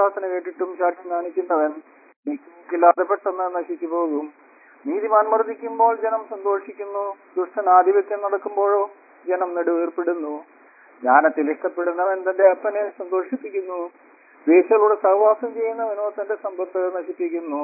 പ്രാർത്ഥന കേട്ടിട്ടും സാക്ഷ്യം കാണിക്കുന്നവൻ നീക്കില്ലാതെ പെട്ടെന്ന് നശിച്ചു പോകും നീതിമാൻ മർദ്ദിക്കുമ്പോൾ ജനം സന്തോഷിക്കുന്നു ദുഷ്ടൻ ആധിപത്യം നടക്കുമ്പോഴോ ജനം നെടുവേർപ്പെടുന്നു ജ്ഞാനത്തിൽ ഇഷ്ടപ്പെടുന്നവൻ തന്റെ അപ്പനെ സന്തോഷിപ്പിക്കുന്നു വേശ്യകളുടെ സഹവാസം ചെയ്യുന്നവനോ തന്റെ സമ്പത്ത് നശിപ്പിക്കുന്നു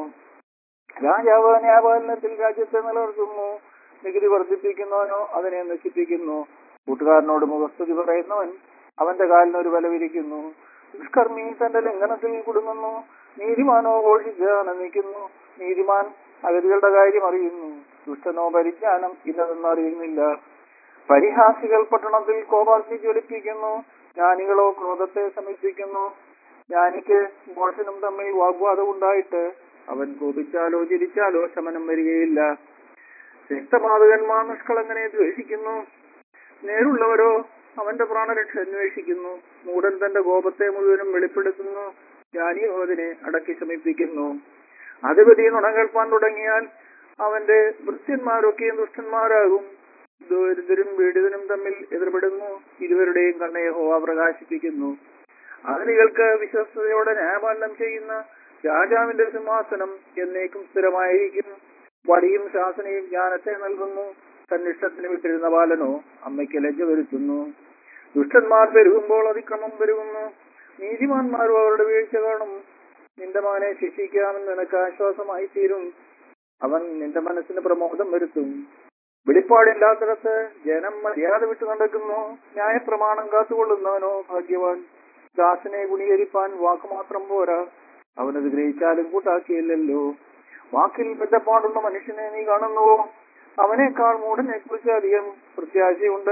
രാജാവ് ന്യായപാലനത്തിൽ രാജ്യത്തെ നിലനിർത്തുന്നു നികുതി വർദ്ധിപ്പിക്കുന്നവനോ അതിനെ നശിപ്പിക്കുന്നു കൂട്ടുകാരനോട് മുഖസ്തുതി പറയുന്നവൻ അവന്റെ കാലിന് ഒരു വില വിരിക്കുന്നു ദുഷ്കർമ്മി തന്റെ ലംഘനത്തിൽ കുടുങ്ങുന്നു നീതിമാനോ ഘോഷിച്ച് ആനന്ദിക്കുന്നു നീതിമാൻ അഗതികളുടെ കാര്യം അറിയുന്നു ദുഷ്ടനോ പരിജ്ഞാനം ഇന്നതെന്ന് അറിയുന്നില്ല പരിഹാസികൾ പട്ടണത്തിൽ കോപാഗ്നി ജ്വലിപ്പിക്കുന്നു ജ്ഞാനികളോ ക്രോധത്തെ സമീപിക്കുന്നു ജ്ഞാനിക്ക് മോശനും തമ്മിൽ വാഗ്വാദം ഉണ്ടായിട്ട് അവൻ കോപിച്ചാലോ ചിരിച്ചാലോ ശമനം വരികയില്ല രക്തപാതകന്മാർ നിഷ്കളങ്ങനെ ദ്വേഷിക്കുന്നു നേരുള്ളവരോ അവന്റെ പ്രാണരക്ഷ അന്വേഷിക്കുന്നു മൂടൻ തന്റെ കോപത്തെ മുഴുവനും വെളിപ്പെടുത്തുന്നു ജ്ഞാനിയോ അതിനെ അടക്കി ശമിപ്പിക്കുന്നു അധിപതി നുണ കേൾപ്പാൻ തുടങ്ങിയാൽ അവന്റെ വൃത്യന്മാരൊക്കെയും ദുഷ്ടന്മാരാകും ദരിദ്രരും പീഡിതനും തമ്മിൽ എതിർപ്പെടുന്നു ഇരുവരുടെയും കണ്ണയെ ഹോവ പ്രകാശിപ്പിക്കുന്നു അതിനികൾക്ക് വിശ്വസ്തയോടെ ന്യായപാലനം ചെയ്യുന്ന രാജാവിന്റെ സിംഹാസനം എന്നേക്കും സ്ഥിരമായിരിക്കും വടിയും ശാസനയും ജ്ഞാനത്തെ നൽകുന്നു തന്നിഷ്ടത്തിന് വിട്ടിരുന്ന ബാലനോ അമ്മയ്ക്ക് ലജ്ജ വരുത്തുന്നു ദുഷ്ടന്മാർ പെരുകുമ്പോൾ അതിക്രമം പെരുകുന്നു നീതിമാന്മാരും അവരുടെ വീഴ്ച കാണും നിന്റെ മകനെ ശിക്ഷിക്കാമെന്ന് നിനക്ക് ആശ്വാസമായി തീരും അവൻ നിന്റെ മനസ്സിന് പ്രമോദം വരുത്തും വെളിപ്പാടില്ലാത്തിടത്ത് ജനം മര്യാദ വിട്ടു നടക്കുന്നു ന്യായപ്രമാണം കാത്തുകൊള്ളുന്നവനോ ഭാഗ്യവാൻ ദാസനെ ഗുണീകരിപ്പാൻ വാക്കുമാത്രം പോരാ അവനത് ഗ്രഹിച്ചാലും കൂട്ടാക്കിയില്ലല്ലോ വാക്കിൽ ബന്ധപ്പാടുള്ള മനുഷ്യനെ നീ കാണുന്നുവോ അവനേക്കാൾ മൂടനെ കുറിച്ച് അധികം പ്രത്യാശയുണ്ട്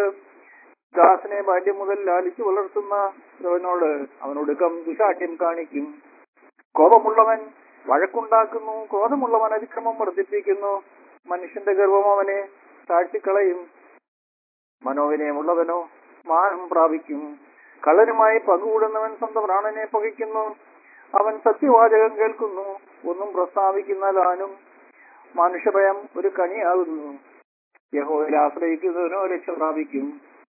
ദാസനെ ബാല്യം മുതൽ ലാലിച്ചു വളർത്തുന്ന അവനോട് അവനൊടുക്കം ദുശാഠ്യം കാണിക്കും കോപമുള്ളവൻ വഴക്കുണ്ടാക്കുന്നു ക്രോധമുള്ളവൻ അതിക്രമം വർദ്ധിപ്പിക്കുന്നു മനുഷ്യന്റെ ഗർവം അവനെ താഴ്ത്തിക്കളയും മനോവിനയമുള്ളവനോ മാനം പ്രാപിക്കും കള്ളനുമായി പങ്കുകൂടുന്നവൻ സ്വന്തം പ്രാണനെ പകയ്ക്കുന്നു അവൻ സത്യവാചകം കേൾക്കുന്നു ഒന്നും പ്രസ്താവിക്കുന്ന താനും മനുഷ്യഭയം ഒരു കണിയാകുന്നു യഹോയിൽ ആശ്രയിക്കുന്നതിനോ രക്ഷ പ്രാപിക്കും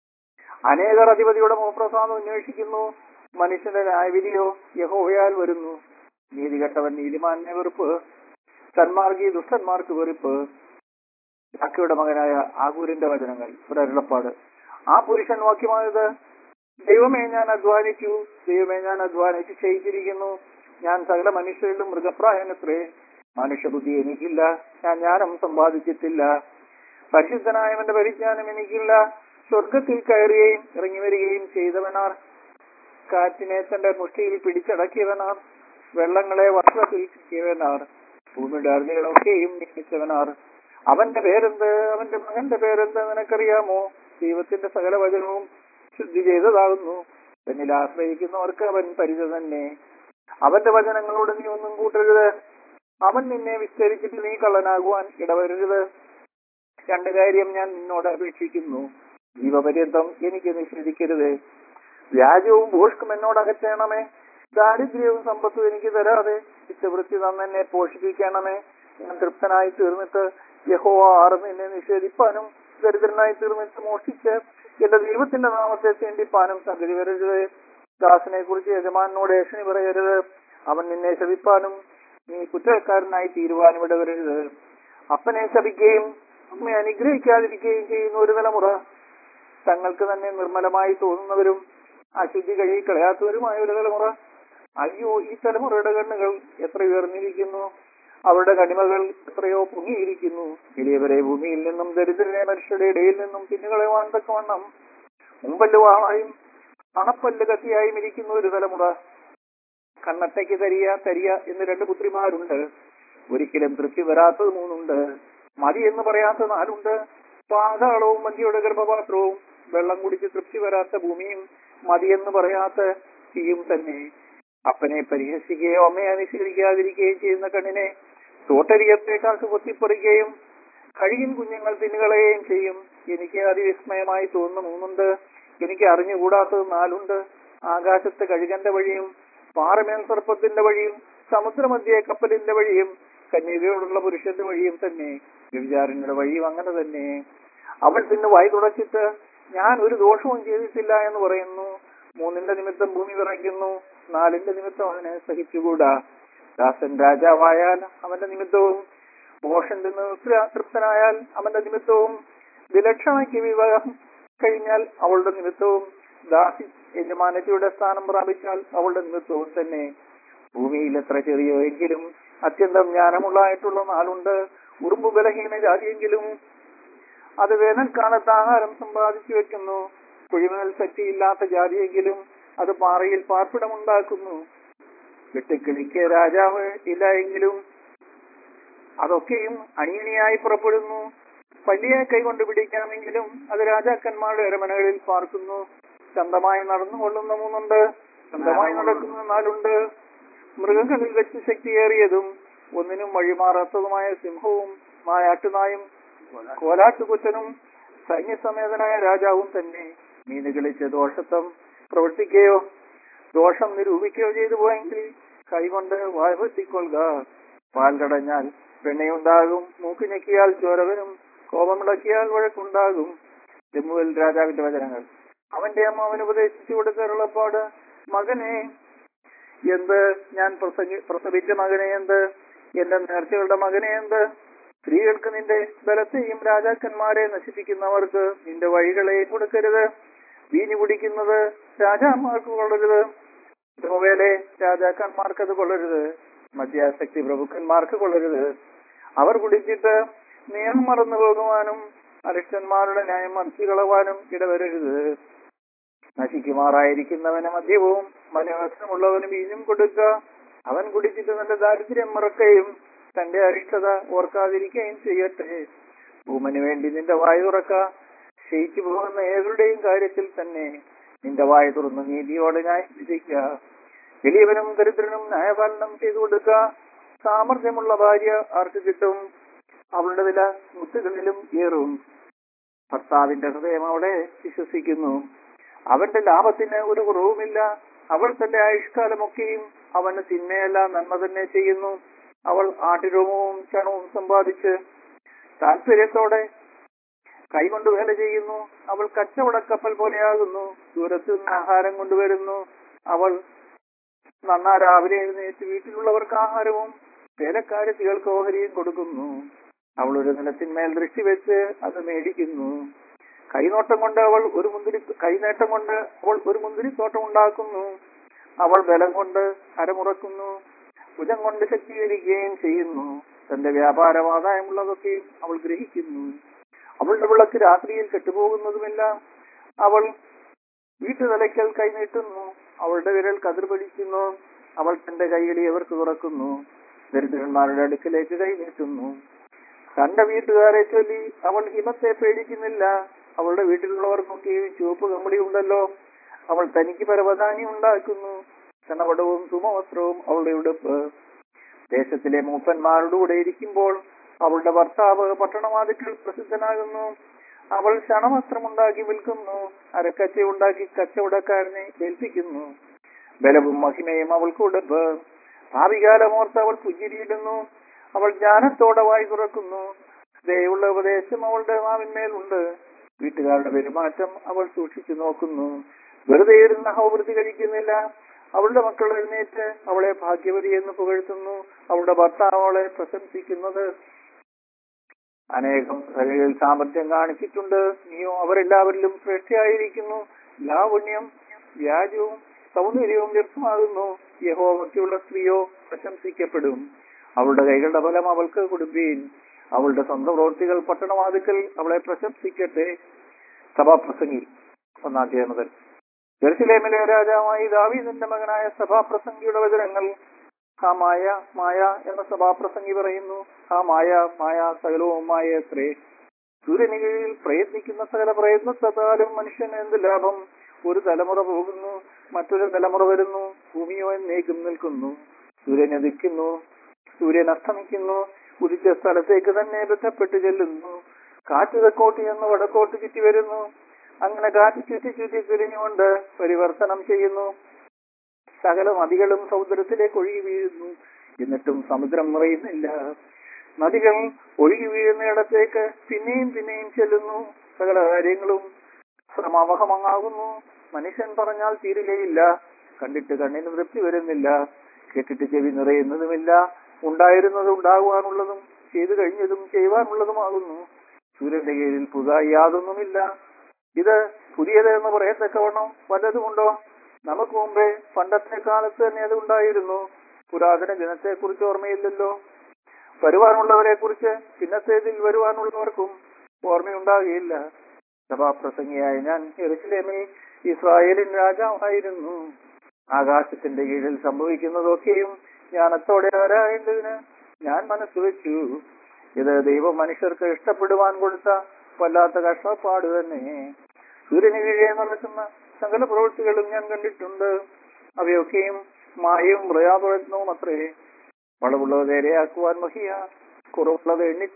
അനേകർ അധിപതിയുടെ മുഖപ്രസാദം അന്വേഷിക്കുന്നു മനുഷ്യന്റെ ന്യായവിധിയോ യഹോവയാൽ വരുന്നു നീതികെട്ടവൻ നീതിമാനെ വെറുപ്പ് സന്മാർഗി ദുഷ്ടന്മാർക്ക് വെറുപ്പ് യാക്കയുടെ മകനായ ആകൂരിന്റെ വചനങ്ങൾ ഒരു അരുളപ്പാട് ആ പുരുഷൻ വാക്യമായത് ദൈവമേ ഞാൻ അധ്വാനിച്ചു ദൈവമേ ഞാൻ അധ്വാനിച്ച് ക്ഷയിച്ചിരിക്കുന്നു ഞാൻ സകല മനുഷ്യരിലും മൃഗപ്രായനത്രേ മനുഷ്യബുദ്ധി എനിക്കില്ല ഞാൻ ജ്ഞാനം സമ്പാദിച്ചിട്ടില്ല പരിശുദ്ധനായവന്റെ പരിജ്ഞാനം എനിക്കില്ല സ്വർഗത്തിൽ കയറുകയും ഇറങ്ങി വരികയും ചെയ്തവനാർ കാറ്റിനെ തന്റെ മുഷ്ടിയിൽ പിടിച്ചടക്കിയവനാർ വെള്ളങ്ങളെ വസ്ത്രത്തിൽ കിട്ടിയവനാർ ഭൂമിയുടെ അറുതികളൊക്കെയും നിയമിച്ചവനാർ അവന്റെ പേരെന്ത് അവന്റെ മകന്റെ പേരെന്ത് നിനക്കറിയാമോ ദൈവത്തിന്റെ സകല വചനവും ശുദ്ധി ചെയ്തതാകുന്നു എന്നിൽ ആശ്രയിക്കുന്നവർക്ക് അവൻ പരിച തന്നെ അവന്റെ വചനങ്ങളോട് നീ ഒന്നും കൂട്ടരുത് അവൻ നിന്നെ വിസ്തരിച്ചിട്ട് നീ കള്ളനാകുവാൻ ഇടവരരുത് രണ്ട് കാര്യം ഞാൻ നിന്നോട് അപേക്ഷിക്കുന്നു ജീവപര്യന്തം എനിക്ക് നിഷേധിക്കരുത് വ്യാജവും ഭോഷ്കും എന്നോട് അകറ്റണമേ ദാരിദ്ര്യവും സമ്പത്തും എനിക്ക് തരാതെ ചിത്തവൃത്തി തന്നെ പോഷിപ്പിക്കണമേ ഞാൻ തൃപ്തനായി തീർന്നിട്ട് യഹോവ ആർന്ന് എന്നെ നിഷേധിപ്പാനും ദരിദ്രനായി തീർന്നിട്ട് മോഷ്ടിച്ച് എന്റെ ദൈവത്തിന്റെ നാമത്തെ തീണ്ടിപ്പാനും സംഗതി വരരുത് ദാസനെ കുറിച്ച് യജമാനോട് ഏഷണി പറയരുത് അവൻ നിന്നെ ശപിപ്പാനും നീ കുറ്റക്കാരനായി തീരുവാനും ഇടവരരുത് അപ്പനെ ശപിക്കുകയും അമ്മയെ അനുഗ്രഹിക്കാതിരിക്കുകയും ചെയ്യുന്ന ഒരു തലമുറ തങ്ങൾക്ക് തന്നെ നിർമ്മലമായി തോന്നുന്നവരും അശുദ്ധി കഴുകി കളയാത്തവരുമായ ഒരു തലമുറ അയ്യോ ഈ തലമുറയുടെ കണ്ണുകൾ എത്ര ഉയർന്നിരിക്കുന്നു അവരുടെ കണിമകൾ എത്രയോ പൊങ്ങിയിരിക്കുന്നു എളിയവരെ ഭൂമിയിൽ നിന്നും ദരിദ്രരെ മനുഷ്യരുടെ ഇടയിൽ നിന്നും പിന്നുകളയുവാൻ തക്കവണ്ണം മുമ്പല്ല് വാളായും അണപ്പല്ല് കത്തിയായും ഇരിക്കുന്ന ഒരു തലമുറ കണ്ണത്തേക്ക് തരിക തരിക എന്ന് രണ്ട് പുത്രിമാരുണ്ട് ഒരിക്കലും തൃപ്തി വരാത്തത് മൂന്നുണ്ട് മതി എന്ന് പറയാത്ത നാലുണ്ട് പാതാളവും മന്തിയുടെ ഗർഭപാത്രവും വെള്ളം കുടിച്ച് തൃപ്തി വരാത്ത ഭൂമിയും മതിയെന്ന് പറയാത്ത തീയും തന്നെ അപ്പനെ പരിഹസിക്കുകയോ അമ്മയെ അനുസരിക്കാതിരിക്കുകയും ചെയ്യുന്ന കണ്ണിനെ തോട്ടരികത്തേക്കാൾക്ക് കൊത്തിപ്പറിക്കുകയും കഴിയും കുഞ്ഞുങ്ങൾ തിന്നുകളയുകയും ചെയ്യും എനിക്ക് അതിവിസ്മയമായി തോന്നുന്ന മൂന്നുണ്ട് എനിക്ക് അറിഞ്ഞുകൂടാത്തത് നാലുണ്ട് ആകാശത്തെ കഴുകന്റെ വഴിയും പാറമേൽ സർപ്പത്തിന്റെ വഴിയും സമുദ്രമധ്യേ കപ്പലിന്റെ വഴിയും കന്യകയോടുള്ള പുരുഷന്റെ വഴിയും തന്നെ വ്യഭിചാരങ്ങളുടെ വഴിയും അങ്ങനെ തന്നെ അവൾ പിന്നെ വായി തുടച്ചിട്ട് ഞാൻ ഒരു ദോഷവും ചെയ്തിട്ടില്ല എന്ന് പറയുന്നു മൂന്നിന്റെ നിമിത്തം ഭൂമി വിറയ്ക്കുന്നു നാലിന്റെ നിമിത്തം അവന് സഹിച്ചുകൂടാ ദാസൻ രാജാവായാൽ അവന്റെ നിമിത്തവും മോഷൻ നിന്ന് തൃ- തൃപ്തനായാൽ അവന്റെ നിമിത്തവും വിലക്ഷണയ്ക്ക് വിവാഹം കഴിഞ്ഞാൽ അവളുടെ നിമിത്തവും ദാസി യജമാനത്തിയുടെ സ്ഥാനം പ്രാപിച്ചാൽ അവളുടെ നിമിത്തവും തന്നെ ഭൂമിയിൽ എത്ര ചെറിയോ എങ്കിലും അത്യന്തം ജ്ഞാനമുള്ളതായിട്ടുള്ള നാളുണ്ട് ഉറുമ്പ് ബലഹീന ജാതിയെങ്കിലും അത് വേനൽക്കാലത്ത് ആഹാരം സമ്പാദിച്ചു വെക്കുന്നു കുഴിമണൽ ശക്തിയില്ലാത്ത ജാതിയെങ്കിലും അത് പാറയിൽ പാർപ്പിടമുണ്ടാക്കുന്നു വെട്ടുക്കിളിക്ക് രാജാവ് ഇല്ല എങ്കിലും അതൊക്കെയും അണിയണിയായി പുറപ്പെടുന്നു പല്ലിയെ കൈകൊണ്ട് പിടിക്കാമെങ്കിലും അത് രാജാക്കന്മാരുടെ അരമനകളിൽ പാർക്കുന്നു ശാന്തമായി നടന്നുകൊള്ളുന്ന മൂന്നുണ്ട് ശാന്തമായി നടക്കുന്ന നാലുണ്ട് മൃഗങ്ങളിൽ വെച്ച് ശക്തിയേറിയതും ഒന്നിനും വഴിമാറാത്തതുമായ സിംഹവും നായാട്ടുനായും കോലാട്ടുകുറ്റനും സൈന്യസമേതനായ രാജാവും തന്നെ മീന് കളിച്ച് ദോഷത്വം പ്രവർത്തിക്കുകയോ ദോഷം നിരൂപിക്കുകയോ ചെയ്തു പോയെങ്കിൽ കൈകൊണ്ട് വായ്പത്തിക്കൊള്ളുക പാൽ കടഞ്ഞാൽ വെണ്ണയുണ്ടാകും മൂക്ക് ഞെക്കിയാൽ ചോരവനും കോപമിളക്കിയാൽ വഴക്കുണ്ടാകും ജമ്മുവിൽ രാജാവിന്റെ വചനങ്ങൾ അവന്റെ അമ്മ അവന് ഉപദേശിച്ചു കൊടുക്കാറുള്ളപ്പാട് മകനെ എന്ത് ഞാൻ പ്രസംഗി പ്രസവിച്ച മകനെ എന്ത് എന്റെ നേർച്ചകളുടെ മകനെ എന്ത് സ്ത്രീകൾക്ക് നിന്റെ ബലത്തെയും രാജാക്കന്മാരെ നശിപ്പിക്കുന്നവർക്ക് നിന്റെ വഴികളെ കൊടുക്കരുത് വീഞ്ഞു കുടിക്കുന്നത് രാജാമാർക്ക് കൊള്ളരുത് ദ്രോവേലെ രാജാക്കന്മാർക്ക് അത് കൊള്ളരുത് മദ്യാസക്തി പ്രഭുക്കന്മാർക്ക് കൊള്ളരുത് അവർ കുടിച്ചിട്ട് നിയമം മറന്നു പോകുവാനും അരിഷ്ടന്മാരുടെ ന്യായം മറിച്ചു കളവാനും ഇടവരരുത് നശിക്കുമാറായിരിക്കുന്നവന് മദ്യവും മനവസ്ത്രമുള്ളവന് വീഞ്ഞും കൊടുക്കുക അവൻ കുടിച്ചിട്ട് തന്റെ ദാരിദ്ര്യം മറക്കുകയും തന്റെ അരിഷ്ടത ഓർക്കാതിരിക്കുകയും ചെയ്യട്ടെ ഭൂമന് വേണ്ടി നിന്റെ വായ തുറക്ക ക്ഷയിച്ചു പോകുന്ന ഏവരുടെയും കാര്യത്തിൽ തന്നെ നിന്റെ വായ തുറന്ന് നീതിയോടെ ന്യായം വിധിക്കുക വലിയവനും ദരിദ്രനും ന്യായപാലനം ചെയ്തു കൊടുക്കുക സാമർഥ്യമുള്ള ഭാര്യ ആർക്ക് കിട്ടും അവളുടെ വില മുത്തുകളിലും ഏറും ഭർത്താവിന്റെ ഹൃദയം അവളെ വിശ്വസിക്കുന്നു അവന്റെ ലാഭത്തിന് ഒരു കുറവുമില്ല അവൾ തന്റെ ആയുഷ്കാലമൊക്കെയും അവന് തിന്മയല്ല നന്മ തന്നെ ചെയ്യുന്നു അവൾ ആട്ടിരോമവും ചണവും സമ്പാദിച്ച് താല്പര്യത്തോടെ കൈകൊണ്ട് വേല ചെയ്യുന്നു അവൾ കച്ചവട കപ്പൽ പോലെയാകുന്നു ദൂരത്തു നിന്ന് ആഹാരം കൊണ്ടുവരുന്നു അവൾ നന്നാ രാവിലെ എഴുന്നേറ്റ് വീട്ടിലുള്ളവർക്ക് ആഹാരവും വേലക്കാരത്തികൾക്ക് ഓഹരിയും കൊടുക്കുന്നു അവൾ ഒരു നിലത്തിന്മേൽ ദൃഷ്ടി വെച്ച് അത് മേടിക്കുന്നു കൈനോട്ടം കൊണ്ട് അവൾ ഒരു മുന്തിരി കൈനേട്ടം കൊണ്ട് അവൾ ഒരു മുന്തിരിത്തോട്ടം ഉണ്ടാക്കുന്നു അവൾ ബലം കൊണ്ട് അരമുറക്കുന്നു ഭുജം കൊണ്ട് ശക്തീകരിക്കുകയും ചെയ്യുന്നു തന്റെ വ്യാപാരമാദായമുള്ളതൊക്കെയും അവൾ ഗ്രഹിക്കുന്നു അവളുടെ വിളക്ക് രാത്രിയിൽ കെട്ടുപോകുന്നതുമില്ല അവൾ വീട്ടുതലയ്ക്കൽ കൈനീട്ടുന്നു അവളുടെ വിരൽ കതിർ പിടിക്കുന്നു അവൾ തന്റെ കൈയടിയവർക്ക് തുറക്കുന്നു ദരിദ്രന്മാരുടെ അടുക്കലേക്ക് കൈനീട്ടുന്നു തന്റെ വീട്ടുകാരെ ചൊല്ലി അവൾ ഹിമത്തെ പേടിക്കുന്നില്ല അവളുടെ വീട്ടിലുള്ളവർക്കൊക്കെ ചുവപ്പ് കമ്പളി ഉണ്ടല്ലോ അവൾ തനിക്ക് പരവധാനി ഉണ്ടാക്കുന്നു ചണവടവും സുമവസ്ത്രവും അവളുടെ ഉടുപ്പ് ദേശത്തിലെ മൂപ്പന്മാരുടെ കൂടെ ഇരിക്കുമ്പോൾ അവളുടെ ഭർത്താവ് പട്ടണവാതിക്കൽ പ്രസിദ്ധനാകുന്നു അവൾ ക്ഷണവസ്ത്രമുണ്ടാക്കി വിൽക്കുന്നു അരക്കച്ച ഉണ്ടാക്കി കച്ചവടക്കാരനെ ഏൽപ്പിക്കുന്നു ബലവും മഹിമയും അവൾക്ക് ഉടുപ്പ് ഭാവികാലമോർത്ത് അവൾ പുഞ്ചിരിയിടുന്നു അവൾ ജ്ഞാനത്തോടെ വായി തുറക്കുന്നു ദയുള്ള ഉപദേശം അവളുടെ മാവിന്മേലുണ്ട് വീട്ടുകാരുടെ പെരുമാറ്റം അവൾ സൂക്ഷിച്ചു നോക്കുന്നു വെറുതെ ഇരുന്ന് ഹൗവൃത്തി കഴിക്കുന്നില്ല അവളുടെ മക്കൾ എഴുന്നേറ്റ് അവളെ ഭാഗ്യവതി എന്ന് പുകഴ്ത്തുന്നു അവളുടെ ഭർത്താവ് അവളെ പ്രശംസിക്കുന്നത് അനേകം കലകളിൽ സാമർഥ്യം കാണിച്ചിട്ടുണ്ട് നീയോ അവരെല്ലാവരിലും ശ്രേഷ്ഠയായിരിക്കുന്നു ലാവണ്യം വ്യാജവും സൗന്ദര്യവും വ്യക്തമാകുന്നു യഹോഭക്തിയുള്ള സ്ത്രീയോ പ്രശംസിക്കപ്പെടും അവളുടെ കൈകളുടെ ഫലം അവൾക്ക് കൊടുപ്പീൻ അവളുടെ സ്വന്തം പ്രവൃത്തികൾ പട്ടണവാതിക്കൽ അവളെ പ്രശംസിക്കട്ടെ സഭാപ്രസംഗി ഒന്നാം മുതൽ ജെറുസലേമിലെ രാജാവായി ദാവീദിന്റെ മകനായ സഭാപ്രസംഗിയുടെ വചനങ്ങൾ ആ മായ മായ എന്ന സഭാപ്രസംഗി പറയുന്നു ആ മായ മായ സകലവും മായ എത്രേ സൂര്യന് കീഴിൽ പ്രയത്നിക്കുന്ന സകല പ്രയത്നത്താലും മനുഷ്യന് എന്ത് ലാഭം ഒരു തലമുറ പോകുന്നു മറ്റൊരു തലമുറ വരുന്നു ഭൂമിയോ എന്നേക്കും നിൽക്കുന്നു സൂര്യൻ ഉദിക്കുന്നു സൂര്യൻ അസ്തമിക്കുന്നു ഉദിച്ച സ്ഥലത്തേക്ക് തന്നെ ബന്ധപ്പെട്ട് ചെല്ലുന്നു കാറ്റ് തെക്കോട്ട് എന്ന് വടക്കോട്ട് ചുറ്റി വരുന്നു അങ്ങനെ കാറ്റ് ചുറ്റി ചുറ്റി തിരിഞ്ഞുകൊണ്ട് പരിവർത്തനം ചെയ്യുന്നു സകല നദികളും സമുദ്രത്തിലേക്ക് ഒഴുകി വീഴുന്നു എന്നിട്ടും സമുദ്രം നിറയുന്നില്ല നദികൾ ഒഴുകി വീഴുന്നയിടത്തേക്ക് പിന്നെയും പിന്നെയും ചെല്ലുന്നു സകല കാര്യങ്ങളും ശ്രമാവഹമാകുന്നു മനുഷ്യൻ പറഞ്ഞാൽ തീരുകയില്ല കണ്ടിട്ട് കണ്ണിന് തൃപ്തി വരുന്നില്ല കേട്ടിട്ട് ചെവി നിറയുന്നതുമില്ല ഉണ്ടായിരുന്നത് ഉണ്ടാകുവാനുള്ളതും ചെയ്തു കഴിഞ്ഞതും ചെയ്യുവാനുള്ളതുമാകുന്നു സൂര്യന്റെ കീഴിൽ പുതുതായി യാതൊന്നുമില്ല ഇത് പുതിയത് എന്ന് പറയത്തക്കവണ്ണം വല്ലതുമുണ്ടോ നമുക്ക് മുമ്പേ പണ്ടത്തെ കാലത്ത് തന്നെ അത് ഉണ്ടായിരുന്നു പുരാതന ദിനത്തെ കുറിച്ച് ഓർമ്മയില്ലല്ലോ വരുവാനുള്ളവരെ കുറിച്ച് പിന്നത്തേതിൽ വരുവാനുള്ളവർക്കും ഓർമ്മയുണ്ടാകുകയില്ല സഭാപ്രസംഗിയായ ഞാൻ എറുസലേമിൽ ഇസ്രായേലിൻ രാജാവായിരുന്നു ആകാശത്തിന്റെ കീഴിൽ സംഭവിക്കുന്നതൊക്കെയും ജ്ഞാനത്തോടെ ആരായേണ്ടതിന് ഞാൻ മനസ്സ് വെച്ചു ഇത് ദൈവം മനുഷ്യർക്ക് ഇഷ്ടപ്പെടുവാൻ കൊടുത്ത വല്ലാത്ത കഷ്ടപ്പാട് തന്നെ സൂര്യന് കീഴെ നടക്കുന്ന സകല പ്രവൃത്തികളും ഞാൻ കണ്ടിട്ടുണ്ട് അവയൊക്കെയും മായവും പ്രയാപ്രയത്നവും അത്രേ വളവുള്ളത് നേരെയാക്കുവാൻ മഹിയ കുറവുള്ളത് എണ്ണി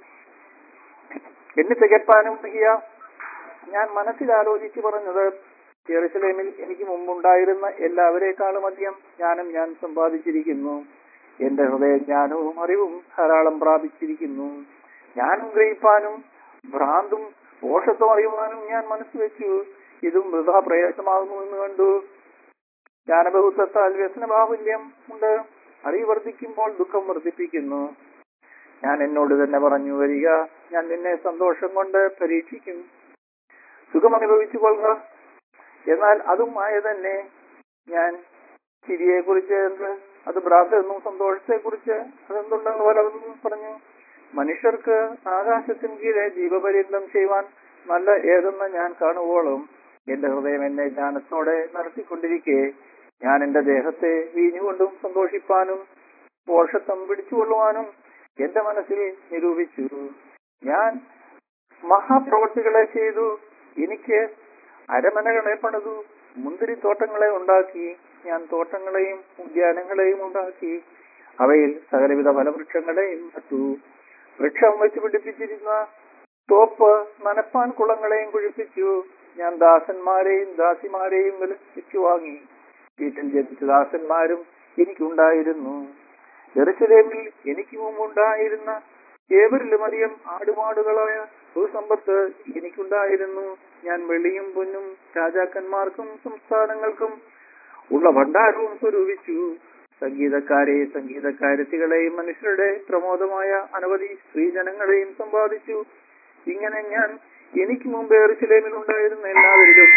എണ്ണി തികപ്പാനും മഹിയ ഞാൻ മനസ്സിൽ ആലോചിച്ച് പറഞ്ഞത് ജെറുസലേമിൽ എനിക്ക് മുമ്പുണ്ടായിരുന്ന എല്ലാവരെക്കാളും അധികം ജ്ഞാനം ഞാൻ സമ്പാദിച്ചിരിക്കുന്നു എന്റെ ഹൃദയജ്ഞാനവും അറിവും ധാരാളം പ്രാപിച്ചിരിക്കുന്നു ജ്ഞാനം ഗ്രഹിപ്പാനും ഭ്രാന്തും ദോഷത്വം അറിയുവാനും ഞാൻ മനസ്സ് വെച്ചു ഇതും വൃഥാ പ്രയാസമാകുന്നു എന്ന് കണ്ടു ജ്ഞാനബഹുത്വത്താൽ വ്യസന ബാഹുല്യം ഉണ്ട് അറിവ് വർദ്ധിക്കുമ്പോൾ ദുഃഖം വർദ്ധിപ്പിക്കുന്നു ഞാൻ എന്നോട് തന്നെ പറഞ്ഞു വരിക ഞാൻ നിന്നെ സന്തോഷം കൊണ്ട് പരീക്ഷിക്കും സുഖം അനുഭവിച്ചു കൊള്ളുക എന്നാൽ അതും മായ തന്നെ ഞാൻ ചിരിയെ കുറിച്ച് എന്ത് അത് ഭ്രാന്തെന്നും സന്തോഷത്തെ കുറിച്ച് അതെന്തുണ്ടെന്ന് പലതെന്നും പറഞ്ഞു മനുഷ്യർക്ക് ആകാശത്തിന് കീഴെ ജീവപര്യന്തം ചെയ്യുവാൻ നല്ല ഏതെന്ന് ഞാൻ കാണുവോളും എന്റെ ഹൃദയം എന്നെ ജ്ഞാനത്തോടെ നടത്തിക്കൊണ്ടിരിക്കെ ഞാൻ എന്റെ ദേഹത്തെ വീഞ്ഞുകൊണ്ടും സന്തോഷിപ്പാനും പോഷത്വം പിടിച്ചുകൊള്ളുവാനും എന്റെ മനസ്സിൽ നിരൂപിച്ചു ഞാൻ മഹാപ്രവൃത്തികളെ ചെയ്തു എനിക്ക് അരമനകളെ പണിതു മുന്തിരിത്തോട്ടങ്ങളെ ഉണ്ടാക്കി ഞാൻ തോട്ടങ്ങളെയും ഉദ്യാനങ്ങളെയും ഉണ്ടാക്കി അവയിൽ സകലവിധ ഫലവൃക്ഷങ്ങളെയും നട്ടു വൃക്ഷം വെച്ച് പിടിപ്പിച്ചിരുന്ന തോപ്പ് നനപ്പാൻ കുളങ്ങളെയും കുഴിപ്പിച്ചു ഞാൻ ദാസന്മാരെയും ദാസിമാരെയും വിലച്ചു വാങ്ങി വീട്ടിൽ ജനിച്ച ദാസന്മാരും എനിക്കുണ്ടായിരുന്നു ജെറുസലേമിൽ എനിക്ക് മുമ്പുണ്ടായിരുന്ന ഏവരിലും അധികം ആടുമാടുകളായ ഭൂസമ്പത്ത് എനിക്കുണ്ടായിരുന്നു ഞാൻ വെള്ളിയും പൊന്നും രാജാക്കന്മാർക്കും സംസ്ഥാനങ്ങൾക്കും ഉള്ള ഭണ്ഡാരവും സ്വരൂപിച്ചു സംഗീതക്കാരെയും സംഗീതക്കാരത്തികളെയും മനുഷ്യരുടെ പ്രമോദമായ അനവധി സ്ത്രീജനങ്ങളെയും സമ്പാദിച്ചു ഇങ്ങനെ ഞാൻ എനിക്ക് മുമ്പ് എറുസലേമിൽ ഉണ്ടായിരുന്ന എല്ലാവരിലും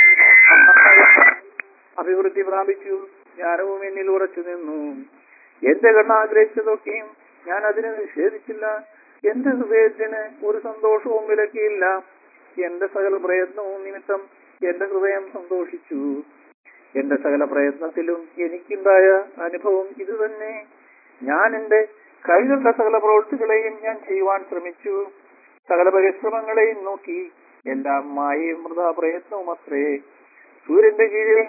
അഭിവൃദ്ധി പ്രാപിച്ചു ജ്ഞാനവും എന്നിൽ ഉറച്ചു നിന്നു എന്റെ കണ്ണ ആഗ്രഹിച്ചതൊക്കെയും ഞാൻ അതിനെ നിഷേധിച്ചില്ല എന്റെ ഹൃദയത്തിന് ഒരു സന്തോഷവും വിലക്കിയില്ല എന്റെ സകല പ്രയത്നവും നിമിത്തം എന്റെ ഹൃദയം സന്തോഷിച്ചു എന്റെ സകല പ്രയത്നത്തിലും എനിക്കുണ്ടായ അനുഭവം ഇത് തന്നെ ഞാൻ എന്റെ കൈകളുടെ സകല പ്രവൃത്തികളെയും ഞാൻ ചെയ്യുവാൻ ശ്രമിച്ചു സകല പരിശ്രമങ്ങളെയും നോക്കി എല്ലാം മായയും വൃഥാ പ്രയത്നവും അത്രേ സൂര്യന്റെ കീഴിൽ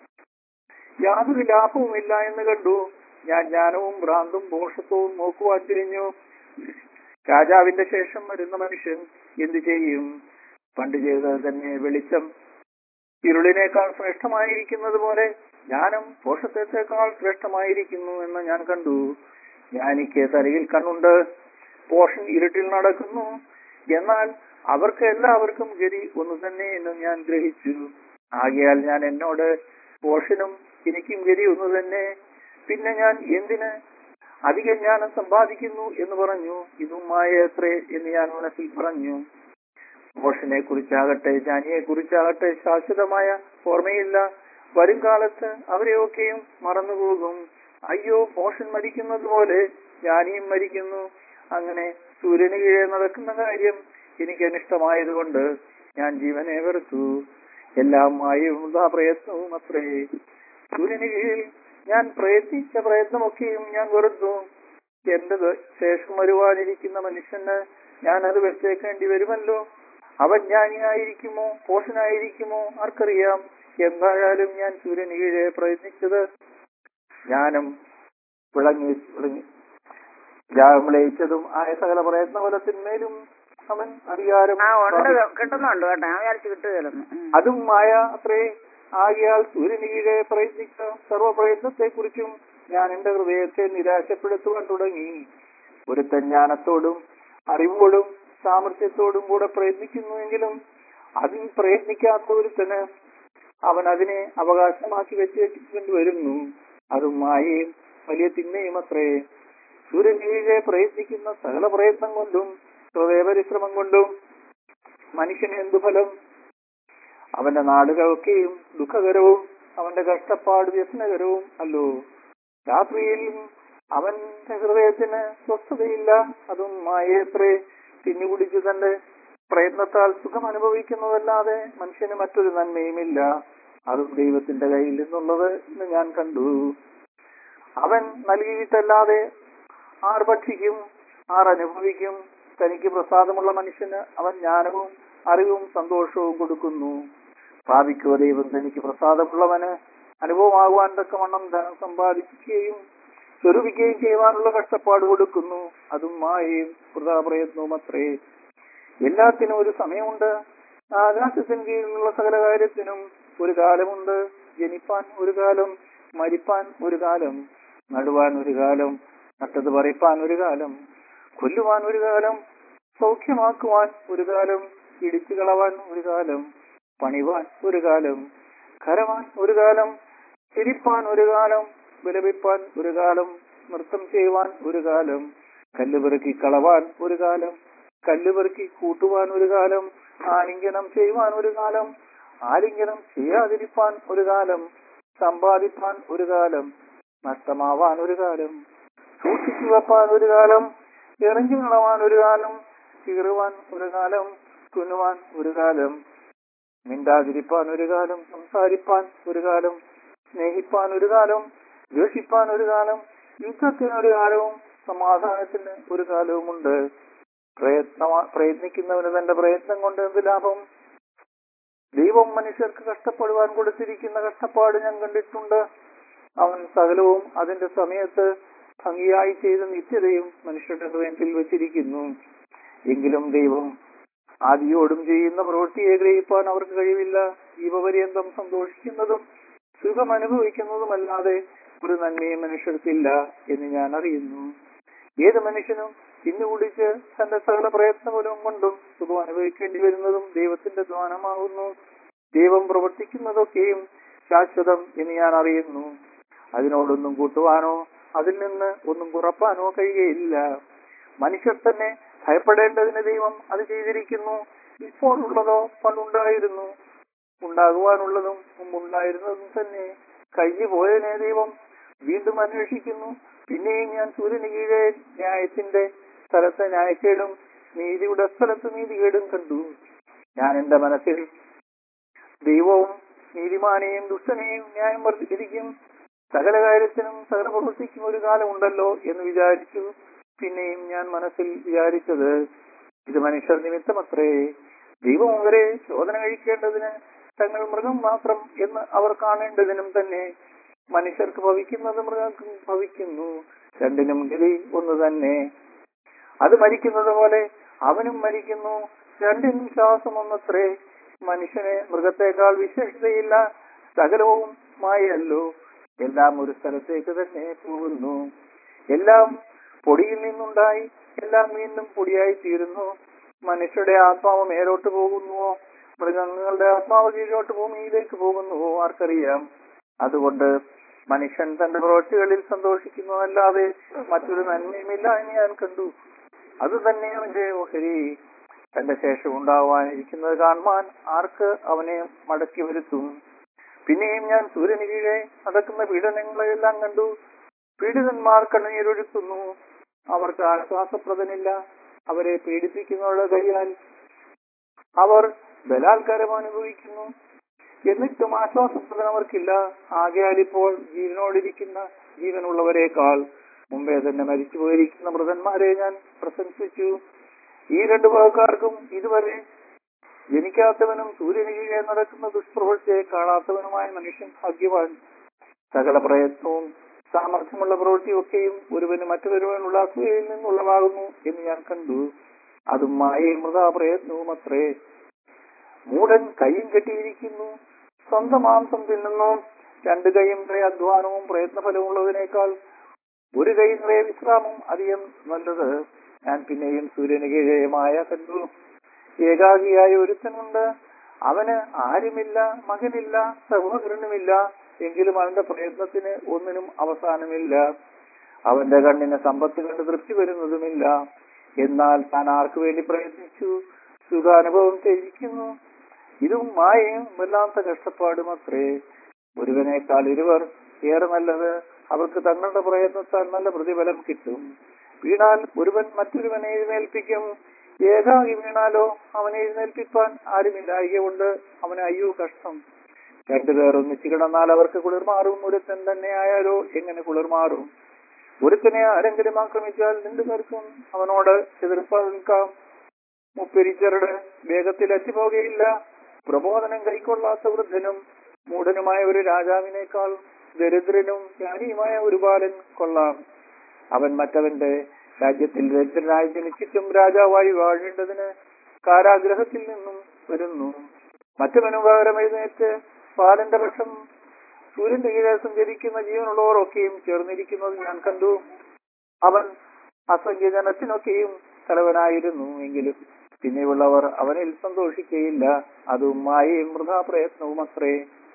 യാതൊരു ലാഭവുമില്ല എന്ന് കണ്ടു ഞാൻ ജ്ഞാനവും ഭ്രാന്തും ദോഷത്വവും നോക്കുവാൻ തിരിഞ്ഞു രാജാവിന്റെ ശേഷം വരുന്ന മനുഷ്യൻ എന്തു ചെയ്യും പണ്ട് ചെയ്തത് തന്നെ വെളിച്ചം ഇരുളിനേക്കാൾ ശ്രേഷ്ഠമായിരിക്കുന്നത് പോലെ ജ്ഞാനം പോഷത്വത്തെക്കാൾ ശ്രേഷ്ഠമായിരിക്കുന്നു എന്ന് ഞാൻ കണ്ടു ജ്ഞാനിക്ക് തലയിൽ കണ്ണുണ്ട് പോഷൻ ഇരുട്ടിൽ നടക്കുന്നു എന്നാൽ അവർക്ക് എല്ലാവർക്കും ഗതി ഒന്നു തന്നെ എന്ന് ഞാൻ ഗ്രഹിച്ചു ആകയാൽ ഞാൻ എന്നോട് പോഷനും എനിക്കും ഗതി ഒന്നു തന്നെ പിന്നെ ഞാൻ എന്തിന് അധിക ജ്ഞാനം സമ്പാദിക്കുന്നു എന്ന് പറഞ്ഞു ഇതുമായ എത്രേ എന്ന് ഞാൻ മനസ്സിൽ പറഞ്ഞു മോഷനെ കുറിച്ചാകട്ടെ ജ്ഞാനിയെ കുറിച്ചാകട്ടെ ശാശ്വതമായ ഓർമ്മയില്ല വരും കാലത്ത് അവരെയൊക്കെയും മറന്നുപോകും അയ്യോ മോഷൻ മരിക്കുന്നത് പോലെ ജ്ഞാനിയും മരിക്കുന്നു അങ്ങനെ സൂര്യന് കീഴെ നടക്കുന്ന കാര്യം എനിക്ക് അനിഷ്ടമായതുകൊണ്ട് ഞാൻ ജീവനെ വെറുത്തു എല്ലാം മായവും വൃഥാ പ്രയത്നവും അത്രേ സൂര്യന് കീഴിൽ ഞാൻ പ്രയത്നിച്ച പ്രയത്നമൊക്കെയും ഞാൻ വെറുത്തു എന്റെ ശേഷം വരുവാനിരിക്കുന്ന മനുഷ്യന് ഞാൻ അത് വെച്ചേക്കേണ്ടി വരുമല്ലോ അവൻ ജ്ഞാനിയായിരിക്കുമോ പോഷനായിരിക്കുമോ ആർക്കറിയാം എന്തായാലും ഞാൻ സൂര്യന് കീഴെ പ്രയത്നിച്ചത് ജ്ഞാനം വിളങ്ങി വിളങ്ങി വിളയിച്ചതും ആയ സകല പ്രയത്നഫലത്തിന്മേലും അവൻ അധികാരം ആ ഉണ്ട് കിട്ടുന്നുണ്ട് കേട്ടോ ഞാൻ വിചാരിച്ചു കിട്ടുകയില്ലെന്ന് ഉം. അതും മായ അത്രേ ആകിയാൽ സൂര്യന് കീഴെ പ്രയത്നിച്ച സർവപ്രയത്നത്തെ കുറിച്ചും ഞാൻ എന്റെ ഹൃദയത്തെ നിരാശപ്പെടുത്തുവാൻ തുടങ്ങി ഒരുത്തൻ ജ്ഞാനത്തോടും അറിവോടും സാമർഥ്യത്തോടും കൂടെ പ്രയത്നിക്കുന്നുവെങ്കിലും അതിൽ പ്രയത്നിക്കാത്ത ഒരുത്തന് അവൻ അതിനെ അവകാശമാക്കി വെച്ചു വരുന്നു അതും മായയും വലിയ തിന്മയും അത്രേ സൂര്യനീഴെ പ്രയത്നിക്കുന്ന സകല പ്രയത്നം കൊണ്ടും ഹൃദയപരിശ്രമം കൊണ്ടും മനുഷ്യന് എന്തു ഫലം അവന്റെ നാടുകളൊക്കെയും ദുഃഖകരവും അവന്റെ കഷ്ടപ്പാട് വ്യസനകരവും അല്ലോ രാത്രിയിൽ അവന്റെ ഹൃദയത്തിന് സ്വസ്ഥതയില്ല അതും മായയത്രേ തിന്നുകുടിച്ച് തന്റെ പ്രയത്നത്താൽ സുഖം അനുഭവിക്കുന്നതല്ലാതെ മനുഷ്യന് മറ്റൊരു നന്മയുമില്ല അതും ദൈവത്തിന്റെ കയ്യിൽ നിന്നുള്ളത് എന്ന് ഞാൻ കണ്ടു അവൻ നൽകിയിട്ടല്ലാതെ ആർ ഭക്ഷിക്കും ആർ അനുഭവിക്കും തനിക്ക് പ്രസാദമുള്ള മനുഷ്യന് അവൻ ജ്ഞാനവും അറിവും സന്തോഷവും കൊടുക്കുന്നു പ്രാപിക്കുക ദൈവം തനിക്ക് പ്രസാദമുള്ളവന് അനുഭവമാകുവാൻ തക്കവണ്ണം ധനം സമ്പാദിക്കുകയും സ്വരൂപിക്കുകയും ചെയ്യുവാനുള്ള കഷ്ടപ്പാട് കൊടുക്കുന്നു അതും മായയും വൃതാപ്രയത്നവും അത്രേ എല്ലാത്തിനും ഒരു സമയമുണ്ട് ആകാശത്തിന് കീഴിലുള്ള സകല കാര്യത്തിനും ഒരു കാലമുണ്ട് ജനിപ്പാൻ ഒരു കാലം മരിപ്പാൻ ഒരു കാലം നടുവാൻ ഒരു കാലം നട്ടത് പറിപ്പാൻ ഒരു കാലം കൊല്ലുവാൻ ഒരു കാലം സൗഖ്യമാക്കുവാൻ ഒരു കാലം ഇടിച്ചു കളവാൻ ഒരു കാലം പണിവാൻ ഒരു കാലം കരവാൻ ഒരു കാലം ചിരിപ്പാൻ ഒരു കാലം വിലപിപ്പാൻ ഒരു കാലം നൃത്തം ചെയ്യുവാൻ ഒരു കാലം കല്ലുപെറുക്കി കളവാൻ ഒരു കാലം കല്ലുപെറുക്കി കൂട്ടുവാൻ ഒരു കാലം ആലിംഗനം ചെയ്യുവാൻ ഒരു കാലം ആലിംഗനം ചെയ്യാതിരിപ്പാൻ ഒരു കാലം സമ്പാദിപ്പാൻ ഒരു കാലം നഷ്ടമാവാൻ ഒരു കാലം സൂക്ഷിച്ചു വെപ്പാൻ ഒരു കാലം എറിഞ്ഞു കളവാൻ ഒരു കാലം കീറുവാൻ ഒരു കാലം തുന്നുവാൻ ഒരു കാലം മിണ്ടാതിരിപ്പാൻ ഒരു കാലം സംസാരിപ്പാൻ ഒരു കാലം സ്നേഹിപ്പാൻ ഒരു കാലം ദ്വേഷിപ്പാൻ ഒരു കാലം യുദ്ധത്തിന് ഒരു കാലവും സമാധാനത്തിന് ഒരു കാലവുമുണ്ട് പ്രയത്ന പ്രയത്നിക്കുന്നവന് തന്റെ പ്രയത്നം കൊണ്ട് എന്ത് ലാഭം ദൈവം മനുഷ്യർക്ക് കഷ്ടപ്പെടുവാൻ കൊടുത്തിരിക്കുന്ന കഷ്ടപ്പാട് ഞാൻ കണ്ടിട്ടുണ്ട് അവൻ സകലവും അതിന്റെ സമയത്ത് ഭംഗിയായി ചെയ്ത നിത്യതയും മനുഷ്യരുടെ ഹൃദയത്തിൽ വെച്ചിരിക്കുന്നു എങ്കിലും ദൈവം ആദിയോടും ചെയ്യുന്ന പ്രവൃത്തിയെ ഗ്രഹിപ്പാൻ അവർക്ക് കഴിവില്ല ജീവപര്യന്തം സന്തോഷിക്കുന്നതും സുഖം അനുഭവിക്കുന്നതുമല്ലാതെ ഒരു നന്മയും മനുഷ്യർക്കില്ല എന്ന് ഞാൻ അറിയുന്നു ഏത് മനുഷ്യനും തിന്നുകുടിച്ച് തന്റെ സകല പ്രയത്നബലവും കൊണ്ടും സുഖം അനുഭവിക്കേണ്ടി വരുന്നതും ദൈവത്തിന്റെ ദ്വാനമാകുന്നു ദൈവം പ്രവർത്തിക്കുന്നതൊക്കെയും ശാശ്വതം എന്ന് ഞാൻ അറിയുന്നു അതിനോടൊന്നും കൂട്ടുവാനോ അതിൽ നിന്ന് ഒന്നും കുറപ്പാനോ കഴിയുകയില്ല മനുഷ്യർ തന്നെ ഭയപ്പെടേണ്ടതിന് ദൈവം അത് ചെയ്തിരിക്കുന്നു ഇപ്പോൾ ഉള്ളതോ പണ്ടുണ്ടായിരുന്നു ഉണ്ടാകുവാനുള്ളതും മുമ്പുണ്ടായിരുന്നതും തന്നെ കഴിഞ്ഞു പോയതിനെ ദൈവം വീണ്ടും അന്വേഷിക്കുന്നു പിന്നെയും ഞാൻ സൂര്യന് കീഴെ ന്യായത്തിന്റെ സ്ഥലത്ത് ന്യായക്കേടും നീതിയുടെ സ്ഥലത്ത് നീതികേടും കണ്ടു ഞാൻ എന്റെ മനസ്സിൽ ദൈവവും നീതിമാനെയും ദുഷ്ടനെയും ന്യായം വർദ്ധിച്ചിരിക്കും സകല കാര്യത്തിനും സകല പ്രവൃത്തിക്കും ഒരു കാലമുണ്ടല്ലോ എന്ന് വിചാരിച്ചു പിന്നെയും ഞാൻ മനസ്സിൽ വിചാരിച്ചത് ഇത് മനുഷ്യർ നിമിത്തമത്രേ ദൈവം അവരെ ശോധന കഴിക്കേണ്ടതിന് തങ്ങൾ മൃഗം മാത്രം എന്ന് അവർ കാണേണ്ടതിനും തന്നെ മനുഷ്യർക്ക് ഭവിക്കുന്നത് മൃഗർക്കും ഭവിക്കുന്നു രണ്ടിനും ഗതി ഒന്ന് തന്നെ അത് മരിക്കുന്നത് പോലെ അവനും മരിക്കുന്നു രണ്ടിനും ശ്വാസം ഒന്നത്രേ മനുഷ്യനെ മൃഗത്തെക്കാൾ വിശേഷതയില്ല സകലവും മായല്ലോ എല്ലാം ഒരു സ്ഥലത്തേക്ക് തന്നെ പോകുന്നു എല്ലാം പൊടിയിൽ നിന്നുണ്ടായി എല്ലാം വീണ്ടും പൊടിയായി തീരുന്നു മനുഷ്യരുടെ ആത്മാവ് മേലോട്ട് പോകുന്നുവോ മൃഗങ്ങളുടെ ആത്മാവ് കീഴോട്ട് ഭൂമിയിലേക്ക് പോകുന്നുവോ ആർക്കറിയാം അതുകൊണ്ട് മനുഷ്യൻ തന്റെ പ്രവൃത്തികളിൽ സന്തോഷിക്കുന്നതല്ലാതെ മറ്റൊരു നന്മയുമില്ല എന്ന് ഞാൻ കണ്ടു അത് തന്നെ അവന്റെ ഓഹരി തന്റെ ശേഷം ഉണ്ടാവാനിരിക്കുന്നത് കാണുവാൻ ആർക്ക് അവനെ മടക്കി വരുത്തും പിന്നെയും ഞാൻ സൂര്യന് കീഴെ നടക്കുന്ന പീഡനങ്ങളെല്ലാം കണ്ടു പീഡിതന്മാർ കണ്ണീരൊഴുക്കുന്നു അവർക്ക് ആശ്വാസപ്രദനില്ല അവരെ പീഡിപ്പിക്കുന്നവരുടെ കൈയാൽ അവർ ബലാത്കാരം അനുഭവിക്കുന്നു എന്നിട്ടും ആശ്വാസപ്രദം അവർക്കില്ല ആകയാൽ ഇപ്പോൾ ജീവനോടിരിക്കുന്ന ജീവനുള്ളവരെക്കാൾ മുമ്പേ തന്നെ മരിച്ചു പോയിരിക്കുന്ന മൃതന്മാരെ ഞാൻ പ്രശംസിച്ചു ഈ രണ്ടു വകക്കാർക്കും ഇതുവരെ ജനിക്കാത്തവനും സൂര്യന് കീഴെ നടക്കുന്ന ദുഷ്പ്രവൃത്തിയെ കാണാത്തവനുമായ മനുഷ്യൻ ഭാഗ്യവാൻ സകല പ്രയത്നവും സാമർഥ്യമുള്ള പ്രവൃത്തിയൊക്കെയും ഒരുവന് മറ്റൊരുവനുള്ള അസൂയയിൽ നിന്നുള്ളതാകുന്നു എന്ന് ഞാൻ കണ്ടു അതും മായയും മൃതാ പ്രയത്നവും അത്രേ മൂടൻ കൈയും കെട്ടിയിരിക്കുന്നു സ്വന്തം മാംസം തിന്നുന്നു രണ്ട് കൈയും നിറയെ അധ്വാനവും പ്രയത്നഫലമുള്ളതിനേക്കാൾ ഒരു കൈ നിറയെ വിശ്രാമം അധികം നല്ലത് ഞാൻ പിന്നെയും സൂര്യന് കീഴേമായ കണ്ടു ഏകാഗിയായ ഒരുത്തനുണ്ട് അവന് ആരുമില്ല മകനില്ല സഹോദരനുമില്ല എങ്കിലും അവന്റെ പ്രയത്നത്തിന് ഒന്നിനും അവസാനമില്ല അവന്റെ കണ്ണിന് സമ്പത്ത് കണ്ട് തൃപ്തി വരുന്നതുമില്ല എന്നാൽ താൻ ആർക്കു വേണ്ടി പ്രയത്നിച്ചു സുഖാനുഭവം ത്യജിക്കുന്നു ഇതും മായയും വല്ലാത്ത കഷ്ടപ്പാടും അത്രേ ഒരുവനേക്കാൾ ഇരുവർ ഏറെ നല്ലത് അവർക്ക് തങ്ങളുടെ പ്രയത്നത്താൽ നല്ല പ്രതിഫലം കിട്ടും വീണാൽ ഒരുവൻ മറ്റൊരുവനെ എഴുന്നേൽപ്പിക്കും ഏകാകി വീണാലോ അവനെ എഴുന്നേൽപ്പിപ്പാൻ ആരുമില്ലായിക കൊണ്ട് അവന് അയ്യോ കഷ്ടം രണ്ടുപേർ ഒന്നിച്ച് കിടന്നാൽ അവർക്ക് കുളിർമാറും ഒരുത്തൻ തന്നെ ആയാലോ എങ്ങനെ കുളിർമാറും ഒരുത്തനെ ആരെങ്കിലും ആക്രമിച്ചാൽ രണ്ടുപേർക്കും അവനോട് എതിർപ്പ് നിൽക്കാം മുപ്പെരിച്ചരുടെ വേഗത്തിൽ എത്തിപ്പോകുകയില്ല പ്രബോധനം കൈക്കൊള്ളാത്ത വൃദ്ധനും മൂഢനുമായ ഒരു രാജാവിനേക്കാൾ ദരിദ്രനും ജ്ഞാനിയുമായ ഒരു ബാലൻ കൊള്ളാം അവൻ മറ്റവന്റെ രാജ്യത്തിൽ ദരിദ്രനായി ജനിച്ചിട്ടും രാജാവായി വാഴേണ്ടതിന് കാരാഗ്രഹത്തിൽ നിന്നും വരുന്നു മറ്റവനു പകരം എഴുന്നേറ്റ് ബാലന്റെ പക്ഷം സൂര്യന്റെ കീഴെ സഞ്ചരിക്കുന്ന ജീവനുള്ളവർ ഒക്കെയും ചേർന്നിരിക്കുന്നത് ഞാൻ കണ്ടു അവൻ അസംഖ്യ ജനത്തിനൊക്കെയും തലവനായിരുന്നു എങ്കിലും പിന്നെയുള്ളവർ അവനിൽ സന്തോഷിക്കുകയില്ല അതും മായയും വൃഥാ പ്രയത്നവും അത്രേ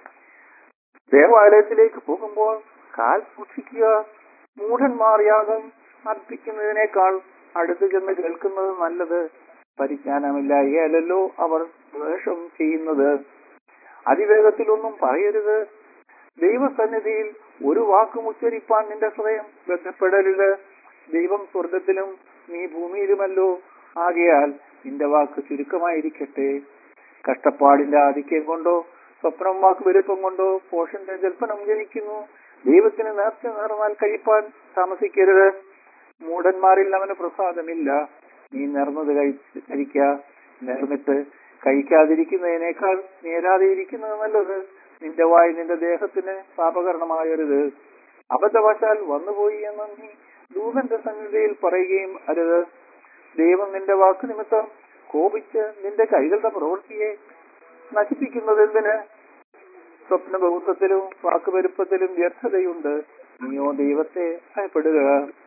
ദേവാലയത്തിലേക്ക് പോകുമ്പോൾ കാൽ സൂക്ഷിക്കുക മൂഢന്മാർ യാഗം അർപ്പിക്കുന്നതിനേക്കാൾ അടുത്ത് ചെന്ന് കേൾക്കുന്നത് നല്ലത് പരിജ്ഞാനമില്ലായാലല്ലോ അവർ ദ്വേഷം ചെയ്യുന്നത് അതിവേഗത്തിലൊന്നും പറയരുത് ദൈവസന്നിധിയിൽ ഒരു വാക്കും ഉച്ചരിപ്പാൻ നിന്റെ ഹൃദയം ബന്ധപ്പെടരുത് ദൈവം സ്വർഗത്തിലും നീ ഭൂമിയിലുമല്ലോ ആകയാൽ നിന്റെ വാക്ക് ചുരുക്കമായിരിക്കട്ടെ കഷ്ടപ്പാടിന്റെ ആധിക്യം കൊണ്ടോ സ്വപ്നം വാക്ക് വലുപ്പം കൊണ്ടോ പോഷന്റെ ജൽപ്പനം ജനിക്കുന്നു ദൈവത്തിന് നേർച്ച നേർന്നാൽ കഴിപ്പാൻ താമസിക്കരുത് മൂഢന്മാരിൽ അവന് പ്രസാദമില്ല നീ നേർന്നത് കഴിച്ച് കഴിക്ക നേർന്നിട്ട് കഴിക്കാതിരിക്കുന്നതിനേക്കാൾ നേരാതെ ഇരിക്കുന്നത് നല്ലത് നിന്റെ വായി നിന്റെ ദേഹത്തിന് പാപകരണമാകരുത് അബദ്ധവശാൽ വന്നുപോയി എന്ന് നീ ദൂതന്റെ സന്നിധിയിൽ പറയുകയും അരുത് ദൈവം നിന്റെ വാക്ക് നിമിത്തം കോപിച്ച് നിന്റെ കൈകളുടെ പ്രവൃത്തിയെ നശിപ്പിക്കുന്നത് എന്തിന് സ്വപ്ന ബഹുത്വത്തിലും വാക്കുപെരുപ്പത്തിലും വ്യർത്ഥതയുണ്ട് നീയോ ദൈവത്തെ ഭയപ്പെടുക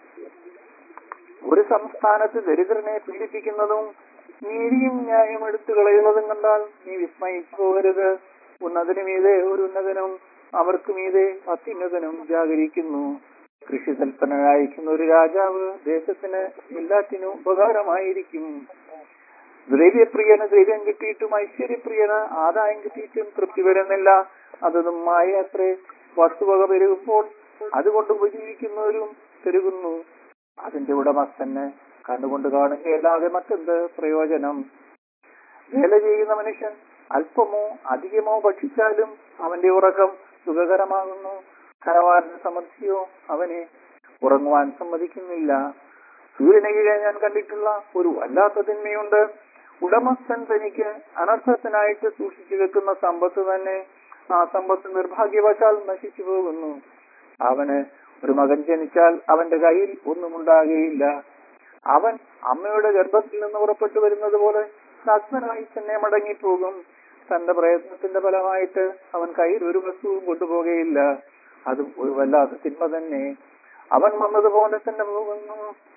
ഒരു സംസ്ഥാനത്ത് ദരിദ്രനെ പീഡിപ്പിക്കുന്നതും നീതിയും ന്യായം എടുത്തു കളയുന്നതും കണ്ടാൽ നീ വിസ്മയിച്ചു പോകരുത് ഉന്നതന് മീതെ ഒരു ഉന്നതനും അവർക്ക് മീതെ അത്യുന്നതനും ജാഗരിക്കുന്നു കൃഷി തൽപ്പനരായിരിക്കുന്ന ഒരു രാജാവ് ദേശത്തിന് എല്ലാറ്റിനും ഉപകാരമായിരിക്കും ദ്രവ്യപ്രിയന് ദ്രവ്യം കിട്ടിയിട്ടും ഐശ്വര്യപ്രിയന് ആദായം കിട്ടിയിട്ടും തൃപ്തി വരുന്നില്ല അതൊന്നും മായ അത്രേ വസ്തുവക പെരുകുമ്പോൾ അതുകൊണ്ട് ഉപജീവിക്കുന്നവരും പെരുകുന്നു അതിന്റെ ഉടമസ്ഥന് കണ്ടുകൊണ്ട് കാണുകയല്ലാതെ മറ്റെന്ത് പ്രയോജനം വേല ചെയ്യുന്ന മനുഷ്യൻ അല്പമോ അധികമോ ഭക്ഷിച്ചാലും അവന്റെ ഉറക്കം സുഖകരമാകുന്നു കരവാരന്റെ സമൃദ്ധിയോ അവനെ ഉറങ്ങുവാൻ സമ്മതിക്കുന്നില്ല സൂര്യനെ കീഴെ ഞാൻ കണ്ടിട്ടുള്ള ഒരു വല്ലാത്ത തിന്മയുണ്ട് ഉടമസ്ഥൻ തനിക്ക് അനർത്ഥത്തിനായിട്ട് സൂക്ഷിച്ചു വെക്കുന്ന സമ്പത്ത് തന്നെ ആ സമ്പത്ത് നിർഭാഗ്യവശാൽ നശിച്ചു പോകുന്നു അവന് ഒരു മകൻ ജനിച്ചാൽ അവന്റെ കയ്യിൽ ഒന്നുമുണ്ടാകുകയില്ല അവൻ അമ്മയുടെ ഗർഭത്തിൽ നിന്ന് പുറപ്പെട്ടു വരുന്നത് പോലെ നഗ്നനായി തന്നെ മടങ്ങിപ്പോകും തന്റെ പ്രയത്നത്തിന്റെ ഫലമായിട്ട് അവൻ കയ്യിൽ ഒരു വസ്തുവും കൊണ്ടുപോകുകയില്ല അതും ഒരു വല്ലാത്ത തിന്മ തന്നെ അവൻ വന്നതുപോലെ തന്നെ പോകുന്നു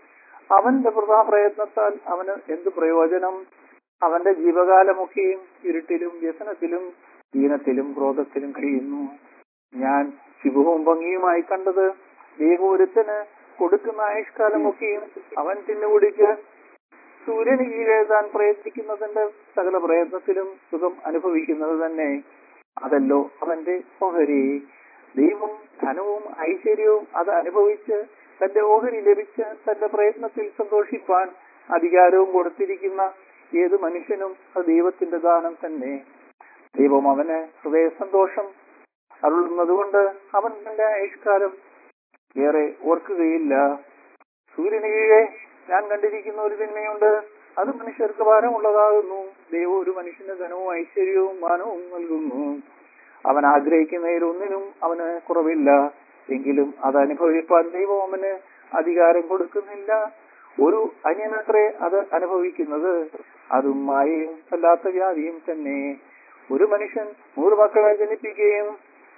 അവന്റെ വൃഥാ പ്രയത്നത്താൽ അവന് എന്ത് പ്രയോജനം അവന്റെ ജീവകാലമൊക്കെയും ഇരുട്ടിലും വ്യസനത്തിലും ദീനത്തിലും ക്രോധത്തിലും കഴിയുന്നു ഞാൻ ശിവവും ഭംഗിയുമായി കണ്ടത് ദൈവോരുത്തന് കൊടുക്കുന്ന ആയുഷ്കാലമൊക്കെയും അവൻ തിന്നുകുടിക്ക് സൂര്യന് കീഴെ താൻ പ്രയത്നിക്കുന്നതിന്റെ സകല പ്രയത്നത്തിലും സുഖം അനുഭവിക്കുന്നത് തന്നെ അതല്ലോ അവന്റെ ഓഹരി ദൈവം ധനവും ഐശ്വര്യവും അത് അനുഭവിച്ച് തന്റെ ഓഹരി ലഭിച്ച് തന്റെ പ്രയത്നത്തിൽ സന്തോഷിപ്പാൻ അധികാരവും കൊടുത്തിരിക്കുന്ന ഏത് മനുഷ്യനും അത് ദൈവത്തിന്റെ ദാനം തന്നെ ദൈവം അവന് ഹൃദയ സന്തോഷം അരുളുന്നതുകൊണ്ട് അവൻ തന്റെ ആയുഷ്കാലം ഏറെ ഓർക്കുകയില്ല സൂര്യന് കീഴെ ഞാൻ കണ്ടിരിക്കുന്ന ഒരു തിന്മയുണ്ട് അത് മനുഷ്യർക്ക് ഭാരമുള്ളതാകുന്നു ദൈവം ഒരു മനുഷ്യന് ധനവും ഐശ്വര്യവും മാനവും നൽകുന്നു അവൻ ആഗ്രഹിക്കുന്നതിൽ ഒന്നിനും അവന് കുറവില്ല എങ്കിലും അത് അനുഭവിപ്പാൻ ദൈവം അവന് അധികാരം കൊടുക്കുന്നില്ല ഒരു അന്യനത്രേ അത് അനുഭവിക്കുന്നത് അതും മായയും അല്ലാത്ത വ്യാധിയും തന്നെ ഒരു മനുഷ്യൻ നൂറ് മക്കളെ ജനിപ്പിക്കുകയും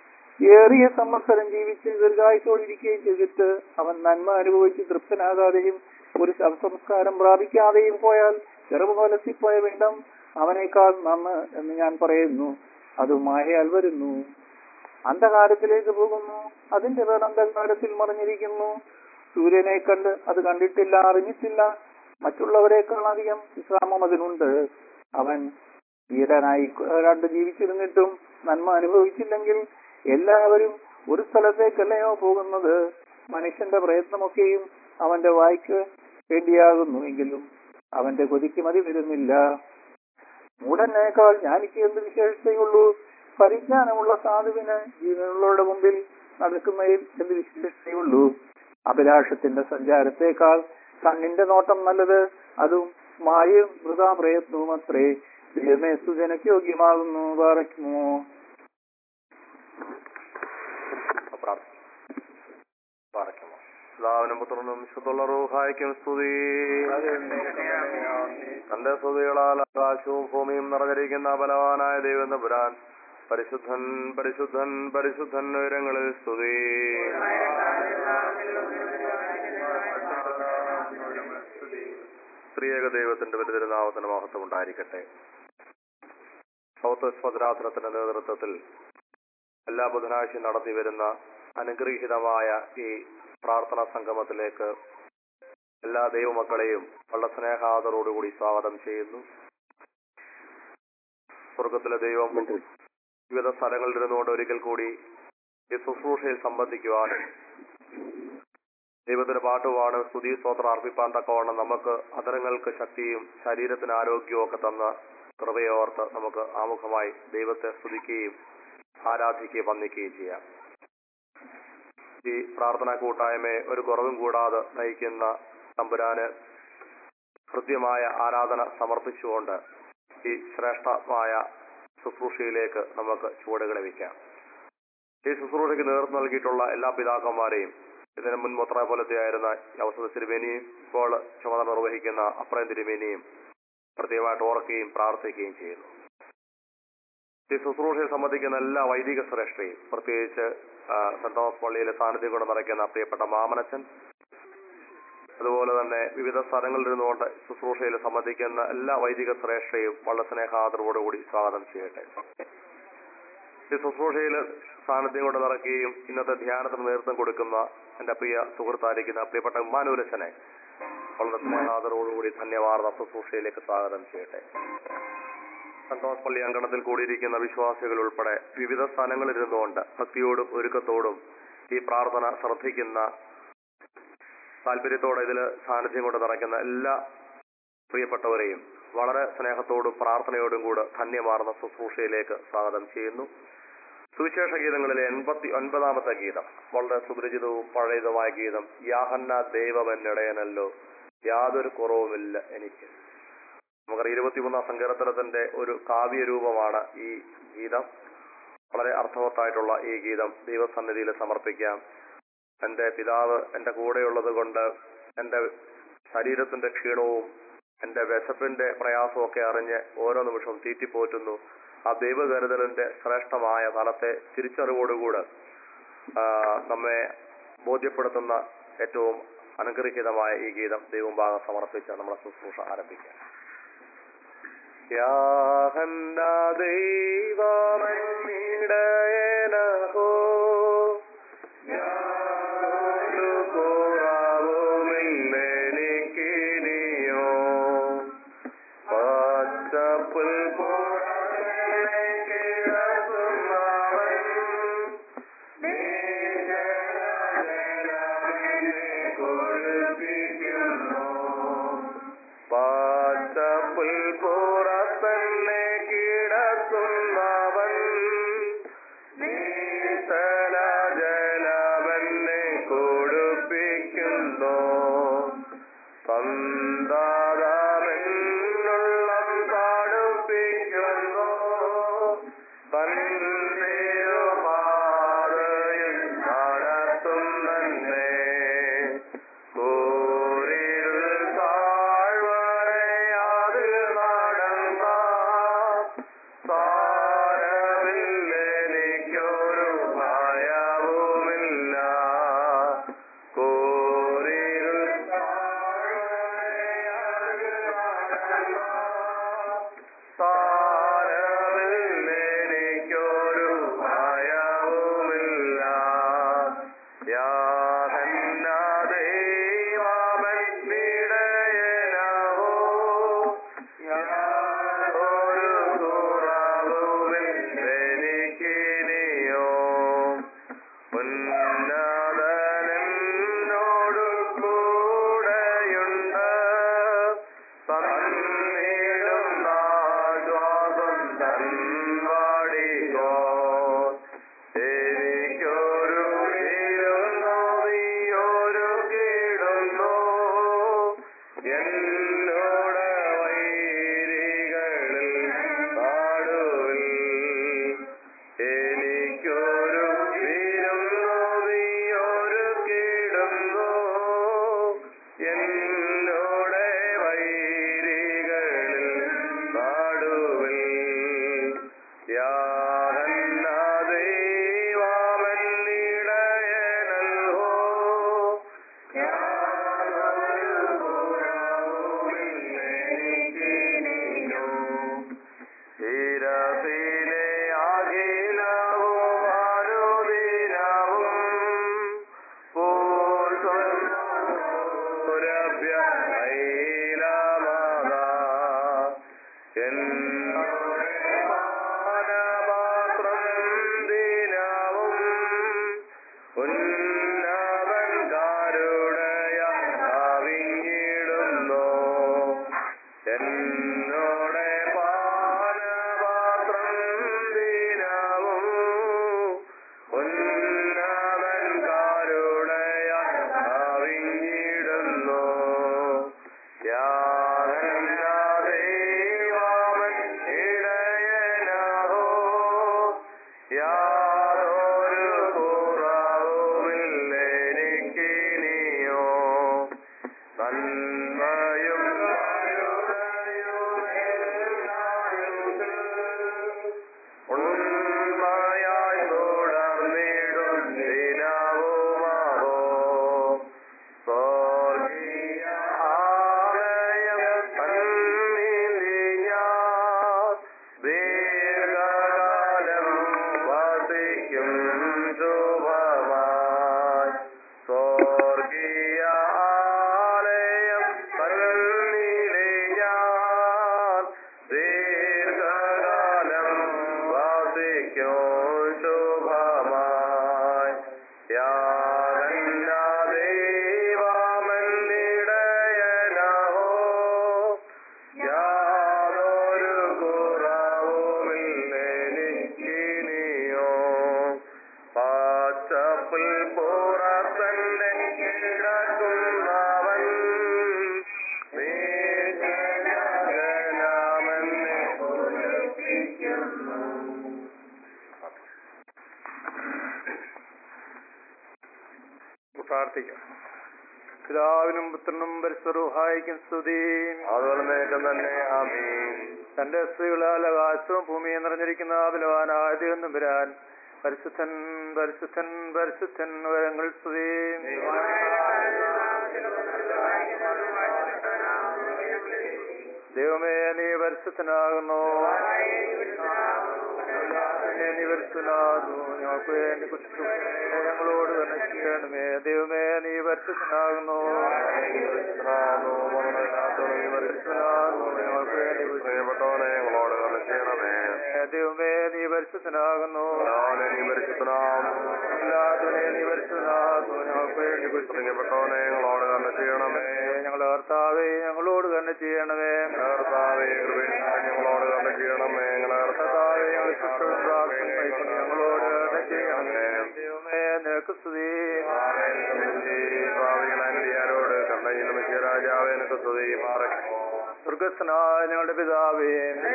ഏറിയ സംവത്സരം ജീവിച്ച് ദീർഘായുസോടിരിക്കുകയും ചെയ്തിട്ട് അവൻ നന്മ അനുഭവിച്ച് തൃപ്തനാകാതെയും ഒരു സംസ്കാരം പ്രാപിക്കാതെയും പോയാൽ ചെറുമുലസിപ്പോയ വേണ്ടം അവനേക്കാൾ നന്ന് എന്ന് ഞാൻ പറയുന്നു അത് മായയാൽ വരുന്നു അന്ധകാരത്തിലേക്ക് പോകുന്നു അതിന്റെ പേർ അന്ധകാരത്തിൽ മറിഞ്ഞിരിക്കുന്നു സൂര്യനെ കണ്ട് അത് കണ്ടിട്ടില്ല അറിഞ്ഞിട്ടില്ല മറ്റുള്ളവരെക്കാൾ അധികം വിശ്രാമം അതിനുണ്ട് അവൻ വീരനായി കണ്ട് ജീവിച്ചിരുന്നിട്ടും നന്മ അനുഭവിച്ചില്ലെങ്കിൽ എല്ലാവരും ഒരു സ്ഥലത്തേക്കല്ലയോ പോകുന്നത് മനുഷ്യന്റെ പ്രയത്നമൊക്കെയും അവന്റെ വായ്ക്ക് വേണ്ടിയാകുന്നു എങ്കിലും അവന്റെ കൊതിക്ക് മതി വരുന്നില്ല മൂടനേക്കാൾ ജ്ഞാനിക്ക് എന്ത് വിശേഷതയുള്ളൂ പരിജ്ഞാനമുള്ള സാധുവിന് ജീവനുള്ളവരുടെ മുമ്പിൽ നടക്കുന്നതിൽ എന്ത് വിശേഷതയുള്ളൂ അഭിലാഷത്തിന്റെ സഞ്ചാരത്തേക്കാൾ കണ്ണിന്റെ നോട്ടം നല്ലത് അതും മായയും വൃതാ പ്രയത്നവും അത്രേ ദൈവമേ സുജനക്ക് യോഗ്യമാകുന്നു പാറയ്ക്കുമോ പ്രാർത്ഥിക്കുന്നു പിതാവിനും പുത്രനും വിശുദ്ധുള്ള റൂഹായ്ക്കും സ്തുതി തന്റെ സ്തുതികളാൽ ആകാശവും ഭൂമിയും നിറഞ്ഞിരിക്കുന്ന ബലവാനായ ദൈവം പുരാൻ പരിശുദ്ധൻ പരിശുദ്ധൻ പരിശുദ്ധൻ ഉയരങ്ങളിൽ സ്തുതി സ്ത്രീയേക ദൈവത്തിന്റെ വലിയൊരുനാമത്തിന്റെ മഹത്വം ഉണ്ടായിരിക്കട്ടെ സൗത്ത് സ്വതരാത്രത്തിന്റെ നേതൃത്വത്തിൽ എല്ലാ ബുധനാഴ്ചയും നടത്തി വരുന്ന അനുഗ്രഹീതമായ ഈ പ്രാർത്ഥനാ സംഗമത്തിലേക്ക് എല്ലാ ദൈവമക്കളെയും വളരെ സ്നേഹാദരോടുകൂടി സ്വാഗതം ചെയ്യുന്നു സ്വർഗത്തിലെ ദൈവം വിവിധ സ്ഥലങ്ങളിൽ ഇരുന്നുകൊണ്ട് ഒരിക്കൽ കൂടി ഈ ശുശ്രൂഷയിൽ സംബന്ധിക്കുവാനും ദൈവത്തിന് പാട്ടുപാട് സ്തുതി സ്തോത്രം അർപ്പിപ്പാൻ തക്കവണ്ണം നമുക്ക് അതരങ്ങൾക്ക് ശക്തിയും ശരീരത്തിന് ആരോഗ്യവും ഒക്കെ തന്ന കൃപയോർത്ത് നമുക്ക് ആമുഖമായി ദൈവത്തെ സ്തുതിക്കുകയും ആരാധിക്കുകയും വന്ദിക്കുകയും ചെയ്യാം ഈ പ്രാർത്ഥനാ കൂട്ടായ്മയെ ഒരു കുറവും കൂടാതെ നയിക്കുന്ന തമ്പുരാന് കൃത്യമായ ആരാധന സമർപ്പിച്ചുകൊണ്ട് ഈ ശ്രേഷ്ഠമായ ശുശ്രൂഷയിലേക്ക് നമുക്ക് ചുവടുകളെ വയ്ക്കാം ഈ ശുശ്രൂഷയ്ക്ക് നേതൃത്വം നൽകിയിട്ടുള്ള എല്ലാ പിതാക്കന്മാരെയും ഇതിന് മുൻ മുത്ര പോലത്തെയായിരുന്ന അവസര തിരുമേനിയും ഇപ്പോൾ ചുമതല നിർവഹിക്കുന്ന അപ്രയം തിരുമേനിയും പ്രത്യേകമായിട്ട് ഓർക്കുകയും പ്രാർത്ഥിക്കുകയും ചെയ്യുന്നു ഈ ശുശ്രൂഷയെ സംബന്ധിക്കുന്ന എല്ലാ വൈദിക ശ്രേഷ്ഠയും പ്രത്യേകിച്ച് ആ, സെന്റ് തോമസ് പള്ളിയിലെ സാന്നിധ്യം കൊണ്ട് നിറയ്ക്കുന്ന പ്രിയപ്പെട്ട മാമനച്ചൻ അതുപോലെ തന്നെ വിവിധ സ്ഥലങ്ങളിൽ ഇരുന്നുകൊണ്ട് ശുശ്രൂഷയിൽ സംബന്ധിക്കുന്ന എല്ലാ വൈദിക ശ്രേഷ്ഠയും വളരെ സ്നേഹാദരവോടുകൂടി സ്വാഗതം ചെയ്യട്ടെ ഈ ശുശ്രൂഷയിൽ സാന്നിധ്യം കൊണ്ട് നിറയ്ക്കുകയും ഇന്നത്തെ ധ്യാനത്തിന് നേതൃത്വം കൊടുക്കുന്ന എന്റെ പ്രിയ സുഹൃത്തായിരിക്കുന്ന പ്രിയപ്പെട്ട ഉമ്മാനൂരച്ചനെ വളരെ സ്നേഹാദരവോടുകൂടി ധന്യവാർത്ത ശുശ്രൂഷയിലേക്ക് സ്വാഗതം ചെയ്യട്ടെ സന്തോഷ് പള്ളി അങ്കണത്തിൽ കൂടിയിരിക്കുന്ന വിശ്വാസികൾ ഉൾപ്പെടെ വിവിധ സ്ഥാനങ്ങളിൽ ഇരുന്നുകൊണ്ട് ഭക്തിയോടും ഒരുക്കത്തോടും ഈ പ്രാർത്ഥന ശ്രദ്ധിക്കുന്ന താല്പര്യത്തോടെ ഇതിൽ സാന്നിധ്യം കൊണ്ട് നിറയ്ക്കുന്ന എല്ലാ പ്രിയപ്പെട്ടവരെയും വളരെ സ്നേഹത്തോടും പ്രാർത്ഥനയോടും കൂടെ ധന്യമാർന്ന ശുശ്രൂഷയിലേക്ക് സ്വാഗതം ചെയ്യുന്നു സുവിശേഷ ഗീതങ്ങളിലെ എൺപത്തി ഒൻപതാമത്തെ ഗീതം വളരെ സുപരിചിതവും പഴയതുമായ ഗീതം യാഹന്ന ദൈവമെന്നിടയനല്ലോ യാതൊരു കുറവുമില്ല എനിക്ക് നമുക്കറിയാം ഇരുപത്തിമൂന്നാം സങ്കീർത്തനത്തിന്റെ ഒരു കാവ്യരൂപമാണ് ഈ ഗീതം വളരെ അർത്ഥവത്തായിട്ടുള്ള ഈ ഗീതം ദൈവസന്നിധിയിൽ സമർപ്പിക്കാം എന്റെ പിതാവ് എന്റെ കൂടെയുള്ളത് കൊണ്ട് എന്റെ ശരീരത്തിന്റെ ക്ഷീണവും എന്റെ വിശപ്പിന്റെ പ്രയാസവും ഒക്കെ അറിഞ്ഞ് ഓരോ നിമിഷവും തീറ്റിപ്പോറ്റുന്നു ആ ദൈവകരുതലിന്റെ ശ്രേഷ്ഠമായ ഫലത്തെ തിരിച്ചറിവോടുകൂടെ ആ, നമ്മെ ബോധ്യപ്പെടുത്തുന്ന ഏറ്റവും അനുഗ്രഹീതമായ ഈ ഗീതം ദൈവം ഭാഗം സമർപ്പിച്ച് നമ്മളെ ശുശ്രൂഷ ആരംഭിക്കാം യാഹന്ന ദൈവമന്നിടയനഹോ യാതൊരു കുറവുമില്ലെനിക്കിനിയോ പച്ചപ്പുൽ പുറമേ കിടക്കുന്നവൻ നീജനമെന്നെ കൊഴുപ്പിക്കുന്നു പച്ചപ്പുൽ പുറത്തന്നെ കിടക്കുന്നവൻ നീ നന്മയും ഉണ്മയായി തുടർന്നിടും ദിനവുമാവോ സ്വർഗീയ ആലയം തന്നിലി ഞാൻ ദീർഘകാലം വസിക്കും ശുഭമായി സ്വർഗീയ ആലയം തന്നിലി ഞാൻ ദീർഘകാലം വസിക്കും ശുഭമായി യാതന്ന ദൈവമെന്നിടയനഹോ യാതൊരു കുറവുമില്ലെനിക്കിനിയോ പച്ചപ്പിൽ പുറത്തന്നെ കിടക്കുന്നവൻ നീജനാമെന്നെ പ്രാർത്ഥിക്കാം പിതാവിനും പുത്രനും പരിസ്വരൂഹായിക്കും സ്തുതി അതുപോലെ നേരം തന്നെ ആമീൻ തന്റെ സ്ത്രീകളാൽ ആകാശവും ഭൂമിയും നിറഞ്ഞിരിക്കുന്ന ബലവാനായ ദൈവം വരാൻ പരിശുദ്ധൻ പരിശുദ്ധൻ പരിശുദ്ധൻ വരങ്ങൾ സ്തുതി ദൈവമേ നീ പരിശുദ്ധനാകുന്നു ദൈവമേ, നീ പരിശുദ്ധനാകുന്നു ഞങ്ങൾക്ക് വേണ്ടി കുറിച്ച് ഞങ്ങളോട് തന്നെ ചെയ്യണമേ ദൈവമേ നീ പരിശുദ്ധനാകുന്നു പരിശുദ്ധനാകുന്നു ഞങ്ങൾക്ക് വേണ്ടി കുറിച്ച് പ്രിയപ്പെട്ടവനെ ഞങ്ങളോട് കർമ്മ ചെയ്യണമേ ദൈവമേ നീ പരിശുദ്ധനാകുന്നു ഞാനെ നീ പരിശുദ്ധനാകുന്നു അല്ലാത്തവനെ നീ പരിശുദ്ധനാകുന്നു ഞങ്ങൾക്ക് വേണ്ടി കുറിച്ച് പ്രിയപ്പെട്ടവനെ ഞങ്ങളോട് കർമ്മ ചെയ്യണമേ ഞങ്ങളുടെ കർത്താവേ ഞങ്ങളോട് തന്നെ ചെയ്യണമേ കർത്താവേ കൃപയായി ഞങ്ങളോട് കർമ്മ ചെയ്യണമേ ഞങ്ങളെ കർത്താവേ ഞങ്ങൾ ശുശ്രൂഷ പ്രാർത്ഥന കൈക്കൊണ്ട് ഞങ്ങളോട് തന്നെ ചെയ്യണമേ ദൈവമേ നിനക്ക് സ്തുതി ഭാവികളാരോട് കണ്ണ രാജാവേ നിനക്ക് സ്തുതി മാറക്കോ സ്വർഗസ്നായ ഞങ്ങളുടെ പിതാവേ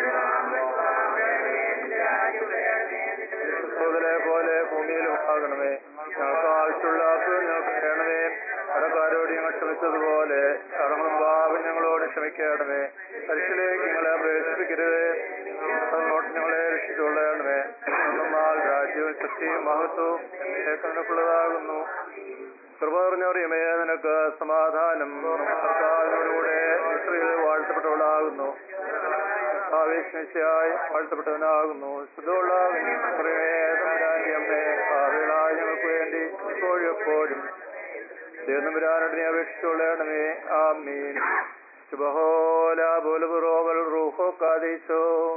സോദരെ പോലെ ഭൂമിയിലും ആകണമേ ഞങ്ങൾക്ക് ആവശ്യമുള്ള ആപ്പ് ഞങ്ങൾക്ക് വേണമേ കടക്കാരോട് ഞങ്ങൾ ക്ഷമിച്ചതുപോലെ കടങ്ങളും പാപം ഞങ്ങളോട് ക്ഷമിക്കണമേ പരിശിലേക്ക് ഞങ്ങളെ പ്രവേശിപ്പിക്കരുത് അങ്ങോട്ട് ഞങ്ങളെ രക്ഷിച്ചുകൊള്ളണമേ എന്നാൽ രാജ്യവും ശക്തിയും മഹത്വവും നിനക്കുള്ളതാകുന്നു കൃപ നിറഞ്ഞറിയമേ നിനക്ക് സമാധാനം കർത്താവിനോടുകൂടെ സ്ത്രീകൾ വാഴ്ത്തപ്പെട്ടവളാകുന്നു ആവേശനിശയായി വാഴ്ത്തപ്പെട്ടവനാകുന്നു ശുദ്ധമുള്ള അമ്മേ ഭാവികളായി ഞങ്ങൾക്ക് വേണ്ടി ഇപ്പോഴും എപ്പോഴും ദേവനമ്പുരാനോടിനെ അപേക്ഷിച്ചുകൊള്ളണമേ ആമീൻ ശുഭഹോല ബോലപുറോവൽ റൂഹോ കാതീശോ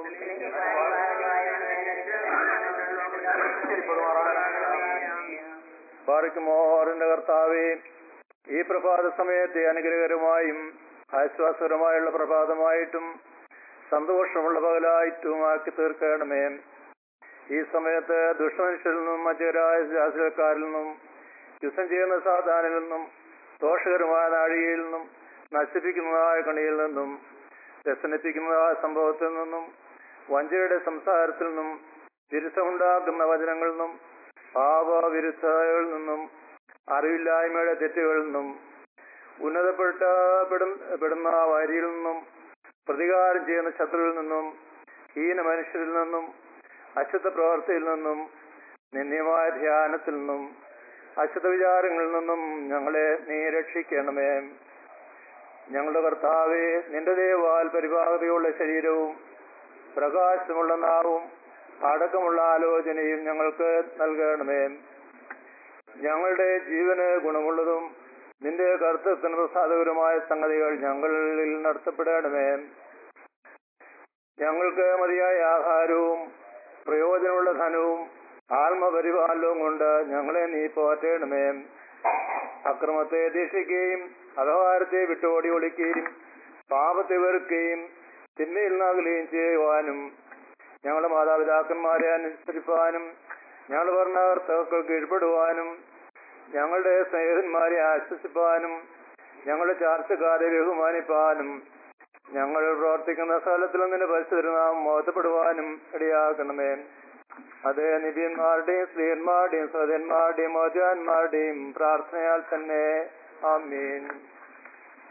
പാറിക്കുമോറിന്റെ കർത്താവേ ഈ പ്രഭാത സമയത്തെ അനുഗ്രഹകരമായും ആശ്വാസകരമായുള്ള പ്രഭാതമായിട്ടും സന്തോഷമുള്ള പകലായിട്ടും ആക്കി തീർക്കണമേ ഈ സമയത്ത് ദുഷ്ടമനുഷ്യരിൽ നിന്നും മറ്റൊരായ ശാസ്ത്രക്കാരിൽ നിന്നും യുദ്ധം ചെയ്യുന്ന സാധാനിൽ നിന്നും ദോഷകരമായ നാഴികയിൽ നിന്നും നശിപ്പിക്കുന്നതായ കണിയിൽ നിന്നും വ്യസനിപ്പിക്കുന്നതായ സംഭവത്തിൽ നിന്നും വഞ്ചയുടെ സംസാരത്തിൽ നിന്നും വിരുദ്ധമുണ്ടാക്കുന്ന വചനങ്ങളിൽ നിന്നും പാപവിരുദ്ധതകളിൽ നിന്നും അറിവില്ലായ്മയുടെ തെറ്റുകളിൽ നിന്നും ഉന്നതപ്പെട്ട പെടുന്ന വരിയിൽ നിന്നും പ്രതികാരം ചെയ്യുന്ന ശത്രുവിൽ നിന്നും ഹീന മനുഷ്യരിൽ നിന്നും അശുദ്ധ പ്രവർത്തിയിൽ നിന്നും നിന്ദ്യമായ ധ്യാനത്തിൽ നിന്നും അശുദ്ധ വിചാരങ്ങളിൽ നിന്നും ഞങ്ങളെ നീ രക്ഷിക്കണമേ ഞങ്ങളുടെ കർത്താവെ നിന്റെ ദേവാൽ പരിപാകതയുള്ള ശരീരവും പ്രകാശമുള്ള നാവും അടക്കമുള്ള ആലോചനയും ഞങ്ങൾക്ക് നൽകണമേ ഞങ്ങളുടെ ജീവന് ഗുണമുള്ളതും നിന്റെ കർത്തൃത്വത്തിന് പ്രസാദകരമായ സംഗതികൾ ഞങ്ങളിൽ നടത്തപ്പെടണമേ ഞങ്ങൾക്ക് മതിയായ ആഹാരവും പ്രയോജനമുള്ള ധനവും ആത്മപരിപാലനവും കൊണ്ട് ഞങ്ങളെ നീ പോറ്റണമേ അക്രമത്തെ ദീക്ഷിക്കുകയും അധകാരത്തെ വിട്ടോടി ഒളിക്കുകയും പാപത്തെ വെറുക്കുകയും തിന്മയിൽ നിന്നകലുകയും ചെയ്യുവാനും ഞങ്ങളുടെ മാതാപിതാക്കന്മാരെ അനുസരിപ്പാനും ഞങ്ങളുടെ ഭരണകർത്താക്കൾ കീഴ്പ്പെടുവാനും ഞങ്ങളുടെ സ്നേഹിതന്മാരെ ആശ്വസിപ്പാനും ഞങ്ങളുടെ ചാർച്ചക്കാരെ ബഹുമാനിപ്പാനും ഞങ്ങൾ പ്രവർത്തിക്കുന്ന സ്ഥലത്തിൽ നിന്റെ പരിശുദ്ധനാം മോശപ്പെടുവാനും ഇടയാക്കണമേ അതേ നിബിയന്മാരുടെയും സ്ത്രീയന്മാരുടെയും സഹോദരന്മാരുടെയും മോചാന്മാരുടെയും പ്രാർത്ഥനയാൽ തന്നെ ആമീൻ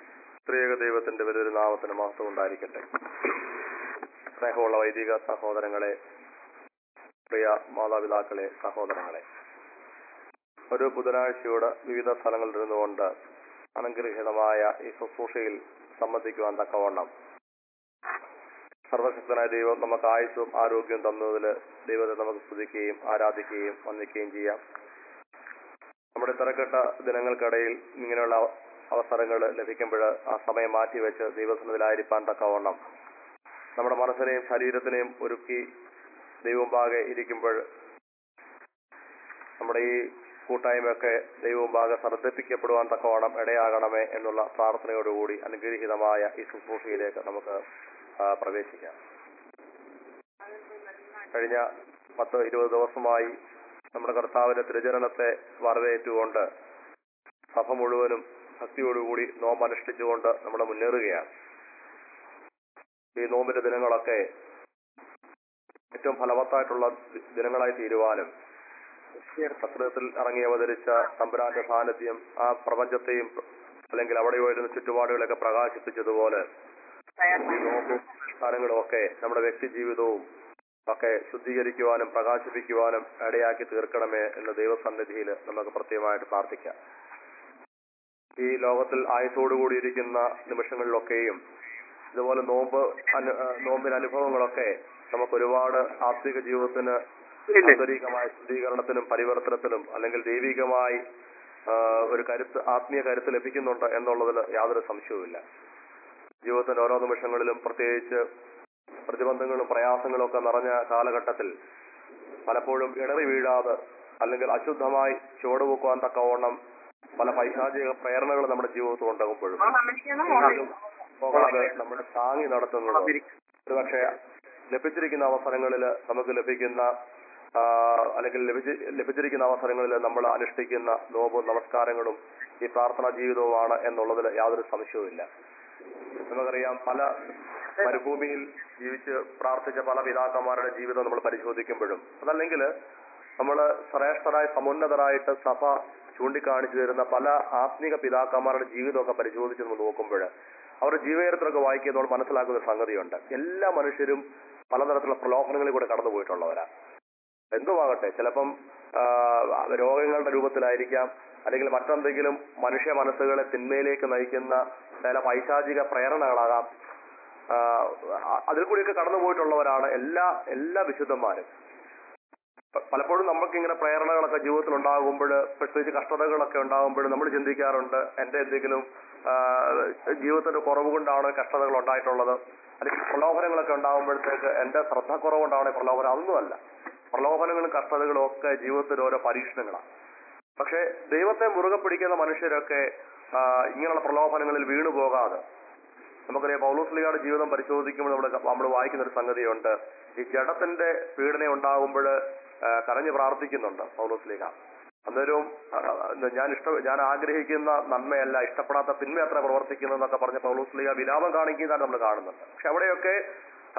ത്രിയേക ദൈവത്തിന്റെ വലിയൊരു നാമത്തിന് മഹത്വം ഉണ്ടായിരിക്കട്ടെ സ്നേഹമുള്ള വൈദിക സഹോദരങ്ങളെ പ്രിയ മാതാപിതാക്കളെ സഹോദരങ്ങളെ ഒരു ബുധനാഴ്ചയോട് വിവിധ സ്ഥലങ്ങളിൽ ഇരുന്നുകൊണ്ട് അനുഗ്രഹീതമായ ഈ ശുശ്രൂഷയിൽ സംബന്ധിക്കുവാൻ തക്കവണ്ണം സർവശക്തനായ ദൈവം നമുക്ക് ആയുസ്സും ആരോഗ്യവും തന്നതിൽ ദൈവത്തെ നമുക്ക് സ്തുതിക്കുകയും ആരാധിക്കുകയും വന്ദിക്കുകയും ചെയ്യാം നമ്മുടെ തിരക്കിട്ട ദിനങ്ങൾക്കിടയിൽ ഇങ്ങനെയുള്ള അവസരങ്ങൾ ലഭിക്കുമ്പോൾ ആ സമയം മാറ്റിവെച്ച് ദൈവസന്നിധിയിലായിരിക്കാൻ തക്കവണ്ണം നമ്മുടെ മനസ്സിനെയും ശരീരത്തിനെയും ഒരുക്കി ദൈവമുമ്പാകെ ഇരിക്കുമ്പോൾ നമ്മുടെ ഈ കൂട്ടായ്മയൊക്കെ ദൈവമുമ്പാകെ ശ്രദ്ധിപ്പിക്കപ്പെടുവാൻ തക്കവണ്ണം ഇടയാകണമേ എന്നുള്ള പ്രാർത്ഥനയോടുകൂടി അനുഗ്രഹീതമായ ഈ ശുശ്രൂഷയിലേക്ക് നമുക്ക് ആ, പ്രവേശിക്കാം കഴിഞ്ഞ പത്ത് ഇരുപത് ദിവസമായി നമ്മുടെ കർത്താവിന്റെ തിരുജനനത്തെ വരവേറ്റുകൊണ്ട് സഭ മുഴുവനും ഭക്തിയോടുകൂടി നോമ്പ് അനുഷ്ഠിച്ചുകൊണ്ട് നമ്മൾ മുന്നേറുകയാണ് ഈ നോമ്പിന്റെ ദിനങ്ങളൊക്കെ ഏറ്റവും ഫലവത്തായിട്ടുള്ള ദിനങ്ങളായി തീരുവാനും സത്രത്തിൽ ഇറങ്ങി അവതരിച്ച തമ്പുരാന്റെ സാന്നിധ്യം ആ പ്രപഞ്ചത്തെയും അല്ലെങ്കിൽ അവിടെ വരുന്ന ചുറ്റുപാടുകളൊക്കെ പ്രകാശിപ്പിച്ചതുപോലെ ഈ നോമ്പും അനുഷ്ഠാനങ്ങളും ഒക്കെ നമ്മുടെ വ്യക്തി ജീവിതവും ഒക്കെ ശുദ്ധീകരിക്കുവാനും പ്രകാശിപ്പിക്കുവാനും ഇടയാക്കി തീർക്കണമേ എന്ന ദൈവസന്നിധിയിൽ നമുക്ക് പ്രത്യേകമായിട്ട് പ്രാർത്ഥിക്കാം ഈ ലോകത്തിൽ ആയത്തോടുകൂടിയിരിക്കുന്ന നിമിഷങ്ങളിലൊക്കെയും ഇതുപോലെ നോമ്പ് അനു- ആ, നോമ്പിന്റെ അനുഭവങ്ങളൊക്കെ നമുക്ക് ഒരുപാട് ആത്മിക ജീവിതത്തിന് ആന്തരികമായ ശുദ്ധീകരണത്തിനും പരിവർത്തനത്തിനും അല്ലെങ്കിൽ ദൈവികമായി ആ, ഒരു കരുത്ത് ആത്മീയ കരുത്ത് ലഭിക്കുന്നുണ്ട് എന്നുള്ളതിൽ യാതൊരു സംശയവുമില്ല ജീവിതത്തിന്റെ ഓരോ നിമിഷങ്ങളിലും പ്രത്യേകിച്ച് പ്രതിബന്ധങ്ങളും പ്രയാസങ്ങളും ഒക്കെ നിറഞ്ഞ കാലഘട്ടത്തിൽ പലപ്പോഴും ഇടറി വീഴാതെ അല്ലെങ്കിൽ അശുദ്ധമായി ചുവടുവെക്കുവാൻ തക്കവണ്ണം പല പൈശാചിക പ്രേരണകൾ നമ്മുടെ ജീവിതത്തിൽ ഉണ്ടാകുമ്പോഴും ഒരിക്കലും പോകാതെ നമ്മുടെ താങ്ങി നടത്തുന്നത് ഒരുപക്ഷെ ലഭിച്ചിരിക്കുന്ന അവസരങ്ങളിൽ നമുക്ക് ലഭിക്കുന്ന ആ, അല്ലെങ്കിൽ ലഭിച്ച് ലഭിച്ചിരിക്കുന്ന അവസരങ്ങളിൽ നമ്മൾ അനുഷ്ഠിക്കുന്ന നോമ്പും നമസ്കാരങ്ങളും ഈ പ്രാർത്ഥനാ ജീവിതവുമാണ് എന്നുള്ളതിൽ യാതൊരു സംശയവുമില്ല നമുക്കറിയാം പല മരുഭൂമിയിൽ ജീവിച്ച് പ്രാർത്ഥിച്ച പല പിതാക്കന്മാരുടെ ജീവിതം നമ്മൾ പരിശോധിക്കുമ്പോഴും അതല്ലെങ്കിൽ നമ്മൾ ശ്രേഷ്ഠരായ സമുന്നതരായിട്ട് സഭ ചൂണ്ടിക്കാണിച്ചു തരുന്ന പല ആത്മീക പിതാക്കന്മാരുടെ ജീവിതമൊക്കെ പരിശോധിച്ച് നമ്മൾ നോക്കുമ്പോൾ അവരുടെ ജീവചരിത്രമൊക്കെ വായിക്കുക നമ്മൾ മനസ്സിലാക്കുന്ന ഒരു സംഗതിയുണ്ട് എല്ലാ മനുഷ്യരും പലതരത്തിലുള്ള പ്രലോഭനങ്ങളിൽ കൂടെ കടന്നു പോയിട്ടുള്ളവരാ എന്തുമാകട്ടെ ചിലപ്പം ആ, രോഗങ്ങളുടെ രൂപത്തിലായിരിക്കാം അല്ലെങ്കിൽ മറ്റെന്തെങ്കിലും മനുഷ്യ മനസ്സുകളെ തിന്മയിലേക്ക് നയിക്കുന്ന ചില പൈശാചിക പ്രേരണകളാകാം ആ, അതിൽ കൂടിയൊക്കെ കടന്നു പോയിട്ടുള്ളവരാണ് എല്ലാ എല്ലാ വിശുദ്ധന്മാരും പ- പലപ്പോഴും നമുക്ക് ഇങ്ങനെ പ്രേരണകളൊക്കെ ജീവിതത്തിൽ ഉണ്ടാകുമ്പോൾ പ്രത്യേകിച്ച് കഷ്ടതകളൊക്കെ ഉണ്ടാകുമ്പോൾ നമ്മൾ ചിന്തിക്കാറുണ്ട് എന്റെ എന്തെങ്കിലും ആ, ജീവിതത്തിന്റെ കുറവ് കൊണ്ടാണ് കഷ്ടതകൾ ഉണ്ടായിട്ടുള്ളത് അല്ലെങ്കിൽ പ്രലോഭനങ്ങളൊക്കെ ഉണ്ടാകുമ്പോഴത്തേക്ക് എന്റെ ശ്രദ്ധ കുറവുകൊണ്ടാണ് ഈ പ്രലോഭനം അതൊന്നുമല്ല പ്രലോഭനങ്ങളും കഷ്ടതകളും ഒക്കെ ജീവിതത്തിൽ ഓരോ പരീക്ഷണങ്ങളാണ് പക്ഷെ ദൈവത്തെ മുറുകെ പിടിക്കുന്ന മനുഷ്യരൊക്കെ ആ, ഇങ്ങനെയുള്ള പ്രലോഭനങ്ങളിൽ വീണു പോകാതെ നമുക്കറിയാം പൗലോസ്ലിയുടെ ജീവിതം പരിശോധിക്കുമ്പോൾ നമ്മൾ നമ്മൾ വായിക്കുന്ന ഒരു സംഗതിയുണ്ട് ഈ ജഡത്തിന്റെ പീഡന ഉണ്ടാകുമ്പോൾ കരഞ്ഞു പ്രാർത്ഥിക്കുന്നുണ്ട് പൗലോസ്ലിക അന്നേരവും ആ, ഞാൻ ഇഷ്ട ഞാൻ ആഗ്രഹിക്കുന്ന നന്മയല്ല ഇഷ്ടപ്പെടാത്ത തിന്മ അത്ര പ്രവർത്തിക്കുന്നതെന്നൊക്കെ പറഞ്ഞ പൗലോസ്ലിക വിലാപം കാണിക്കുന്നതാണ് നമ്മൾ കാണുന്നുണ്ട് പക്ഷെ അവിടെയൊക്കെ ആ,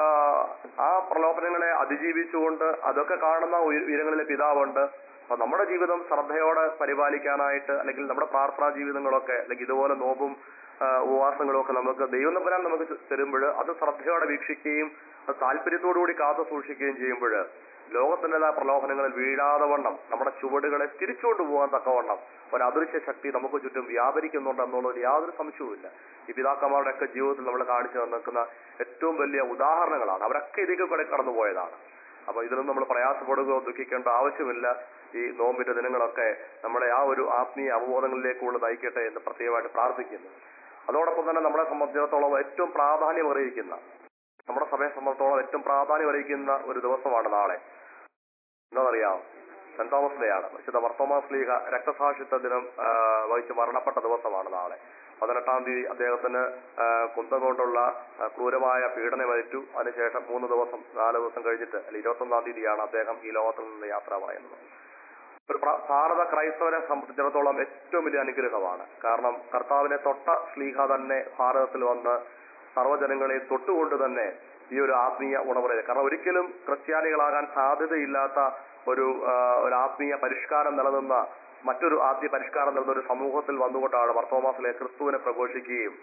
ആ പ്രലോഭനങ്ങളെ അതിജീവിച്ചുകൊണ്ട് അതൊക്കെ കാണുന്ന ഉയ- ഉയരങ്ങളിലെ പിതാവുണ്ട് അപ്പൊ നമ്മുടെ ജീവിതം ശ്രദ്ധയോടെ പരിപാലിക്കാനായിട്ട് അല്ലെങ്കിൽ നമ്മുടെ പ്രാർത്ഥനാ ജീവിതങ്ങളൊക്കെ അല്ലെങ്കിൽ ഇതുപോലെ നോമ്പും ആ, ഉപവാസങ്ങളും ഒക്കെ നമുക്ക് ദൈവം നമ്പരാൻ നമുക്ക് തരുമ്പോൾ അത് ശ്രദ്ധയോടെ വീക്ഷിക്കുകയും അത് താല്പര്യത്തോടുകൂടി കാത്തു സൂക്ഷിക്കുകയും ചെയ്യുമ്പോൾ ലോകത്തിൻ്റെതായ പ്രലോഭനങ്ങളിൽ വീഴാതെ വണ്ണം നമ്മുടെ ചുവടുകളെ തിരിച്ചുകൊണ്ട് പോകാൻ തക്കവണ്ണം ഒരു അദൃശ്യ ശക്തി നമുക്ക് ചുറ്റും വ്യാപരിക്കുന്നുണ്ട് എന്നുള്ളതിൽ യാതൊരു സംശയവുമില്ല ഈ പിതാക്കന്മാരുടെ ഒക്കെ ജീവിതത്തിൽ നമ്മൾ കാണിച്ചു തന്നിരിക്കുന്ന ഏറ്റവും വലിയ ഉദാഹരണങ്ങളാണ് അവരൊക്കെ ഇതിലേക്ക് കൂടെ കടന്നുപോയതാണ് അപ്പൊ ഇതിലൊന്നും നമ്മൾ പ്രയാസപ്പെടുകയോ ദുഃഖിക്കേണ്ട ആവശ്യമില്ല ഈ നോമ്പിന്റെ ദിനങ്ങളൊക്കെ നമ്മളെ ആ ഒരു ആത്മീയ അവബോധങ്ങളിലേക്കുള്ള നയിക്കട്ടെ എന്ന് പ്രത്യേകമായിട്ട് പ്രാർത്ഥിക്കുന്നു അതോടൊപ്പം തന്നെ നമ്മളെ സംബന്ധിച്ചിടത്തോളം ഏറ്റവും പ്രാധാന്യം അറിയിക്കുന്ന നമ്മുടെ സഭയെ സംബന്ധിച്ചിടത്തോളം ഏറ്റവും പ്രാധാന്യം അറിയിക്കുന്ന ഒരു ദിവസമാണ് നാളെ എന്താണെന്നറിയാം സെന്റ് തോമസ് ഡേ ആണ് വിശുദ്ധ വർത്തമാസ് ലീഗ രക്തസാക്ഷിത്വ ദിനം ആ, വഹിച്ച് മരണപ്പെട്ട ദിവസമാണ് നാളെ പതിനെട്ടാം തീയതി അദ്ദേഹത്തിന് ആ, കുന്തം കൊണ്ടുള്ള ആ, ക്രൂരമായ പീഡനമേറ്റു അതിനുശേഷം മൂന്ന് ദിവസം നാല് ദിവസം കഴിഞ്ഞിട്ട് അല്ലെ ഇരുപത്തൊന്നാം തീയതിയാണ് അദ്ദേഹം ഈ ലോകത്തിൽ നിന്ന് യാത്ര പറയുന്നത് ഒരു പ്ര- ഭാരത ക്രൈസ്തവരെ സംബന്ധിച്ചിടത്തോളം ഏറ്റവും വലിയ അനുഗ്രഹമാണ് കാരണം കർത്താവിനെ തൊട്ട സ്ലീഹ തന്നെ ഭാരതത്തിൽ വന്ന് സർവ്വജനങ്ങളെ തൊട്ടുകൊണ്ട് തന്നെ ഈ ഒരു ആത്മീയ ഉണർവ് കാരണം ഒരിക്കലും ക്രിസ്ത്യാനികളാകാൻ സാധ്യതയില്ലാത്ത ഒരു ആ, ഒരു ആത്മീയ പരിഷ്കാരം നിലനിന്ന മറ്റൊരു ആത്മീയ പരിഷ്കാരം നിലനിന്ന ഒരു സമൂഹത്തിൽ വന്നുകൊണ്ടാണ് വർത്തമാസിലെ ക്രിസ്തുവിനെ പ്രഘോഷിക്കുകയും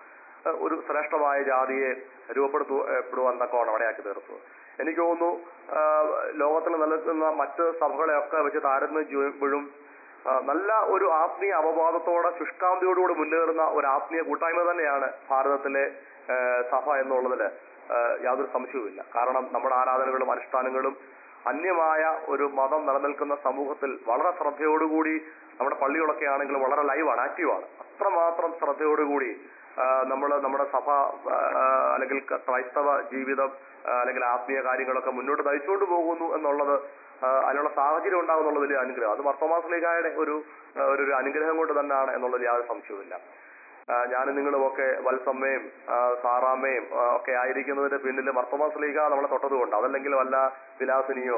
ഏഹ്, ഒരു ശ്രേഷ്ഠമായ ജാതിയെ രൂപപ്പെടുത്തു ഏഹ്, പെടുവാൻ തക്കവണ്ണം ഇടയാക്കി തീർത്തു എനിക്ക് തോന്നുന്നു ആഹ്, ലോകത്തിൽ നിലനിൽക്കുന്ന മറ്റ് സഭകളെയൊക്കെ വെച്ച് താരതമ്യം ചെയ്യുമ്പോഴും ആ, നല്ല ഒരു ആത്മീയ അവബോധത്തോടെ ശുഷ്കാന്തിയോടുകൂടി മുന്നേറുന്ന ഒരു ആത്മീയ കൂട്ടായ്മ തന്നെയാണ് ഭാരതത്തിലെ ആ, സഭ എന്നുള്ളതിൽ ആ, യാതൊരു സംശയവുമില്ല കാരണം നമ്മുടെ ആരാധനകളും അനുഷ്ഠാനങ്ങളും അന്യമായ ഒരു മതം നിലനിൽക്കുന്ന സമൂഹത്തിൽ വളരെ ശ്രദ്ധയോടുകൂടി നമ്മുടെ പള്ളികളൊക്കെ ആണെങ്കിലും വളരെ ലൈവാണ് ആക്റ്റീവാണ് അത്രമാത്രം ശ്രദ്ധയോടുകൂടി നമ്മൾ നമ്മുടെ സഭ ആ, അല്ലെങ്കിൽ ക- ക്രൈസ്തവ ജീവിതം ആ, അല്ലെങ്കിൽ ആത്മീയ കാര്യങ്ങളൊക്കെ മുന്നോട്ട് നയിച്ചുകൊണ്ട് പോകുന്നു എന്നുള്ളത് ആ, അതിനുള്ള സാഹചര്യം ഉണ്ടാകുന്നുള്ള വലിയ അനുഗ്രഹം അത് മർത്തോമാസ്ലികായുടെ ഒരു ആ, ഒരു ഒരു അനുഗ്രഹം കൊണ്ട് തന്നെയാണ് എന്നുള്ളതിൽ യാതൊരു സംശയവുമില്ല ആ, ഞാനും നിങ്ങളും ഒക്കെ വത്സമ്മയും ആ, സാറാമ്മയും ആ, ഒക്കെ ആയിരിക്കുന്നതിന്റെ പിന്നിൽ മർത്തോമാസ്ലിക നമ്മളെ തൊട്ടതുകൊണ്ട് അതല്ലെങ്കിൽ വല്ല വിലാസിനിയോ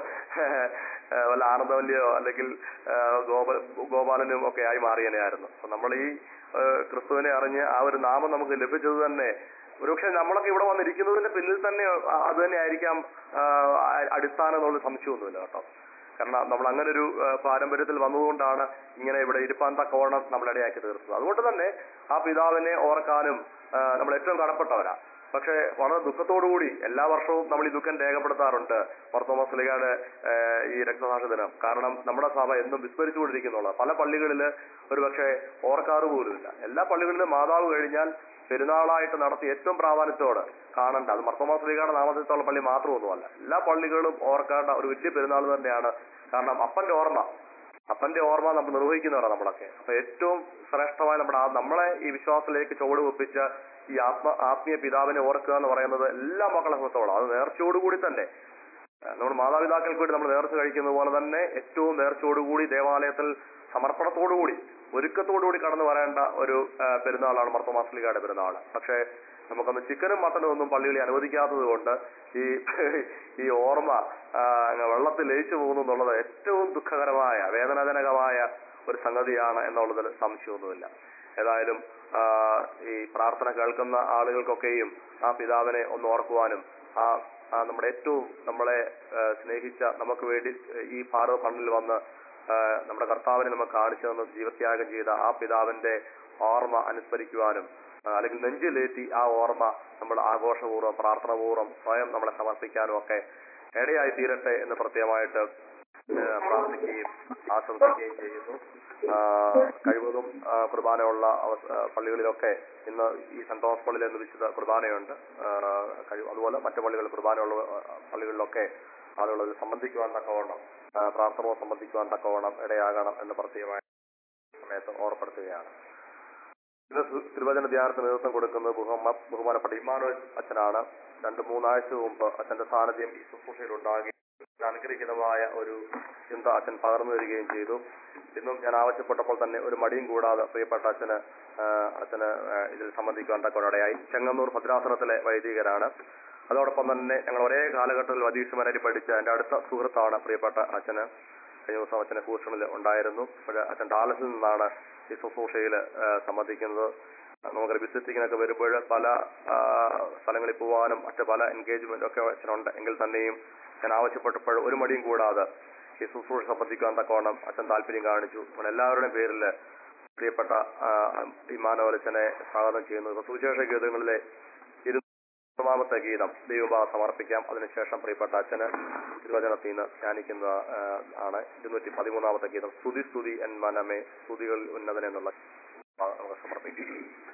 ആ, വല്ല ആനന്ദവല്ലിയോ അല്ലെങ്കിൽ ആ, ഗോപ ഗോപാലനും ഒക്കെ ആയി മാറിയനെയായിരുന്നു അപ്പൊ നമ്മൾ ഈ ആ, ക്രിസ്തുവിനെ അറിഞ്ഞ് ആ ഒരു നാമം നമുക്ക് ലഭിച്ചത് തന്നെ ഒരുപക്ഷെ നമ്മളൊക്കെ ഇവിടെ വന്നിരിക്കുന്നതിന്റെ പിന്നിൽ തന്നെ ആ- അത് തന്നെ ആയിരിക്കാം ആ, അ- അടിസ്ഥാനം എന്നുള്ള സംശയമൊന്നുമില്ല കേട്ടോ കാരണം നമ്മൾ അങ്ങനെ ഒരു ആ, പാരമ്പര്യത്തിൽ വന്നതുകൊണ്ടാണ് ഇങ്ങനെ ഇവിടെ ഇരിപ്പാൻ തക്കവണ്ണം നമ്മളിടയാക്കി തീർത്തത് അതുകൊണ്ട് തന്നെ ആ പിതാവിനെ ഓർക്കാനും ആ, നമ്മൾ ഏറ്റവും കടപ്പെട്ടവരാ പക്ഷേ വളരെ ദുഃഖത്തോടുകൂടി എല്ലാ വർഷവും നമ്മൾ ഈ ദുഃഖം രേഖപ്പെടുത്താറുണ്ട് മർത്തോമസ്ലിഗയുടെ ഈ രക്തസാക്ഷി ദിനം കാരണം നമ്മുടെ സഭ എന്നും വിസ്മരിച്ചുകൊണ്ടിരിക്കുന്നുള്ള പല പള്ളികളിൽ ഒരു പക്ഷേ ഓർക്കാറ് പോലുമില്ല എല്ലാ പള്ളികളിലും മാതാവ് കഴിഞ്ഞാൽ പെരുന്നാളായിട്ട് നടത്തി ഏറ്റവും പ്രാധാന്യത്തോടെ കാണേണ്ട അത് മർത്തോമാസ്ലിഗയുടെ നാമത്തിലുള്ള പള്ളി മാത്രമൊന്നുമല്ല എല്ലാ പള്ളികളും ഓർക്കേണ്ട ഒരു വലിയ പെരുന്നാൾ തന്നെയാണ് കാരണം അപ്പന്റെ ഓർമ്മ അപ്പന്റെ ഓർമ്മ നമ്മൾ നിർവഹിക്കുന്നവരാണ് നമ്മളൊക്കെ അപ്പൊ ഏറ്റവും ശ്രേഷ്ഠമായ നമ്മുടെ ആ- നമ്മളെ ഈ വിശ്വാസത്തിലേക്ക് ചുവട് വെപ്പിച്ച ഈ ആത്മ ആത്മീയ പിതാവിനെ ഓർക്കുക എന്ന് പറയുന്നത് എല്ലാ മക്കളെ സംബന്ധിച്ചോളം അത് നേർച്ചയോടുകൂടി തന്നെ നമ്മൾ മാതാപിതാക്കൾക്ക് വേണ്ടി നമ്മൾ നേർച്ച കഴിക്കുന്ന പോലെ തന്നെ ഏറ്റവും നേർച്ചയോടുകൂടി ദേവാലയത്തിൽ സമർപ്പണത്തോടുകൂടി ഒരുക്കത്തോടുകൂടി കടന്നു വരേണ്ട ഒരു ആ, പെരുന്നാളാണ് മർത്തോമാസ്ലികയുടെ പെരുന്നാൾ പക്ഷേ നമുക്കൊന്ന് ചിക്കനും മട്ടനും ഒന്നും പള്ളികളിൽ അനുവദിക്കാത്തത് കൊണ്ട് ഈ ഈ ഓർമ്മ ആ, അങ്ങ് വെള്ളത്തിൽ ലയിച്ചു പോകുന്നു എന്നുള്ളത് ഏറ്റവും ദുഃഖകരമായ വേദനാജനകമായ ഒരു സംഗതിയാണ് എന്നുള്ളതിൽ സംശയമൊന്നുമില്ല ഏതായാലും ആ, ഈ പ്രാർത്ഥന കേൾക്കുന്ന ആളുകൾക്കൊക്കെയും ആ പിതാവിനെ ഒന്ന് ഓർക്കുവാനും ആ ആ നമ്മുടെ ഏറ്റവും നമ്മളെ ആ, സ്നേഹിച്ച നമുക്ക് വേണ്ടി ഈ ഭാരത ഫണ്ടിൽ വന്ന് ആ, നമ്മുടെ കർത്താവിനെ നമുക്ക് കാണിച്ചു തന്ന ജീവത്യാഗം ചെയ്ത ആ പിതാവിന്റെ ഓർമ്മ അനുസ്മരിക്കുവാനും ആ, അല്ലെങ്കിൽ നെഞ്ചിലേറ്റി ആ ഓർമ്മ നമ്മൾ ആഘോഷപൂർവ്വം പ്രാർത്ഥനാപൂർവ്വം സ്വയം നമ്മളെ സമർപ്പിക്കാനും ഒക്കെ ഇടയായി തീരട്ടെ എന്ന് പ്രത്യേകമായിട്ട് ആ, പ്രാർത്ഥിക്കുകയും ആശംസിക്കുകയും ചെയ്യുന്നു ആ, കഴിവതും ആ, കുർബാനയുള്ള അവസ- ആ, പള്ളികളിലൊക്കെ ഇന്ന് ഈ സെന്റ് തോമസ് പള്ളിയിൽ ഇന്ന് വിശുദ്ധ കുർബാനയുണ്ട് ആ, കഴിവ് അതുപോലെ മറ്റു പള്ളികളിൽ കുർബാനയുള്ള ആ, പള്ളികളിലൊക്കെ ആളുകൾ അതിൽ സംബന്ധിക്കുവാൻ തക്കവണ്ണം ആ, പ്രാർത്ഥനയോ സംബന്ധിക്കുവാൻ തക്കവണ്ണം ഇടയാകണം എന്ന് പ്രത്യേകമായി സമയത്ത് ഓർപ്പെടുത്തുകയാണ് ഇന്ന് തി- തിരുവചന ധ്യാനത്തിന് നേതൃത്വം കൊടുക്കുന്നത് ബഹുമ ബഹുമാനപ്പെട്ട ഇമാനുവൽ അച്ഛനാണ് രണ്ട് മൂന്നാഴ്ച മുമ്പ് അച്ഛന്റെ സാന്നിധ്യം ഈ ശുശ്രൂഷയിൽ ഉണ്ടാകുകയും അനുഗ്രഹിക്കുന്നതായ ഒരു ചിന്ത അച്ഛൻ പകർന്നു തരികയും ചെയ്തു ഇന്നും ഞാൻ ആവശ്യപ്പെട്ടപ്പോൾ തന്നെ ഒരു മടിയും കൂടാതെ പ്രിയപ്പെട്ട അച്ഛന് ആ, അച്ഛന് ആ, ഇതിൽ സംബന്ധിക്കുവാൻ തക്കവടയായി ചെങ്ങന്നൂർ ഭദ്രാസനത്തിലെ വൈദികരാണ് അതോടൊപ്പം തന്നെ ഞങ്ങൾ ഒരേ കാലഘട്ടത്തിൽ വധീഷമനരി പഠിച്ച എന്റെ അടുത്ത സുഹൃത്താണ് പ്രിയപ്പെട്ട അച്ഛന് കഴിഞ്ഞ ദിവസം അച്ഛന് ഹൂസ്റ്റണിൽ ഉണ്ടായിരുന്നു അപ്പോൾ അച്ഛൻ ഡാലസിൽ നിന്നാണ് ഈ ശുശ്രൂഷയിൽ സംബന്ധിക്കുന്നത് നമുക്കൊരു വിസിറ്റിങ്ങിനൊക്കെ വരുമ്പോൾ പല ആ, സ്ഥലങ്ങളിൽ പോകാനും മറ്റ് പല എൻഗേജ്മെന്റ് ഒക്കെ അച്ഛനുണ്ട് എങ്കിൽ തന്നെയും ഞാൻ ആവശ്യപ്പെട്ടപ്പോൾ ഒരു മടിയും കൂടാതെ ഈ ശുശ്രൂഷ സംബന്ധിക്കാൻ തക്കവണ്ണം അച്ഛൻ താല്പര്യം കാണിച്ചു അപ്പോൾ എല്ലാവരുടെയും പേരിൽ പ്രിയപ്പെട്ട ആ, വിമാനവലച്ചനെ സ്വാഗതം ചെയ്യുന്നു ഇപ്പൊ സുവിശേഷ ഗീതങ്ങളിലെ ഇരുപതാമത്തെ ഗീതം ദൈവഭാവ സമർപ്പിക്കാം അതിനുശേഷം പ്രിയപ്പെട്ട അച്ഛന് തിരുവചനത്തിൽ നിന്ന് ധ്യാനിക്കുന്ന ആ, ആണ് ഇരുന്നൂറ്റി പതിമൂന്നാമത്തെ ഗീതം സ്തുതി സ്തുതി എൻ മനമേ സ്തുതികൾ ഉന്നതൻ എന്നുള്ള ഭാഗം നമുക്ക് സമർപ്പിക്കും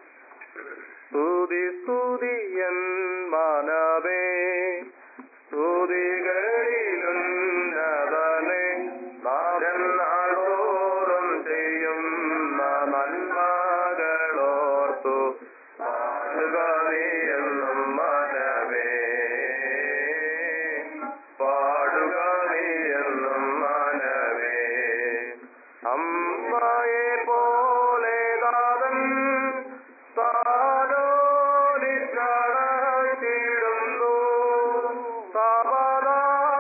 സ്തുതി സ്തുതി എൻ മനമേ സ്തുതികളിലുന്നതനെ നാളോറും ചെയ്യുന്ന നന്മകളോർത്തു പാടുക നീ എന്നും മനമേ പാടുക നീ എന്നും മനമേ അമ്മയെ പോലെ ദാതൻ താനോരിടുന്നു സവദാ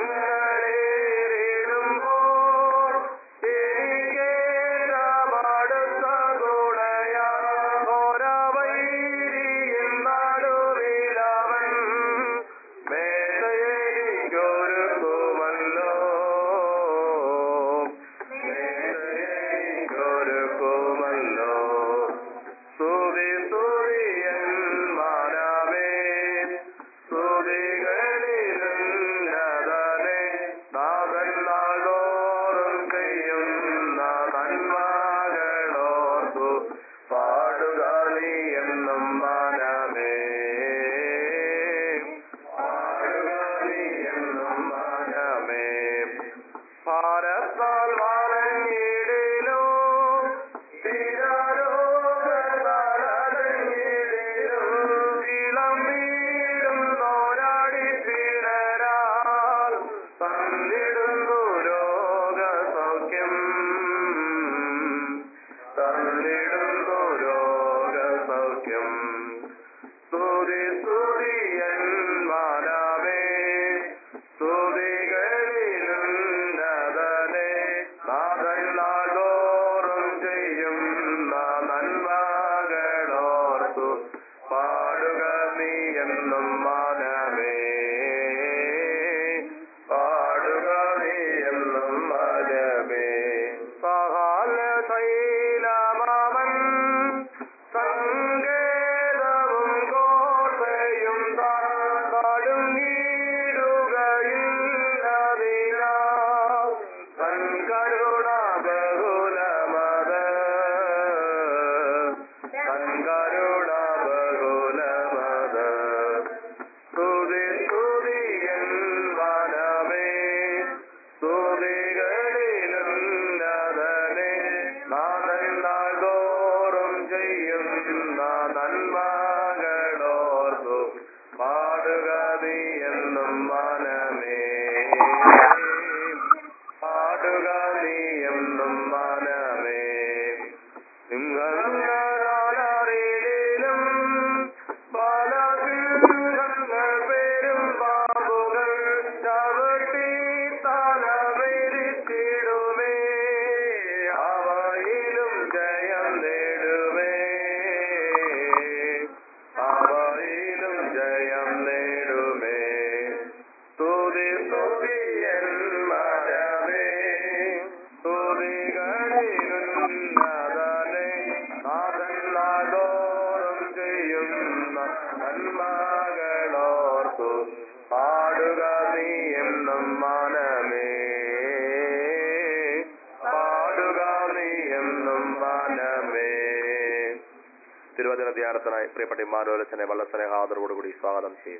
തിരുവചന ധ്യാനത്തിനായി പ്രിയപ്പെട്ട ഇമ്മാനുവലച്ചനെ വളരെ സ്നേഹാദരവോടുകൂടി സ്വാഗതം ചെയ്യും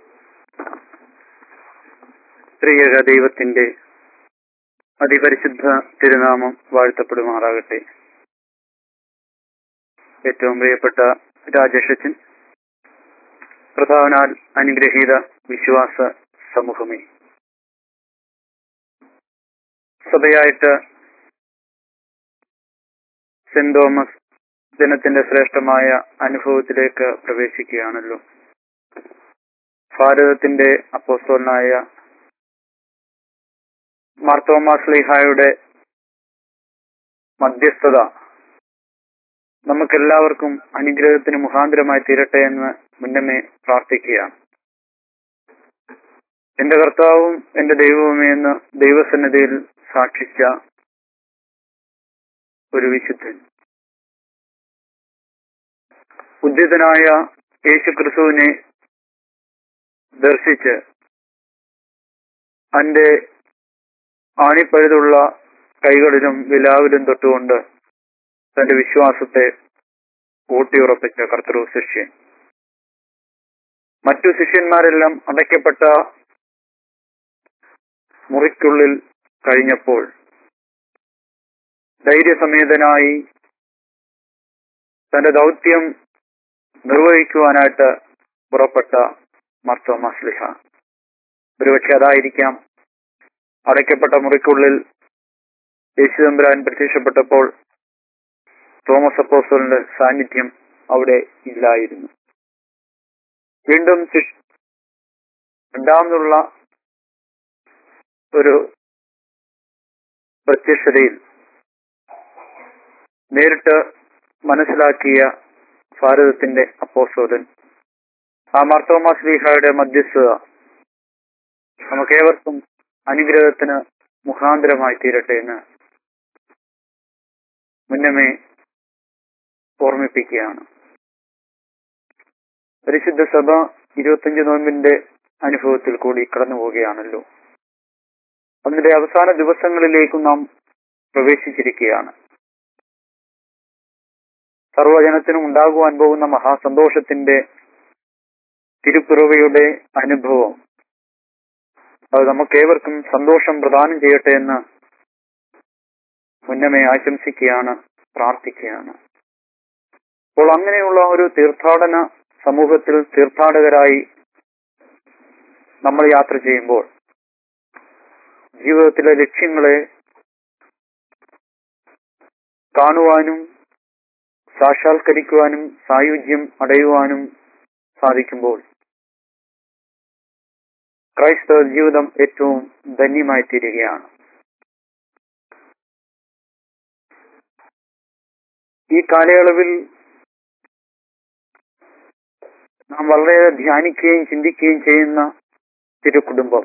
ത്രിയേക ദൈവത്തിന്റെ അതിപരിശുദ്ധ തിരുനാമം വാഴ്ത്തപ്പെടുമാറാകട്ടെ ഏറ്റവും പ്രിയപ്പെട്ട രാജേഷച്ചൻ പ്രധാനാൽ അനുഗ്രഹീത വിശ്വാസ സമൂഹമേ സഭയായിട്ട് സെന്റ് തോമസ് ദിനത്തിന്റെ ശ്രേഷ്ഠമായ അനുഭവത്തിലേക്ക് പ്രവേശിക്കുകയാണല്ലോ ഭാരതത്തിന്റെ അപ്പോസ്തോലനായ മാർത്തോമാസ് ലീഹായുടെ മധ്യസ്ഥത നമുക്കെല്ലാവർക്കും അനുഗ്രഹത്തിന് മുഖാന്തരമായി തീരട്ടെ എന്ന് മുന്നമേ പ്രാർത്ഥിക്കുകയാണ് എന്റെ കർത്താവും എന്റെ ദൈവവുമേ എന്ന് ദൈവസന്നിധിയിൽ സാക്ഷിച്ച ഒരു വിശുദ്ധൻ ഉദ്യതനായ യേശു ക്രിസ്തുവിനെ ദർശിച്ച് അന്റെ ആണിപ്പഴുതുള്ള കൈകളിലും വിലാവിലും തൊട്ടുകൊണ്ട് തന്റെ വിശ്വാസത്തെ ഊട്ടിയുറപ്പിച്ച കർത്തൃ ശിഷ്യൻ മറ്റു ശിഷ്യന്മാരെല്ലാം അടയ്ക്കപ്പെട്ട മുറിക്കുള്ളിൽ കഴിഞ്ഞപ്പോൾ ധൈര്യസമേതനായി തന്റെ ദൗത്യം നിർവഹിക്കുവാനായിട്ട് പുറപ്പെട്ട മർത്തോമാസ്ലിഹ ഒരുപക്ഷെ അതായിരിക്കാം അടയ്ക്കപ്പെട്ട മുറിക്കുള്ളിൽ യേശുദമ്പുരാൻ പ്രത്യക്ഷപ്പെട്ടപ്പോൾ തോമസ് അപ്പോസ്റ്റലിന്റെ സാന്നിധ്യം അവിടെ ഇല്ലായിരുന്നു വീണ്ടും ശിഷ് രണ്ടാമതുള്ള ഒരു പ്രത്യക്ഷതയിൽ നേരിട്ട് മനസ്സിലാക്കിയ ഭാരതത്തിന്റെ അപ്പോസ്തോലൻ ആ മാർത്തോമാ ശ്രീഹായുടെ മധ്യസ്ഥത നമുക്കേവർക്കും അനുഗ്രഹത്തിന് മുഖാന്തരമായി തീരട്ടെ എന്ന് മുന്നമേ ഓർമ്മിപ്പിക്കുകയാണ് പരിശുദ്ധ സഭ ഇരുപത്തിയഞ്ച് നോമ്പിന്റെ അനുഭവത്തിൽ കൂടി കടന്നു പോവുകയാണല്ലോ അതിന്റെ അവസാന ദിവസങ്ങളിലേക്കും നാം പ്രവേശിച്ചിരിക്കുകയാണ് സർവജനത്തിനും ഉണ്ടാകുവാൻ പോകുന്ന മഹാസന്തോഷത്തിന്റെ തിരുപ്പിറവയുടെ അനുഭവം അത് നമുക്കേവർക്കും സന്തോഷം പ്രദാനം ചെയ്യട്ടെ എന്ന് മുന്നമേ ആശംസിക്കുകയാണ് പ്രാർത്ഥിക്കുകയാണ് അപ്പോൾ അങ്ങനെയുള്ള ഒരു തീർത്ഥാടന സമൂഹത്തിൽ തീർത്ഥാടകരായി നമ്മൾ യാത്ര ചെയ്യുമ്പോൾ ജീവിതത്തിലെ ലക്ഷ്യങ്ങളെ കാണുവാനും സാക്ഷാത്കരിക്കുവാനും സായുജ്യം അടയുവാനും സാധിക്കുമ്പോൾ ക്രൈസ്തവ ജീവിതം ഏറ്റവും ധന്യമായി തീരുകയാണ് ഈ കാലയളവിൽ നാം വളരെ ധ്യാനിക്കുകയും ചിന്തിക്കുകയും ചെയ്യുന്ന തിരുക്കുടുംബം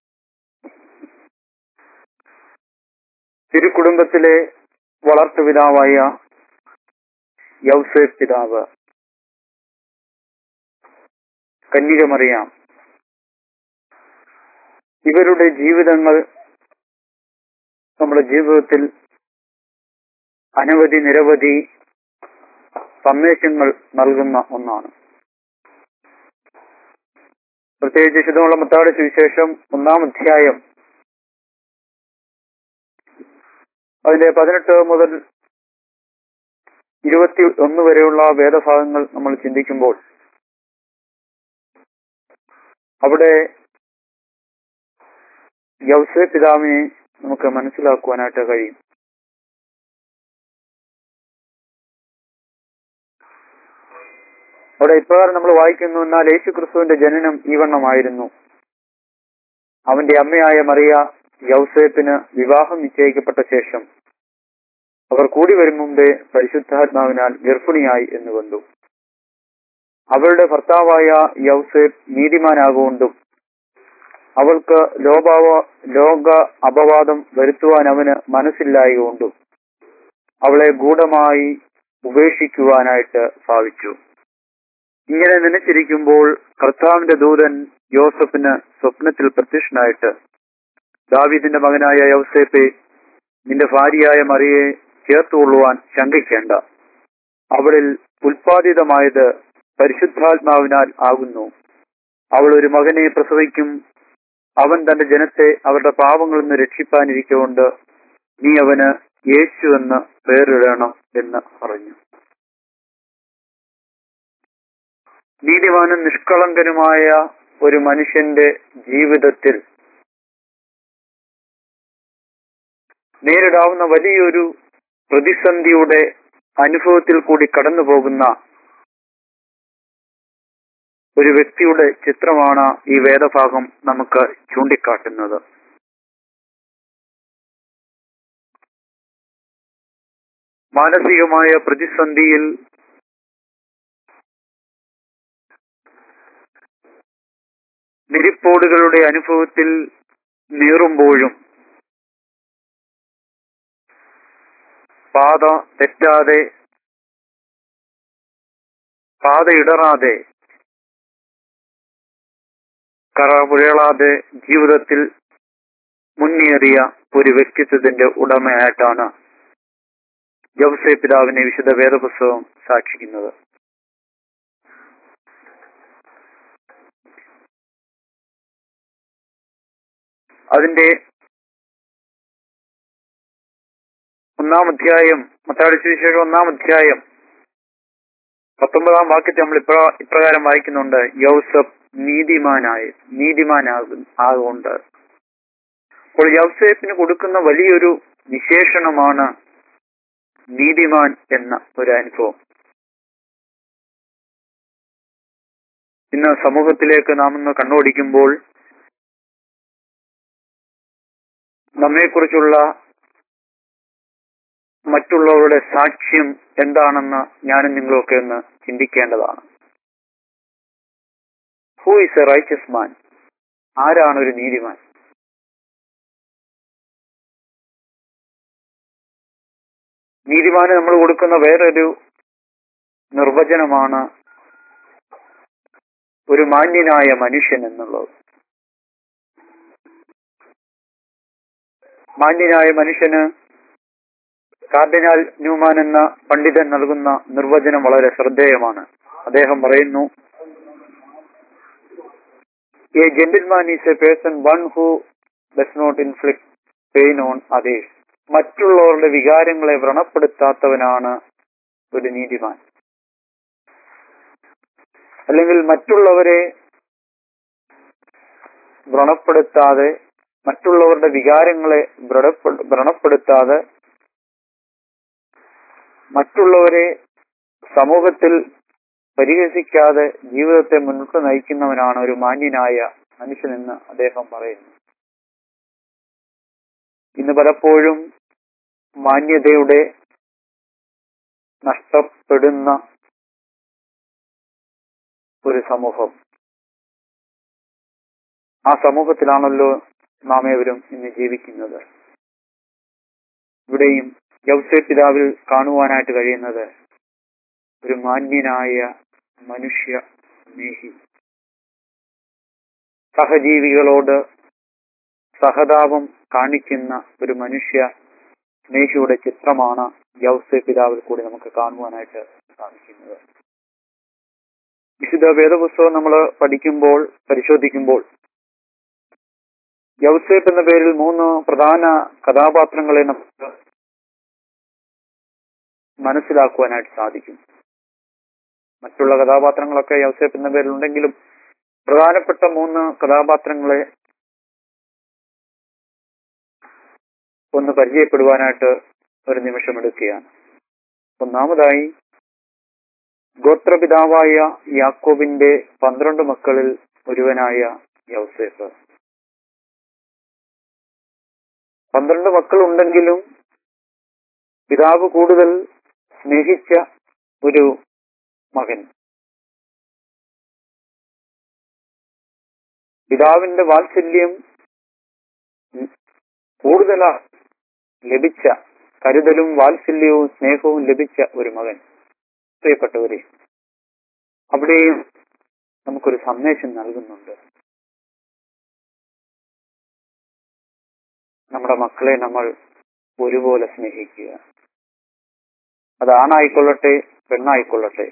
തിരുക്കുടുംബത്തിലെ വളർത്തുപിതാവായ യൗസേഫ് പിതാവ് കന്യകമറിയാം ഇവരുടെ ജീവിതങ്ങൾ നമ്മുടെ ജീവിതത്തിൽ അനവധി നിരവധി സന്ദേശങ്ങൾ നൽകുന്ന ഒന്നാണ് പ്രത്യേകിച്ച് ശുദ്ധമുള്ള മത്താട് സുവിശേഷം ഒന്നാം അധ്യായം അതിന്റെ പതിനെട്ട് മുതൽ ഇരുപത്തി ഒന്ന് വരെയുള്ള വേദഭാഗങ്ങൾ നമ്മൾ ചിന്തിക്കുമ്പോൾ അവിടെ യൗസേ പിതാവിനെ നമുക്ക് മനസ്സിലാക്കുവാനായിട്ട് കഴിയും അവിടെ ഇപ്രകാരം നമ്മൾ വായിക്കുന്നു എന്നാൽ യേശു ക്രിസ്തുവിന്റെ ജനനം ഈ വണ്ണമായിരുന്നു അവന്റെ അമ്മയായ മറിയ യൗസേപ്പിന് വിവാഹം നിശ്ചയിക്കപ്പെട്ട ശേഷം അവർ കൂടി വരും മുമ്പേ പരിശുദ്ധാത്മാവിനാൽ ഗർഭിണിയായി എന്ന് കണ്ടു അവളുടെ ഭർത്താവായ യൗസേപ്പ് നീതിമാനാകൊണ്ടും അവൾക്ക് ലോപാവ ലോക അപവാദം വരുത്തുവാൻ അവന് മനസ്സില്ലായകൊണ്ടും അവളെ ഗൂഢമായി ഉപേക്ഷിക്കുവാനായിട്ട് ഭാവിച്ചു ഇങ്ങനെ നനച്ചിരിക്കുമ്പോൾ കർത്താവിന്റെ ദൂതൻ യോസഫിന് സ്വപ്നത്തിൽ പ്രത്യക്ഷനായിട്ട് ദാവീദിന്റെ മകനായ യൗസേപ്പെ നിന്റെ ഭാര്യയായ മറിയെ ചേർത്തുകൊള്ളുവാൻ ശങ്കിക്കേണ്ട അവളിൽ ഉൽപാദിതമായത് പരിശുദ്ധാത്മാവിനാൽ ആകുന്നു അവൾ ഒരു മകനെ പ്രസവിക്കും അവൻ തന്റെ ജനത്തെ അവരുടെ പാപങ്ങളിൽ നിന്ന് രക്ഷിപ്പാനിരിക്കൊണ്ട് നീ അവന് യേശു എന്ന് പേരിടണം എന്ന് പറഞ്ഞു നീതിമാനും നിഷ്കളങ്കനുമായ ഒരു മനുഷ്യന്റെ ജീവിതത്തിൽ നേരിടാവുന്ന വലിയൊരു പ്രതിസന്ധിയുടെ അനുഭവത്തിൽ കൂടി കടന്നു പോകുന്ന ഒരു വ്യക്തിയുടെ ചിത്രമാണ് ഈ വേദഭാഗം നമുക്ക് ചൂണ്ടിക്കാട്ടുന്നത് മാനസികമായ പ്രതിസന്ധിയിൽ നിരിപ്പോടുകളുടെ അനുഭവത്തിൽ നീറുമ്പോഴും പാത തെറ്റാതെ പാത ഇടറാതെ കറപുഴളാതെ ജീവിതത്തിൽ മുന്നേറിയ ഒരു വ്യക്തിത്വത്തിന്റെ ഉടമയായിട്ടാണ് ജവസേ പിതാവിനെ വിശുദ്ധ വേദപുസ്തകം സാക്ഷിക്കുന്നത് അതിന്റെ ഒന്നാം അധ്യായം മത്താടി സുവിശേഷം ഒന്നാം അധ്യായം പത്തൊമ്പതാം വാക്യത്തെ നമ്മൾ ഇപ്ര ഇപ്രകാരം വായിക്കുന്നുണ്ട് യൗസഫ് നീതിമാനായി നീതിമാനാകും ആകൊണ്ട് അപ്പോൾ യൗസേപ്പിന് കൊടുക്കുന്ന വലിയൊരു വിശേഷണമാണ് നീതിമാൻ എന്ന ഒരു അനുഭവം ഇന്ന് സമൂഹത്തിലേക്ക് നാം ഇന്ന് കണ്ണോടിക്കുമ്പോൾ നമ്മെക്കുറിച്ചുള്ള മറ്റുള്ളവരുടെ സാക്ഷ്യം എന്താണെന്ന് ഞാനും നിങ്ങളൊക്കെ ഒന്ന് ചിന്തിക്കേണ്ടതാണ് who is a righteous man ആരാണ് ഒരു നീതിമാൻ നീതിമാന് നമ്മൾ കൊടുക്കുന്ന വേറൊരു നിർവചനമാണ് ഒരു മാന്യനായ മനുഷ്യൻ എന്നുള്ളത് മാന്യനായ മനുഷ്യന് കാർഡിനാൽ ന്യൂമാൻ എന്ന പണ്ഡിതൻ നൽകുന്ന നിർവചനം വളരെ ശ്രദ്ധേയമാണ് അദ്ദേഹം പറയുന്നു a gentleman is a person one who does not inflict pain on others മറ്റുള്ളവരുടെ വികാരങ്ങളെ വ്രണപ്പെടുത്താത്തവനാണ് ഒരു നീതിമാൻ അല്ലെങ്കിൽ മറ്റുള്ളവരെ വ്രണപ്പെടുത്താതെ മറ്റുള്ളവരുടെ വികാരങ്ങളെ വ്രണപ്പെ- വ്രണപ്പെടുത്താതെ മറ്റുള്ളവരെ സമൂഹത്തിൽ പരിഹസിക്കാതെ ജീവിതത്തെ മുന്നോട്ട് നയിക്കുന്നവനാണ് ഒരു മാന്യനായ മനുഷ്യനെന്ന് അദ്ദേഹം പറയുന്നു ഇന്ന് പലപ്പോഴും മാന്യതയുടെ നഷ്ടപ്പെടുന്ന ഒരു സമൂഹം ആ സമൂഹത്തിലാണല്ലോ നാം ഏവരും ഇന്ന് ജീവിക്കുന്നത് ഇവിടെയും യൗസേ പിതാവിൽ കാണുവാനായിട്ട് കഴിയുന്നത് ഒരു മാന്യനായ മനുഷ്യ സ്നേഹി സഹജീവികളോട് സഹതാപം കാണിക്കുന്ന ഒരു മനുഷ്യ സ്നേഹിയുടെ ചിത്രമാണ് യൗസേ പിതാവിൽ കൂടി നമുക്ക് കാണുവാനായിട്ട് സാധിക്കുന്നത് വിശുദ്ധ വേദപുസ്തകം നമ്മൾ പഠിക്കുമ്പോൾ പരിശോധിക്കുമ്പോൾ യൗസേപ്പ് എന്ന പേരിൽ മൂന്ന് പ്രധാന കഥാപാത്രങ്ങളെ നമുക്ക് മനസ്സിലാക്കുവാനായിട്ട് സാധിക്കും മറ്റുള്ള കഥാപാത്രങ്ങളൊക്കെ യൗസേപ്പ് എന്ന പേരിലുണ്ടെങ്കിലും പ്രധാനപ്പെട്ട മൂന്ന് കഥാപാത്രങ്ങളെ ഒന്ന് പരിചയപ്പെടുവാനായിട്ട് ഒരു നിമിഷം എടുക്കുകയാണ് ഒന്നാമതായി ഗോത്രപിതാവായ യാക്കോബിന്റെ പന്ത്രണ്ട് മക്കളിൽ ഒരുവനായ യൗസേഫ് പന്ത്രണ്ട് മക്കളുണ്ടെങ്കിലും പിതാവ് കൂടുതൽ സ്നേഹിച്ച ഒരു മകൻ പിതാവിന്റെ വാത്സല്യം കൂടുതൽ ലഭിച്ച കരുതലും വാത്സല്യവും സ്നേഹവും ലഭിച്ച ഒരു മകൻ പ്രിയപ്പെട്ടവരെ അവിടെയും നമുക്കൊരു സന്ദേശം നൽകുന്നുണ്ട് നമ്മുടെ മക്കളെ നമ്മൾ ഒരുപോലെ സ്നേഹിക്കുക അത് ആണായിക്കൊള്ളട്ടെ പെണ്ണായിക്കൊള്ളട്ടെ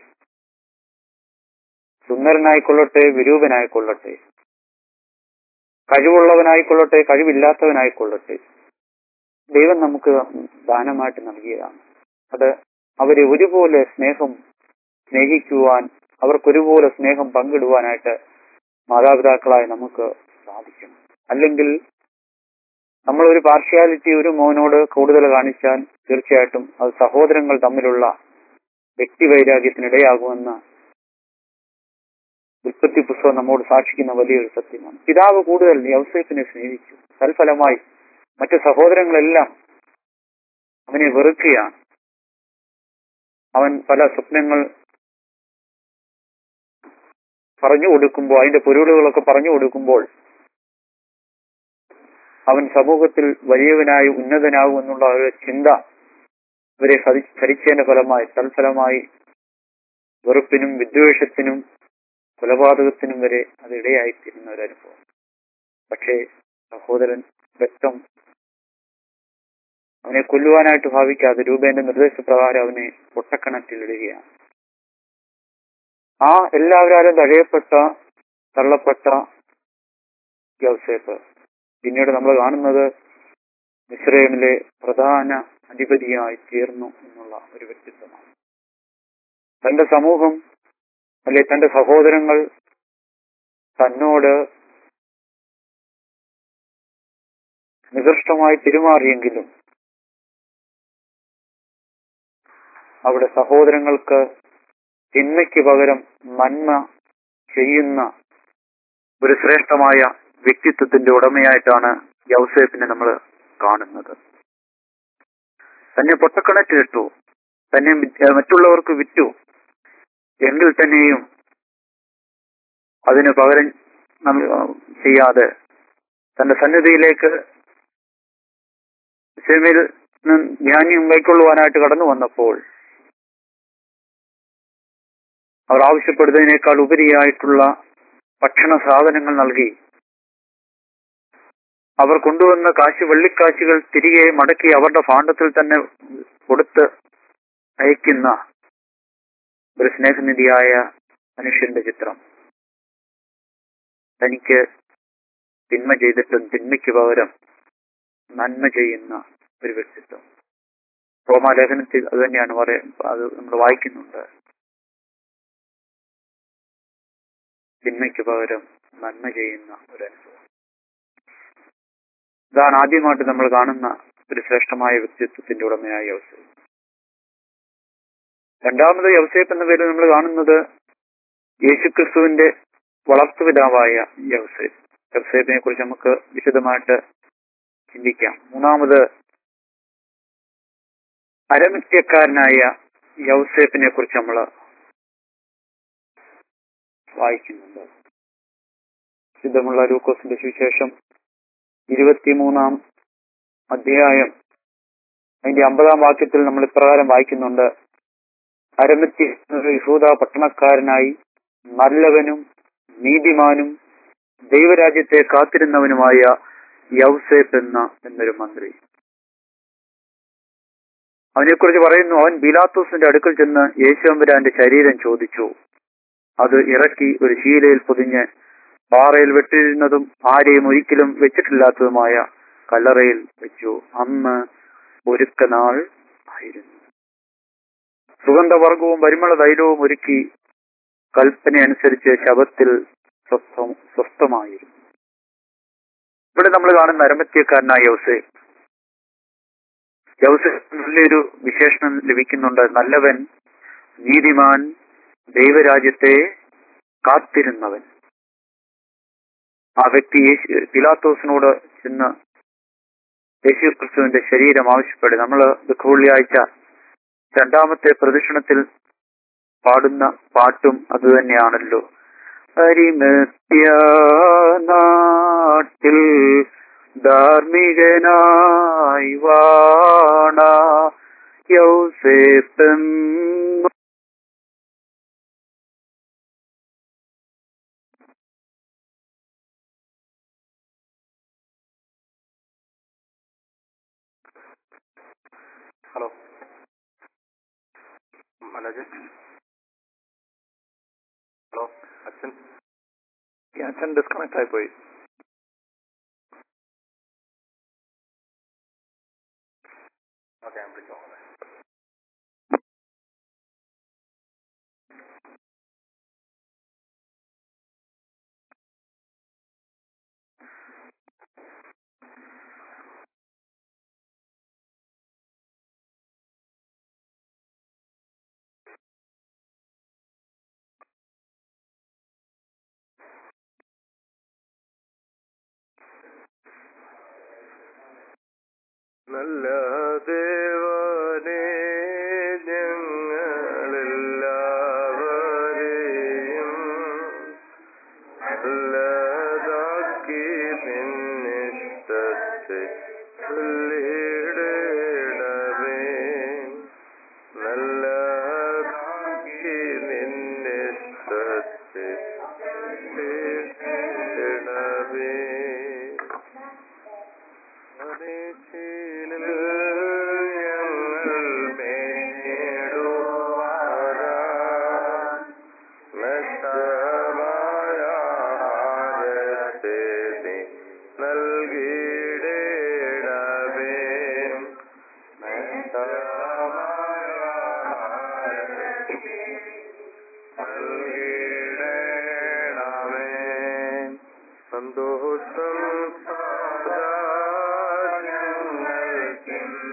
സുന്ദരനായിക്കൊള്ളട്ടെ വിരൂപനായിക്കൊള്ളട്ടെ കഴിവുള്ളവനായിക്കൊള്ളട്ടെ കഴിവില്ലാത്തവനായിക്കൊള്ളട്ടെ ദൈവം നമുക്ക് ദാനമായിട്ട് നൽകിയതാണ് അത് അവരെ ഒരുപോലെ സ്നേഹം സ്നേഹിക്കുവാൻ അവർക്കൊരുപോലെ സ്നേഹം പങ്കിടുവാനായിട്ട് മാതാപിതാക്കളായി നമുക്ക് സാധിക്കണം അല്ലെങ്കിൽ നമ്മൾ ഒരു പാർഷ്യാലിറ്റി ഒരു മോനോട് കൂടുതൽ കാണിച്ചാൽ തീർച്ചയായിട്ടും അത് സഹോദരങ്ങൾ തമ്മിലുള്ള വ്യക്തിവൈരാഗ്യത്തിനിടയാകുമെന്ന് ഉൽപ്പത്തി പുസ്തകം നമ്മോട് സാക്ഷിക്കുന്ന വലിയൊരു സത്യമാണ് പിതാവ് കൂടുതൽ യൗസേപ്പിനെ സ്നേഹിച്ചു തൽഫലമായി മറ്റു സഹോദരങ്ങളെല്ലാം അവനെ വെറുക്കുകയാണ് അവൻ പല സ്വപ്നങ്ങൾ പറഞ്ഞു കൊടുക്കുമ്പോൾ അതിന്റെ പൊരുളുകളൊക്കെ പറഞ്ഞു കൊടുക്കുമ്പോൾ അവൻ സമൂഹത്തിൽ വലിയവനായി ഉന്നതനാകും എന്നുള്ള ഒരു ചിന്ത ഇവരെ ഭരി- ഭരിച്ചതിന്റെ ഫലമായി തൽഫലമായി വെറുപ്പിനും വിദ്വേഷത്തിനും കൊലപാതകത്തിനും വരെ അത് ഇടയായിത്തീരുന്ന ഒരു അനുഭവം പക്ഷേ സഹോദരൻ വ്യക്തം അവനെ കൊല്ലുവാനായിട്ട് ഭാവിക്കാതെ രൂപേന്റെ നിർദ്ദേശപ്രകാരം അവനെ പൊട്ടക്കണറ്റിലിടുകയാണ് ആ എല്ലാവരാലും തഴയപ്പെട്ട തള്ളപ്പെട്ട യൗസേപ്പ് പിന്നീട് നമ്മൾ കാണുന്നത് ഇസ്രയേലിലെ പ്രധാന അധിപതിയായി തീർന്നു എന്നുള്ള ഒരു വ്യക്തിത്വമാണ് തന്റെ സമൂഹം അല്ലെ തന്റെ സഹോദരങ്ങൾ തന്നോട് നികൃഷ്ടമായി പെരുമാറിയെങ്കിലും അവിടെ സഹോദരങ്ങൾക്ക് തിന്മയ്ക്ക് പകരം നന്മ ചെയ്യുന്ന ഒരു ശ്രേഷ്ഠമായ വ്യക്തിത്വത്തിന്റെ ഉടമയായിട്ടാണ് യൗസേപ്പിനെ നമ്മൾ കാണുന്നത് തന്നെ പൊട്ടക്കിണറ്റിലിട്ടു തന്നെ വിറ്റ്- മറ്റുള്ളവർക്ക് വിറ്റു എങ്കിൽ തന്നെയും അതിന് പകരം നമ്മ- ചെയ്യാതെ തന്റെ സന്നിധിയിലേക്ക് സെമിൽ ധ്യാനം കൈക്കൊള്ളുവാനായിട്ട് കടന്നു വന്നപ്പോൾ അവർ ആവശ്യപ്പെടുന്നതിനേക്കാൾ ഉപരിയായിട്ടുള്ള ഭക്ഷണ സാധനങ്ങൾ നൽകി അവർ കൊണ്ടുവന്ന കാശ് വെള്ളിക്കാശുകൾ തിരികെ മടക്കി അവരുടെ ഭാണ്ഡത്തിൽ തന്നെ കൊടുത്ത് അയക്കുന്ന ഒരു സ്നേഹനിധിയായ മനുഷ്യന്റെ ചിത്രം തനിക്ക് തിന്മ ചെയ്തിട്ടും തിന്മയ്ക്ക് പകരം നന്മ ചെയ്യുന്ന ഒരു വ്യക്തിത്വം റോമാലേഖനത്തിൽ അത് തന്നെയാണ് പറയ അത് നമ്മൾ വായിക്കുന്നുണ്ട് തിന്മയ്ക്ക് പകരം നന്മ ചെയ്യുന്ന ഒരു അനുഭവം ഇതാണ് ആദ്യമായിട്ട് നമ്മൾ കാണുന്ന ഒരു ശ്രേഷ്ഠമായ വ്യക്തിത്വത്തിന്റെ ഉടമയായ യവസേപ്പ് രണ്ടാമത് യവസേപ്പ് എന്ന പേരിൽ നമ്മൾ കാണുന്നത് യേശുക്രിസ്തുവിന്റെ വളർത്തുപിതാവായ യവസേപ്പ് യവസേപ്പിനെ കുറിച്ച് നമുക്ക് വിശദമായിട്ട് ചിന്തിക്കാം മൂന്നാമത് അരമിത്യക്കാരനായ യൗസേപ്പിനെ കുറിച്ച് നമ്മൾ വായിക്കുന്നുണ്ട് സിദ്ധമുള്ള ലൂക്കോസിന്റെ സുവിശേഷം ഇരുപത്തിമൂന്നാം അധ്യായം അതിന്റെ അമ്പതാം വാക്യത്തിൽ നമ്മൾ ഇപ്രകാരം വായിക്കുന്നുണ്ട് അരമത്തി യഹൂദ പട്ടണക്കാരനായി നല്ലവനും നീതിമാനും ദൈവരാജ്യത്തെ കാത്തിരുന്നവനുമായ യൗസേപ്പ് എന്ന എന്നൊരു മന്ത്രി അവനെക്കുറിച്ച് പറയുന്നു അവൻ ബിലാത്തോസിന്റെ അടുക്കൽ ചെന്ന് യേശുവമ്പരാന്റെ ശരീരം ചോദിച്ചു അത് ഇറക്കി ഒരു ശീലയിൽ പൊതിഞ്ഞ് പാറയിൽ വെട്ടിരുന്നതും ആരെയും ഒരിക്കലും വെച്ചിട്ടില്ലാത്തതുമായ കല്ലറയിൽ വെച്ചു അന്ന് ഒരുക്കനാൾ ആയിരുന്നു സുഗന്ധവർഗവും പരിമള തൈലവും ഒരുക്കി കൽപ്പന അനുസരിച്ച് ശവത്തിൽ സ്വസ്ഥം സ്വസ്ഥമായിരുന്നു ഇവിടെ നമ്മൾ കാണുന്ന അരമത്യക്കാരനായ യൗസേ യൗസേഫ് നല്ലൊരു വിശേഷണം ലഭിക്കുന്നുണ്ട് നല്ലവൻ നീതിമാൻ ദൈവരാജ്യത്തെ കാത്തിരുന്നവൻ ആ വ്യക്തി യേശു പിലാത്തോസിനോട് ചെന്ന് യേശു ക്രിസ്തുവിന്റെ ശരീരം ആവശ്യപ്പെടും നമ്മൾ ദുഃഖവെള്ളിയാഴ്ച രണ്ടാമത്തെ പ്രദക്ഷിണത്തിൽ പാടുന്ന പാട്ടും അത് തന്നെയാണല്ലോ അരിമത്യ നാട്ടിൽ ധാർമ്മികനായി വാണ യൗസേപ്പൻ ഹലോ മനോജ് ഹലോ അച്ഛൻ ഈ അച്ഛൻ ഡിസ്കണക്ട് ആയി പോയി ഓക്കെ ഞാൻ വിളിച്ചു നോക്കാം നല്ല ദേവനെ ഞങ്ങളെല്ലാവരെയും നല്ലതാക്കി നിന്നിഷ്ടത്തെ ചൊല്ലിടണമേ നല്ലതാക്കി നിന്നിഷ്ടത്തെ ചൊല്ലിടണമേ മനസ്സിനിൽ ഞങ്ങൾ മേടുവാരാ നഷ്ടമായ ആഹാരത്തെ നീ നൽകിയിടണമേ നഷ്ടമായ ആഹാരത്തെ നൽകിയിടണമേ സന്തോഷം സദാ ഞങ്ങൾക്കെന്നും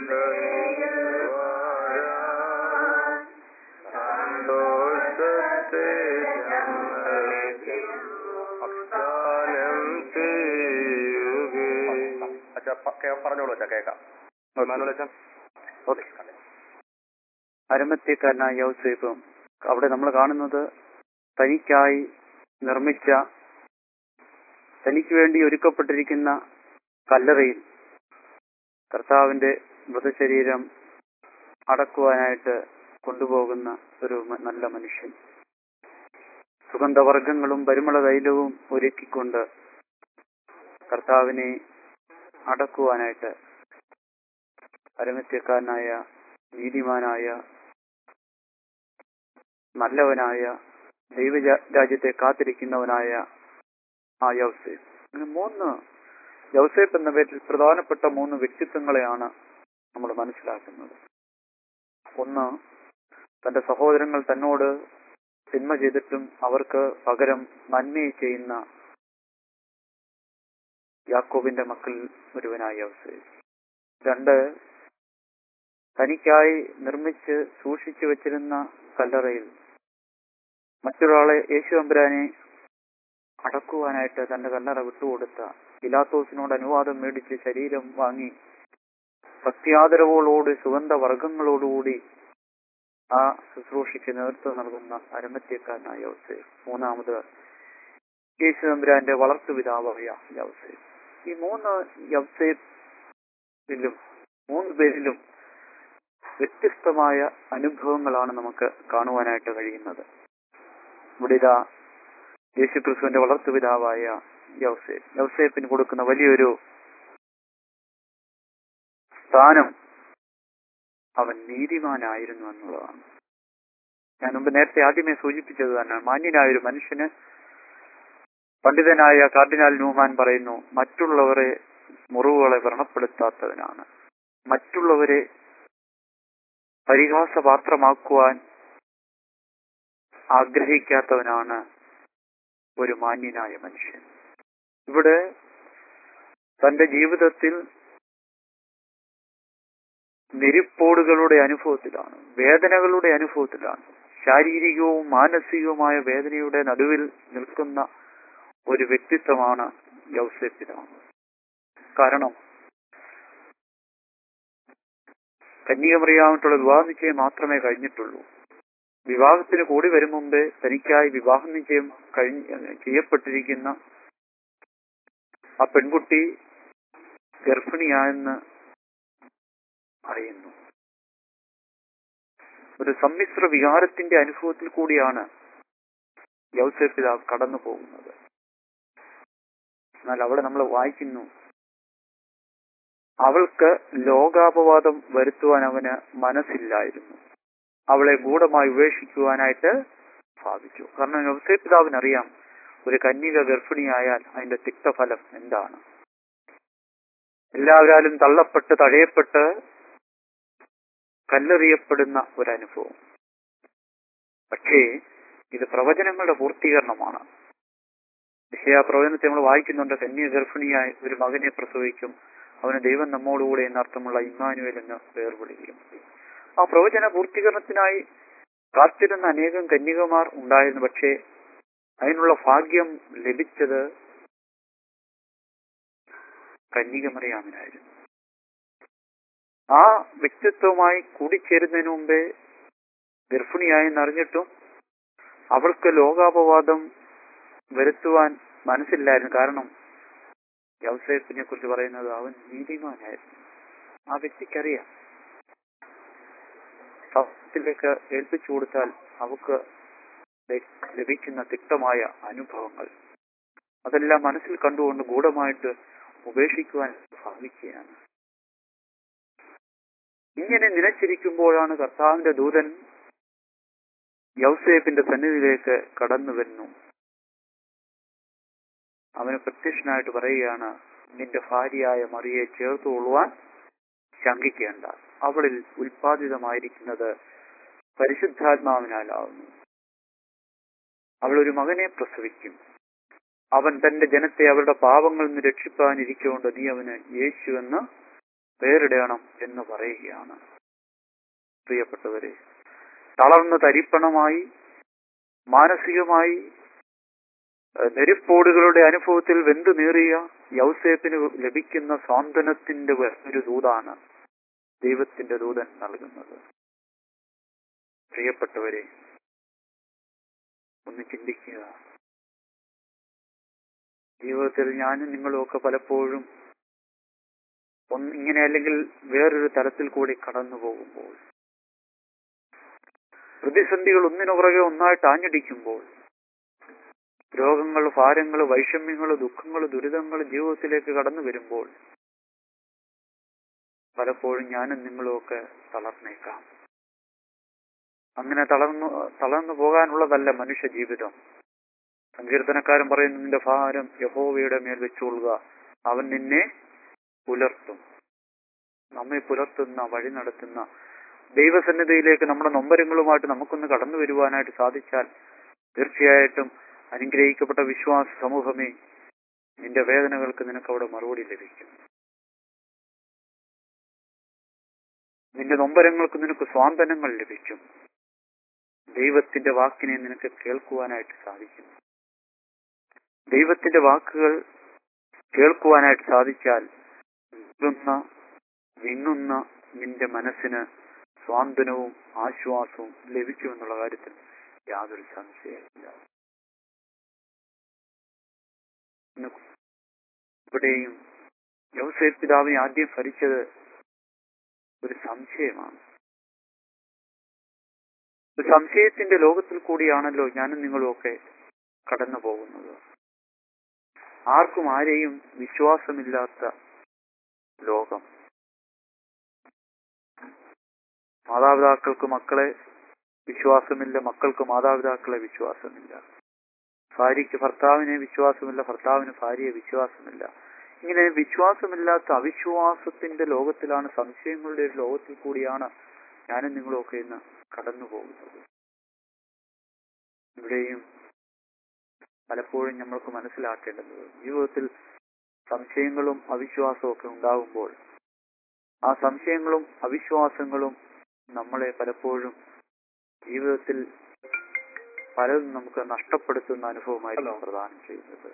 വെച്ചാ കേൾക്കാം ഇമ്മാനുവൽ അച്ഛൻ ഓക്കെ അരമത്യക്കാരനായ യൗസേപ്പും അവിടെ നമ്മൾ കാണുന്നത് തനിക്കായി നിർമ്മിച്ച തനിക്ക് വേണ്ടി ഒരുക്കപ്പെട്ടിരിക്കുന്ന കല്ലറയിൽ കർത്താവിന്റെ മൃതശരീരം അടക്കുവാനായിട്ട് കൊണ്ടുപോകുന്ന ഒരു മ- നല്ല മനുഷ്യൻ സുഗന്ധവർഗങ്ങളും പരിമള തൈലവും ഒരുക്കിക്കൊണ്ട് കർത്താവിനെ അടക്കുവാനായിട്ട് പരമത്യക്കാരനായ നീതിമാനായ നല്ലവനായ ദൈവരാജ്യത്തെ കാത്തിരിക്കുന്നവനായ ആ യൗസേഫ് ഇങ്ങനെ മൂന്ന് യൗസേഫ് എന്ന പേരിൽ പ്രധാനപ്പെട്ട മൂന്ന് വ്യക്തിത്വങ്ങളെയാണ് നമ്മൾ മനസ്സിലാക്കുന്നത് ഒന്ന് തന്റെ സഹോദരങ്ങൾ തന്നോട് തിന്മ ചെയ്തിട്ടും അവർക്ക് പകരം നന്മയെ ചെയ്യുന്ന യാക്കോബിന്റെ മക്കൾ ഒരുവനായ യൗസേഫ് രണ്ട് തനിക്കായി നിർമ്മിച്ച് സൂക്ഷിച്ചു വെച്ചിരുന്ന കല്ലറയിൽ മറ്റൊരാളെ യേശു അമ്പരാനെ അടക്കുവാനായിട്ട് തന്റെ കല്ലറ വിട്ടുകൊടുത്ത പിലാത്തോസിനോട് അനുവാദം മേടിച്ച് ശരീരം വാങ്ങി ഭക്തിയാദരവോടുകൂടി സുഗന്ധവർഗങ്ങളോടുകൂടി ആ ശുശ്രൂഷയ്ക്ക് നേതൃത്വം നൽകുന്ന അരമത്യക്കാരനായ യൗസേഫ് മൂന്നാമത് യേശു തമ്പുരാന്റെ വളർത്തുപിതാവായ യൗസേഫ് ഈ മൂന്ന് യൗസേഫിലും മൂന്ന് പേരിലും വ്യത്യസ്തമായ അനുഭവങ്ങളാണ് നമുക്ക് കാണുവാനായിട്ട് കഴിയുന്നത് ഇവിടെ ഇതാ യേശുക്രിസ്തുവിന്റെ വളർത്തുപിതാവായ യൗസേഫ് യൗസേഫിന് കൊടുക്കുന്ന വലിയൊരു സ്ഥാനം അവൻ നീതിമാനായിരുന്നു എന്നുള്ളതാണ് ഞാൻ മുമ്പ് നേരത്തെ ആദ്യമേ സൂചിപ്പിച്ചത് തന്നെ മാന്യനായ ഒരു മനുഷ്യന് പണ്ഡിതനായ കാർഡിനാൽ ന്യൂമാൻ പറയുന്നു മറ്റുള്ളവരെ മുറിവുകളെ വ്രണപ്പെടുത്താത്തവനാണ് മറ്റുള്ളവരെ പരിഹാസപാത്രമാക്കുവാൻ ആഗ്രഹിക്കാത്തവനാണ് ഒരു മാന്യനായ മനുഷ്യൻ ഇവിടെ തന്റെ ജീവിതത്തിൽ നെരിപ്പോടുകളുടെ അനുഭവത്തിലാണ് വേദനകളുടെ അനുഭവത്തിലാണ് ശാരീരികവും മാനസികവുമായ വേദനയുടെ നടുവിൽ നിൽക്കുന്ന ഒരു വ്യക്തിത്വമാണ് യൗസേപ്പിനാണ് കാരണം കന്യാമറിയാമിട്ടുള്ള വിവാഹ നിശ്ചയം മാത്രമേ കഴിഞ്ഞിട്ടുള്ളൂ വിവാഹത്തിന് കൂടി വരും മുമ്പേ തനിക്കായി വിവാഹ നിശ്ചയം കഴിഞ്ഞ് ചെയ്യപ്പെട്ടിരിക്കുന്ന ആ പെൺകുട്ടി ഗർഭിണിയായെന്ന് അറിയുന്നു ഒരു സമ്മിശ്ര വികാരത്തിന്റെ അനുഭവത്തിൽ കൂടിയാണ് യൗസേഫ് പിതാവ് കടന്നു പോകുന്നത് എന്നാൽ അവിടെ നമ്മൾ വായിക്കുന്നു അവൾക്ക് ലോകാപവാദം വരുത്തുവാൻ അവന് മനസ്സില്ലായിരുന്നു അവളെ ഗൂഢമായി ഉപേക്ഷിക്കുവാനായിട്ട് സാധിച്ചു കാരണം യൗസേഫ് പിതാവിനറിയാം ഒരു കന്യക ഗർഭിണിയായാൽ അതിന്റെ തിക്തഫലം എന്താണ് എല്ലാവരാലും തള്ളപ്പെട്ട് തഴയപ്പെട്ട് കല്ലെറിയപ്പെടുന്ന ഒരനുഭവം പക്ഷേ ഇത് പ്രവചനങ്ങളുടെ പൂർത്തീകരണമാണ് വിഷയ പ്രവചനത്തെ നമ്മൾ വായിക്കുന്നുണ്ട് കന്യ ഗർഭിണിയായി ഒരു മകനെ പ്രസവിക്കും അവന് ദൈവം നമ്മോടുകൂടെ എന്നർത്ഥമുള്ള ഇമ്മാനുവൽ എന്ന് പേർ വിളിക്കും ആ പ്രവചന പൂർത്തീകരണത്തിനായി കാത്തിരുന്ന അനേകം കന്യകമാർ ഉണ്ടായിരുന്നു പക്ഷേ അതിനുള്ള ഭാഗ്യം ലഭിച്ചത് കന്യകമറിയാമിനായിരുന്നു ആ വ്യക്തിത്വമായി കൂടിച്ചേരുന്നതിന് മുമ്പേ ഗർഭിണിയായെന്ന് അറിഞ്ഞിട്ടും അവൾക്ക് ലോകാപവാദം വരുത്തുവാൻ മനസ്സില്ലായിരുന്നു കാരണം യൗസേഫിനെ കുറിച്ച് പറയുന്നത് അവൻ നീതിമാനായിരുന്നു ആ വ്യക്തിക്കറിയാം സത്യത്തിലേക്ക് ഏൽപ്പിച്ചു കൊടുത്താൽ അവക്ക് ലഭിക്കുന്ന തിക്തമായ അനുഭവങ്ങൾ അതെല്ലാം മനസ്സിൽ കണ്ടുകൊണ്ട് ഗൂഢമായിട്ട് ഉപേക്ഷിക്കുവാൻ ഭാവിക്കുകയാണ് ഇങ്ങനെ നിലച്ചിരിക്കുമ്പോഴാണ് കർത്താവിന്റെ ദൂതൻ യൗസേഫിന്റെ സന്നിധിയിലേക്ക് കടന്നു വരുന്നു അവന് പ്രത്യക്ഷനായിട്ട് പറയുകയാണ് നിന്റെ ഭാര്യയായ മറിയെ ചേർത്തുകൊള്ളുവാൻ ശങ്കിക്കേണ്ട അവളിൽ ഉൽപാദിതമായിരിക്കുന്നത് പരിശുദ്ധാത്മാവിനാലാവുന്നു അവൾ ഒരു മകനെ പ്രസവിക്കും അവൻ തന്റെ ജനത്തെ അവരുടെ പാപങ്ങളിൽ നിന്ന് രക്ഷിപ്പാനിരിക്കൊണ്ട് നീ അവന് യേശു എന്ന് പേരിടണം എന്ന് പറയുകയാണ് പ്രിയപ്പെട്ടവരെ തളർന്ന് തരിപ്പണമായി മാനസികമായി നെരിപ്പോടുകളുടെ അനുഭവത്തിൽ വെന്തു നേറിയ യൗസേപ്പിന് ലഭിക്കുന്ന സ്വാന്തനത്തിന്റെ ഒരു ദൂതാണ് ദൈവത്തിന്റെ ദൂതൻ നൽകുന്നത് പ്രിയപ്പെട്ടവരെ ഒന്ന് ചിന്തിക്കുക ജീവിതത്തിൽ ഞാനും നിങ്ങളും ഒക്കെ പലപ്പോഴും ഒന്ന് ഇങ്ങനെ അല്ലെങ്കിൽ വേറൊരു തലത്തിൽ കൂടി കടന്നു പോകുമ്പോൾ പ്രതിസന്ധികൾ ഒന്നിനു പുറകെ ഒന്നായിട്ട് ആഞ്ഞടിക്കുമ്പോൾ രോഗങ്ങൾ ഭാരങ്ങൾ വൈഷമ്യങ്ങൾ ദുഃഖങ്ങൾ ദുരിതങ്ങൾ ജീവിതത്തിലേക്ക് കടന്നു വരുമ്പോൾ പലപ്പോഴും ഞാനും നിങ്ങളും ഒക്കെ തളർന്നേക്കാം അങ്ങനെ തളർന്നു തളർന്നു പോകാനുള്ളതല്ല മനുഷ്യ ജീവിതം സങ്കീർത്തനക്കാരൻ പറയുന്നു നിന്റെ ഭാരം യഹോവയുടെ മേൽ വെച്ചുകൊള്ളുക അവൻ നിന്നെ പുലർത്തും നമ്മെ പുലർത്തുന്ന വഴി നടത്തുന്ന ദൈവസന്നിധിയിലേക്ക് നമ്മുടെ നൊമ്പരങ്ങളുമായിട്ട് നമുക്കൊന്ന് കടന്നു വരുവാനായിട്ട് സാധിച്ചാൽ തീർച്ചയായിട്ടും അനുഗ്രഹിക്കപ്പെട്ട വിശ്വാസ സമൂഹമേ നിന്റെ വേദനകൾക്ക് നിനക്ക് അവിടെ മറുപടി ലഭിക്കും നിന്റെ നൊമ്പരങ്ങൾക്ക് നിനക്ക് സ്വാന്തനങ്ങൾ ലഭിക്കും ദൈവത്തിന്റെ വാക്കിനെ നിനക്ക് കേൾക്കുവാനായിട്ട് സാധിക്കും ദൈവത്തിന്റെ വാക്കുകൾ കേൾക്കുവാനായിട്ട് സാധിച്ചാൽ വിങ്ങുന്ന വിങ്ങുന്ന നിന്റെ മനസ്സിന് സ്വാന്തനവും ആശ്വാസവും ലഭിക്കുമെന്നുള്ള കാര്യത്തിൽ യാതൊരു സംശയമില്ല ഇന്ന് ഇവിടെയും യൗസേഫ് പിതാവിനെ ആദ്യം ഭരിച്ചത് ഒരു സംശയമാണ് ഒരു സംശയത്തിന്റെ ലോകത്തിൽ കൂടിയാണല്ലോ ഞാനും നിങ്ങളും ഒക്കെ കടന്നു പോകുന്നത് ആർക്കും ആരെയും വിശ്വാസമില്ലാത്ത ലോകം മാതാപിതാക്കൾക്ക് മക്കളെ വിശ്വാസമില്ല മക്കൾക്ക് മാതാപിതാക്കളെ വിശ്വാസമില്ല ഭാര്യയ്ക്ക് ഭർത്താവിനെ വിശ്വാസമില്ല ഭർത്താവിന് ഭാര്യയെ വിശ്വാസമില്ല ഇങ്ങനെ വിശ്വാസമില്ലാത്ത അവിശ്വാസത്തിന്റെ ലോകത്തിലാണ് സംശയങ്ങളുടെ ഒരു ലോകത്തിൽ കൂടിയാണ് ഞാനും നിങ്ങളൊക്കെ ഇന്ന് കടന്നു പോകുന്നത് ഇവിടെയും പലപ്പോഴും നമ്മൾക്ക് മനസ്സിലാക്കേണ്ടത് ജീവിതത്തിൽ സംശയങ്ങളും അവിശ്വാസവും ഒക്കെ ഉണ്ടാകുമ്പോൾ ആ സംശയങ്ങളും അവിശ്വാസങ്ങളും നമ്മളെ പലപ്പോഴും ജീവിതത്തിൽ പലതും നമുക്ക് നഷ്ടപ്പെടുത്തുന്ന അനുഭവമായിരിക്കും പ്രദാനം ചെയ്യുന്നത്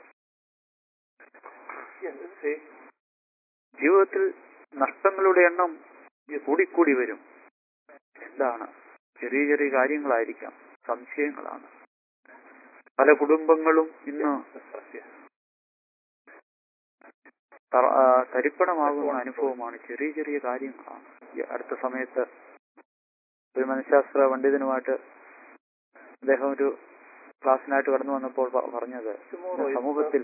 ജീവിതത്തിൽ നഷ്ടങ്ങളുടെ എണ്ണം കൂടിക്കൂടി വരും എന്താണ് ചെറിയ ചെറിയ കാര്യങ്ങളായിരിക്കാം സംശയങ്ങളാണ് പല കുടുംബങ്ങളും ഇന്ന് തറ- ആ, തരിപ്പണമാകുന്ന അനുഭവമാണ് ചെറിയ ചെറിയ കാര്യങ്ങളാണ് ഈ അടുത്ത സമയത്ത് ഒരു മനഃശാസ്ത്ര പണ്ഡിതനുമായിട്ട് അദ്ദേഹം ഒരു ക്ലാസ്സിനായിട്ട് കടന്നു വന്നപ്പോൾ പ- പറഞ്ഞത് സമൂഹത്തിൽ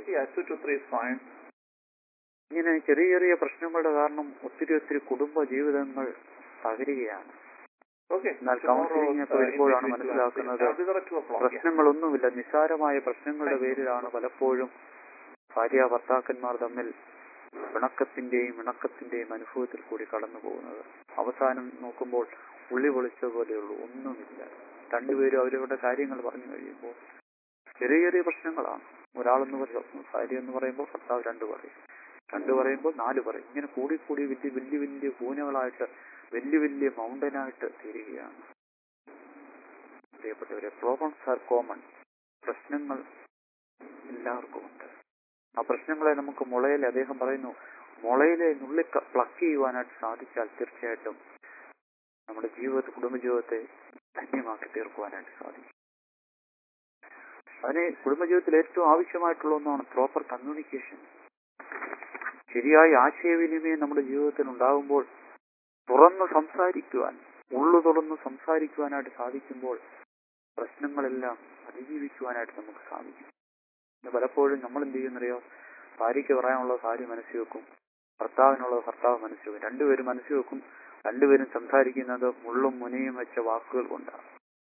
ഇങ്ങനെ ചെറിയ ചെറിയ പ്രശ്നങ്ങളുടെ കാരണം ഒത്തിരി ഒത്തിരി കുടുംബ ജീവിതങ്ങൾ തകരുകയാണ് എന്നാൽ കൗൺസിലിംഗ് ഒക്കെ വരുമ്പോഴാണ് മനസ്സിലാക്കുന്നത് പ്രശ്നങ്ങളൊന്നുമില്ല നിസ്സാരമായ പ്രശ്നങ്ങളുടെ പേരിലാണ് പലപ്പോഴും ഭാര്യ ഭർത്താക്കന്മാർ തമ്മിൽ പിണക്കത്തിന്റെയും ഇണക്കത്തിന്റെയും അനുഭവത്തിൽ കൂടി കടന്നു പോകുന്നത് അവസാനം നോക്കുമ്പോൾ ഉള്ളി പൊളിച്ചതുപോലെയുള്ളൂ ഒന്നുമില്ല രണ്ടുപേരും അവരവരുടെ കാര്യങ്ങൾ പറഞ്ഞു കഴിയുമ്പോൾ ചെറിയ ചെറിയ പ്രശ്നങ്ങളാണ് ഒരാളെന്ന് പറയും ഭാര്യ എന്ന് പറയുമ്പോൾ ഭർത്താവ് രണ്ട് പറയും രണ്ട് പറയുമ്പോൾ നാല് പറയും ഇങ്ങനെ കൂടി കൂടി വലിയ വലിയ വലിയ കൂനകളായിട്ട് വലിയ വലിയ മൗണ്ടനായിട്ട് തീരുകയാണ് പ്രിയപ്പെട്ടവരെ പ്രോബ്ലംസ് ആർ കോമൺ പ്രശ്നങ്ങൾ എല്ലാവർക്കും ഉണ്ട് ആ പ്രശ്നങ്ങളെ നമുക്ക് മുളയിലെ അദ്ദേഹം പറയുന്നു മുളയിലെ നുള്ളി പ്ലക്ക് ചെയ്യുവാനായിട്ട് സാധിച്ചാൽ തീർച്ചയായിട്ടും നമ്മുടെ ജീവിതത്തെ കുടുംബജീവിതത്തെ ധന്യമാക്കി തീർക്കുവാനായിട്ട് സാധിക്കും അതിന് കുടുംബജീവിതത്തിൽ ഏറ്റവും ആവശ്യമായിട്ടുള്ള ഒന്നാണ് പ്രോപ്പർ കമ്മ്യൂണിക്കേഷൻ ശരിയായ ആശയവിനിമയം നമ്മുടെ ജീവിതത്തിൽ ഉണ്ടാകുമ്പോൾ തുറന്ന് സംസാരിക്കുവാൻ ഉള്ളു തുറന്ന് സംസാരിക്കുവാനായിട്ട് സാധിക്കുമ്പോൾ പ്രശ്നങ്ങളെല്ലാം അതിജീവിക്കുവാനായിട്ട് നമുക്ക് സാധിക്കും ഇന്ന് പലപ്പോഴും നമ്മൾ എന്ത് ചെയ്യുന്നറിയോ ഭാര്യയ്ക്ക് പറയാനുള്ളത് ഭാര്യ മനസ്സിൽ വെക്കും ഭർത്താവിനുള്ളത് ഭർത്താവ് മനസ്സിൽ വെക്കും രണ്ടുപേരും മനസ്സിൽ വെക്കും രണ്ടുപേരും സംസാരിക്കുന്നത് മുള്ളും മുനയും വെച്ച വാക്കുകൾ കൊണ്ടാണ്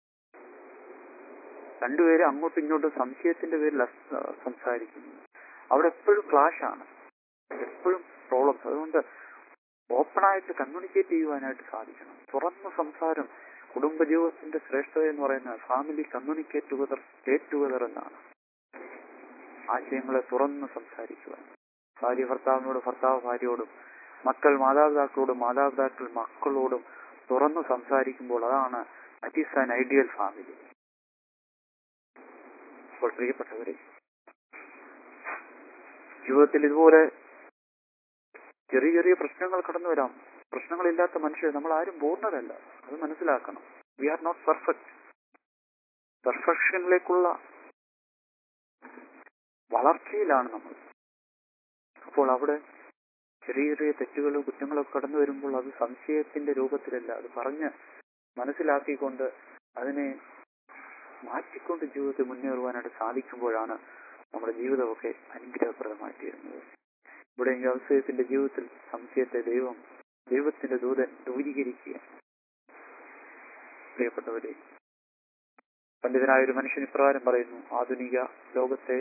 രണ്ടുപേരും അങ്ങോട്ടും ഇങ്ങോട്ടും സംശയത്തിന്റെ പേരിൽ അസ്- സംസാരിക്കുന്നു അവിടെ എപ്പോഴും ക്ലാഷാണ് എപ്പോഴും പ്രോബ്ലംസ് അതുകൊണ്ട് ഓപ്പണായിട്ട് കമ്മ്യൂണിക്കേറ്റ് ചെയ്യുവാനായിട്ട് സാധിക്കണം തുറന്ന സംസാരം കുടുംബജീവിതത്തിന്റെ ശ്രേഷ്ഠത എന്ന് പറയുന്നത് family communicate together state together എന്നാണ് ആശയങ്ങളെ തുറന്ന് സംസാരിക്കുവാൻ ഭാര്യ ഭർത്താവിനോട് ഭർത്താവ് ഭാര്യയോടും മക്കൾ മാതാപിതാക്കളോടും മാതാപിതാക്കൾ മക്കളോടും തുറന്ന് സംസാരിക്കുമ്പോൾ അതാണ് that is an ideal family അപ്പോൾ പ്രിയപ്പെട്ടവരെ ജീവിതത്തിൽ ഇതുപോലെ ചെറിയ ചെറിയ പ്രശ്നങ്ങൾ കടന്നു വരാം പ്രശ്നങ്ങളില്ലാത്ത മനുഷ്യർ നമ്മൾ ആരും പൂർണ്ണരല്ല അത് മനസ്സിലാക്കണം വി ആർ നോട്ട് പെർഫെക്റ്റ് പെർഫെക്ഷനിലേക്കുള്ള വളർച്ചയിലാണ് നമ്മൾ അപ്പോൾ അവിടെ ചെറിയ ചെറിയ തെറ്റുകളോ കുറ്റങ്ങളോ കടന്നു വരുമ്പോൾ അത് സംശയത്തിന്റെ രൂപത്തിലല്ല അത് പറഞ്ഞ് മനസ്സിലാക്കിക്കൊണ്ട് അതിനെ മാറ്റിക്കൊണ്ട് ജീവിതത്തിൽ മുന്നേറുവാനായിട്ട് സാധിക്കുമ്പോഴാണ് നമ്മുടെ ജീവിതമൊക്കെ അനുഗ്രഹപ്രദമായി തീരുന്നത് ഇവിടെ ഔസേഫിന്റെ ജീവിതത്തിൽ സംശയത്തെ ദൈവം ദൈവത്തിന്റെ ദൂതൻ ദൂരീകരിക്കുക പ്രിയപ്പെട്ടവരെ പണ്ഡിതനായ ഒരു മനുഷ്യൻ ഇപ്രകാരം പറയുന്നു ആധുനിക ലോകത്തെ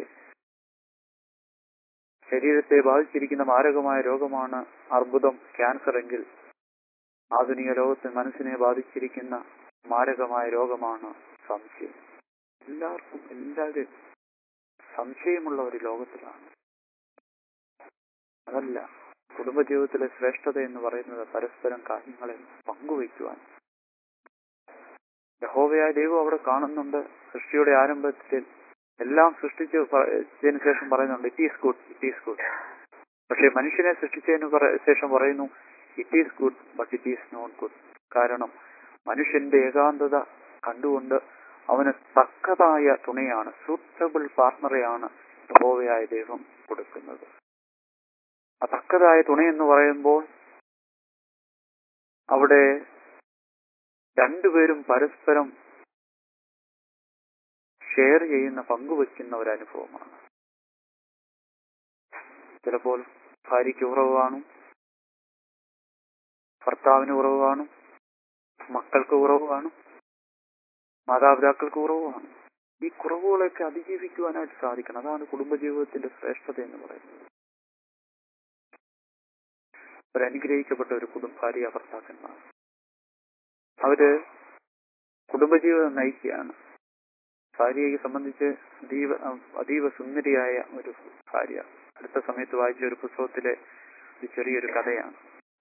ശരീരത്തെ ബാധിച്ചിരിക്കുന്ന മാരകമായ രോഗമാണ് അർബുദം ക്യാൻസർ എങ്കിൽ ആധുനിക ലോകത്തെ മനസ്സിനെ ബാധിച്ചിരിക്കുന്ന മാരകമായ രോഗമാണ് സംശയം എല്ലാവർക്കും എല്ലാവരും സംശയമുള്ള ഒരു ലോകത്തിലാണ് അതല്ല കുടുംബജീവിതത്തിലെ ശ്രേഷ്ഠത എന്ന് പറയുന്നത് പരസ്പരം കാര്യങ്ങളെ പങ്കുവയ്ക്കുവാൻ യഹോവയായ ദൈവം അവിടെ കാണുന്നുണ്ട് സൃഷ്ടിയുടെ ആരംഭത്തിൽ എല്ലാം സൃഷ്ടിച്ച് ഇതിനു ശേഷം പറയുന്നുണ്ട് it is good it is good പക്ഷെ മനുഷ്യനെ സൃഷ്ടിച്ചതിന് പറ- ശേഷം പറയുന്നു it is good but it is not good കാരണം മനുഷ്യന്റെ ഏകാന്തത കണ്ടുകൊണ്ട് അവന് തക്കതായ തുണയാണ് സൂട്ടബിൾ പാർട്ണറെയാണ് യഹോവയായ ദൈവം കൊടുക്കുന്നത് ആ തക്കതായ തുണയെന്ന് പറയുമ്പോൾ അവിടെ രണ്ടുപേരും പരസ്പരം ഷെയർ ചെയ്യുന്ന പങ്കുവെക്കുന്ന ഒരു അനുഭവമാണ് ചിലപ്പോൾ ഭാര്യയ്ക്ക് ഉറവ് കാണും ഭർത്താവിന് ഉറവ് കാണും മക്കൾക്ക് ഉറവ് കാണും മാതാപിതാക്കൾക്ക് ഉറവ് കാണും ഈ കുറവുകളൊക്കെ അതിജീവിക്കുവാനായിട്ട് സാധിക്കണം അതാണ് കുടുംബജീവിതത്തിന്റെ ശ്രേഷ്ഠത എന്ന് പറയുന്നത് ഒരു അനുഗ്രഹിക്കപ്പെട്ട ഒരു കുടുംബ ഭാര്യ ഭർത്താക്കന്മാർ അവര് കുടുംബജീവിതം നയിക്കുകയാണ് ഭാര്യയെ സംബന്ധിച്ച് അതീവ അതീവ സുന്ദരിയായ ഒരു ഭാര്യ അടുത്ത സമയത്ത് വായിച്ച ഒരു പുസ്തകത്തിലെ ഒരു ചെറിയൊരു കഥയാണ്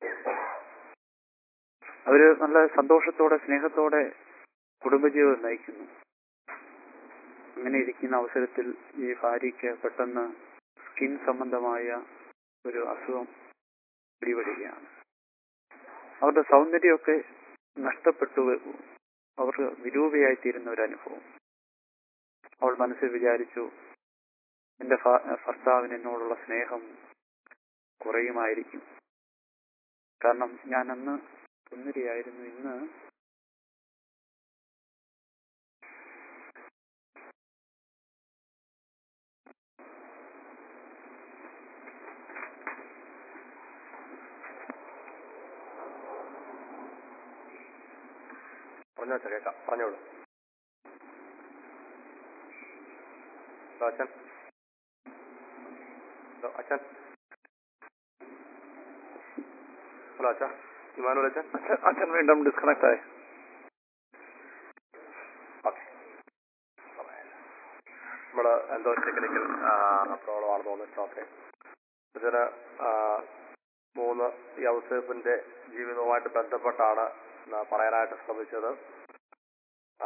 അവര് നല്ല സന്തോഷത്തോടെ സ്നേഹത്തോടെ കുടുംബജീവിതം നയിക്കുന്നു അങ്ങനെ ഇരിക്കുന്ന അവസരത്തിൽ ഈ ഭാര്യയ്ക്ക് പെട്ടെന്ന് സ്കിൻ സംബന്ധമായ ഒരു അസുഖം പിടിപെടുകയാണ് അവരുടെ സൗന്ദര്യമൊക്കെ നഷ്ടപ്പെട്ടു അവർ വിരൂപയായി തീരുന്ന ഒരു അനുഭവം അവൾ മനസ്സിൽ വിചാരിച്ചു എന്റെ ഭ- ഭർത്താവിന് എന്നോടുള്ള സ്നേഹം കുറയുമായിരിക്കും കാരണം ഞാൻ അന്ന് സുന്ദരിയായിരുന്നു ഇന്ന് പറഞ്ഞോ അച്ഛൻ കേൾക്കാം പറഞ്ഞോളൂ ഹലോ അച്ഛൻ ഹലോ അച്ഛൻ ഹലോ അച്ഛാ ഇമാനുൽ അച്ഛൻ അച്ഛൻ അച്ഛൻ വീണ്ടും ഡിസ്കണക്ട് ആയി ഓക്കെ നമ്മൾ എന്തോ ടെക്നിക്കൽ പ്രോബ്ലം ആണെന്ന് തോന്നുന്നു ഓക്കെ ഇതിന് ആ, മൂന്ന് യൗസേഫിന്റെ ജീവിതവുമായിട്ട് ബന്ധപ്പെട്ടാണ് ന- പറയാനായിട്ട് ശ്രമിച്ചത് ആ,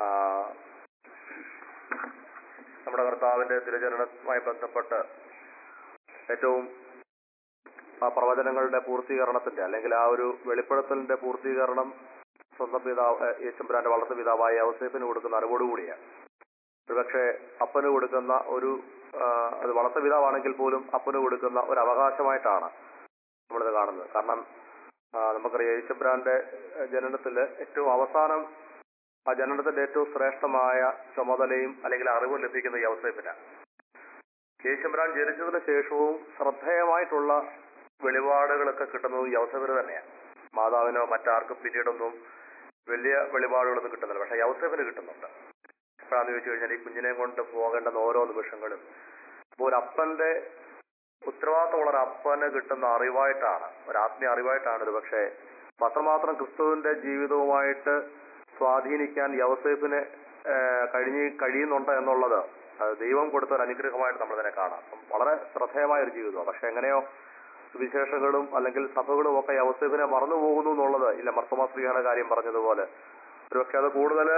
നമ്മുടെ കർത്താവിന്റെ തിരുചരണവുമായി ബന്ധപ്പെട്ട് ഏറ്റവും ആ പ്രവചനങ്ങളുടെ പൂർത്തീകരണത്തിന്റെ അല്ലെങ്കിൽ ആ ഒരു വെളിപ്പെടുത്തലിന്റെ പൂർത്തീകരണം സ്വന്തം പിതാവ് യേശുബ്രാന്റെ വളർത്തു പിതാവായ യൗസേഫിന് കൊടുക്കുന്ന അറിവോടുകൂടിയാണ് ഒരുപക്ഷെ അപ്പന് കൊടുക്കുന്ന ഒരു ആ, അത് വളർത്തു പിതാവാണെങ്കിൽ പോലും അപ്പന് കൊടുക്കുന്ന ഒരു അവകാശമായിട്ടാണ് നമ്മളിത് കാണുന്നത് കാരണം ആ, നമുക്കറിയാം യേശുബ്രാന്റെ ജനനത്തില് ഏറ്റവും അവസാനം ആ ജനനത്തിന്റെ ഏറ്റവും ശ്രേഷ്ഠമായ ചുമതലയും അല്ലെങ്കിൽ അറിവും ലഭിക്കുന്ന യൗസേഫിനാണ് യേശുബ്രാൻ ജനിച്ചതിന് ശേഷവും ശ്രദ്ധേയമായിട്ടുള്ള വെളിപാടുകളൊക്കെ കിട്ടുന്നത് യൗസേഫിന് തന്നെയാണ് മാതാവിനോ മറ്റാർക്കും പിന്നീടൊന്നും വലിയ വെളിപാടുകളൊന്നും കിട്ടുന്നില്ല പക്ഷെ യൗസേഫിന് കിട്ടുന്നുണ്ട് എപ്പോഴാന്ന് ചോദിച്ചു കഴിഞ്ഞാൽ ഈ കുഞ്ഞിനെ കൊണ്ട് പോകേണ്ടുന്ന ഓരോ നിമിഷങ്ങളും അപ്പോൾ ഒരു അപ്പന്റെ ഉത്തരവാദിത്തമുള്ള ഒരു അപ്പന് കിട്ടുന്ന അറിവായിട്ടാണ് ഒരു ആത്മീയ അറിവായിട്ടാണ് ഇത് പക്ഷേ അത്രമാത്രം ക്രിസ്തുവിന്റെ ജീവിതവുമായിട്ട് സ്വാധീനിക്കാൻ യവസേഫിന് കഴിഞ്ഞ് കഴിയുന്നുണ്ട് എന്നുള്ളത് അത് ദൈവം കൊടുത്ത ഒരു അനുഗ്രഹമായിട്ട് നമ്മൾ ഇതിനെ കാണാം അപ്പം വളരെ ശ്രദ്ധേയമായ ഒരു ജീവിതമാണ് പക്ഷെ എങ്ങനെയോ സുവിശേഷങ്ങളും അല്ലെങ്കിൽ സഭകളും ഒക്കെ യവസേഫിനെ മറന്നു പോകുന്നു എന്നുള്ളത് ഇല്ല മർത്തമാസ്ത്രീയുടെ കാര്യം പറഞ്ഞതുപോലെ ഒരുപക്ഷെ അത് കൂടുതൽ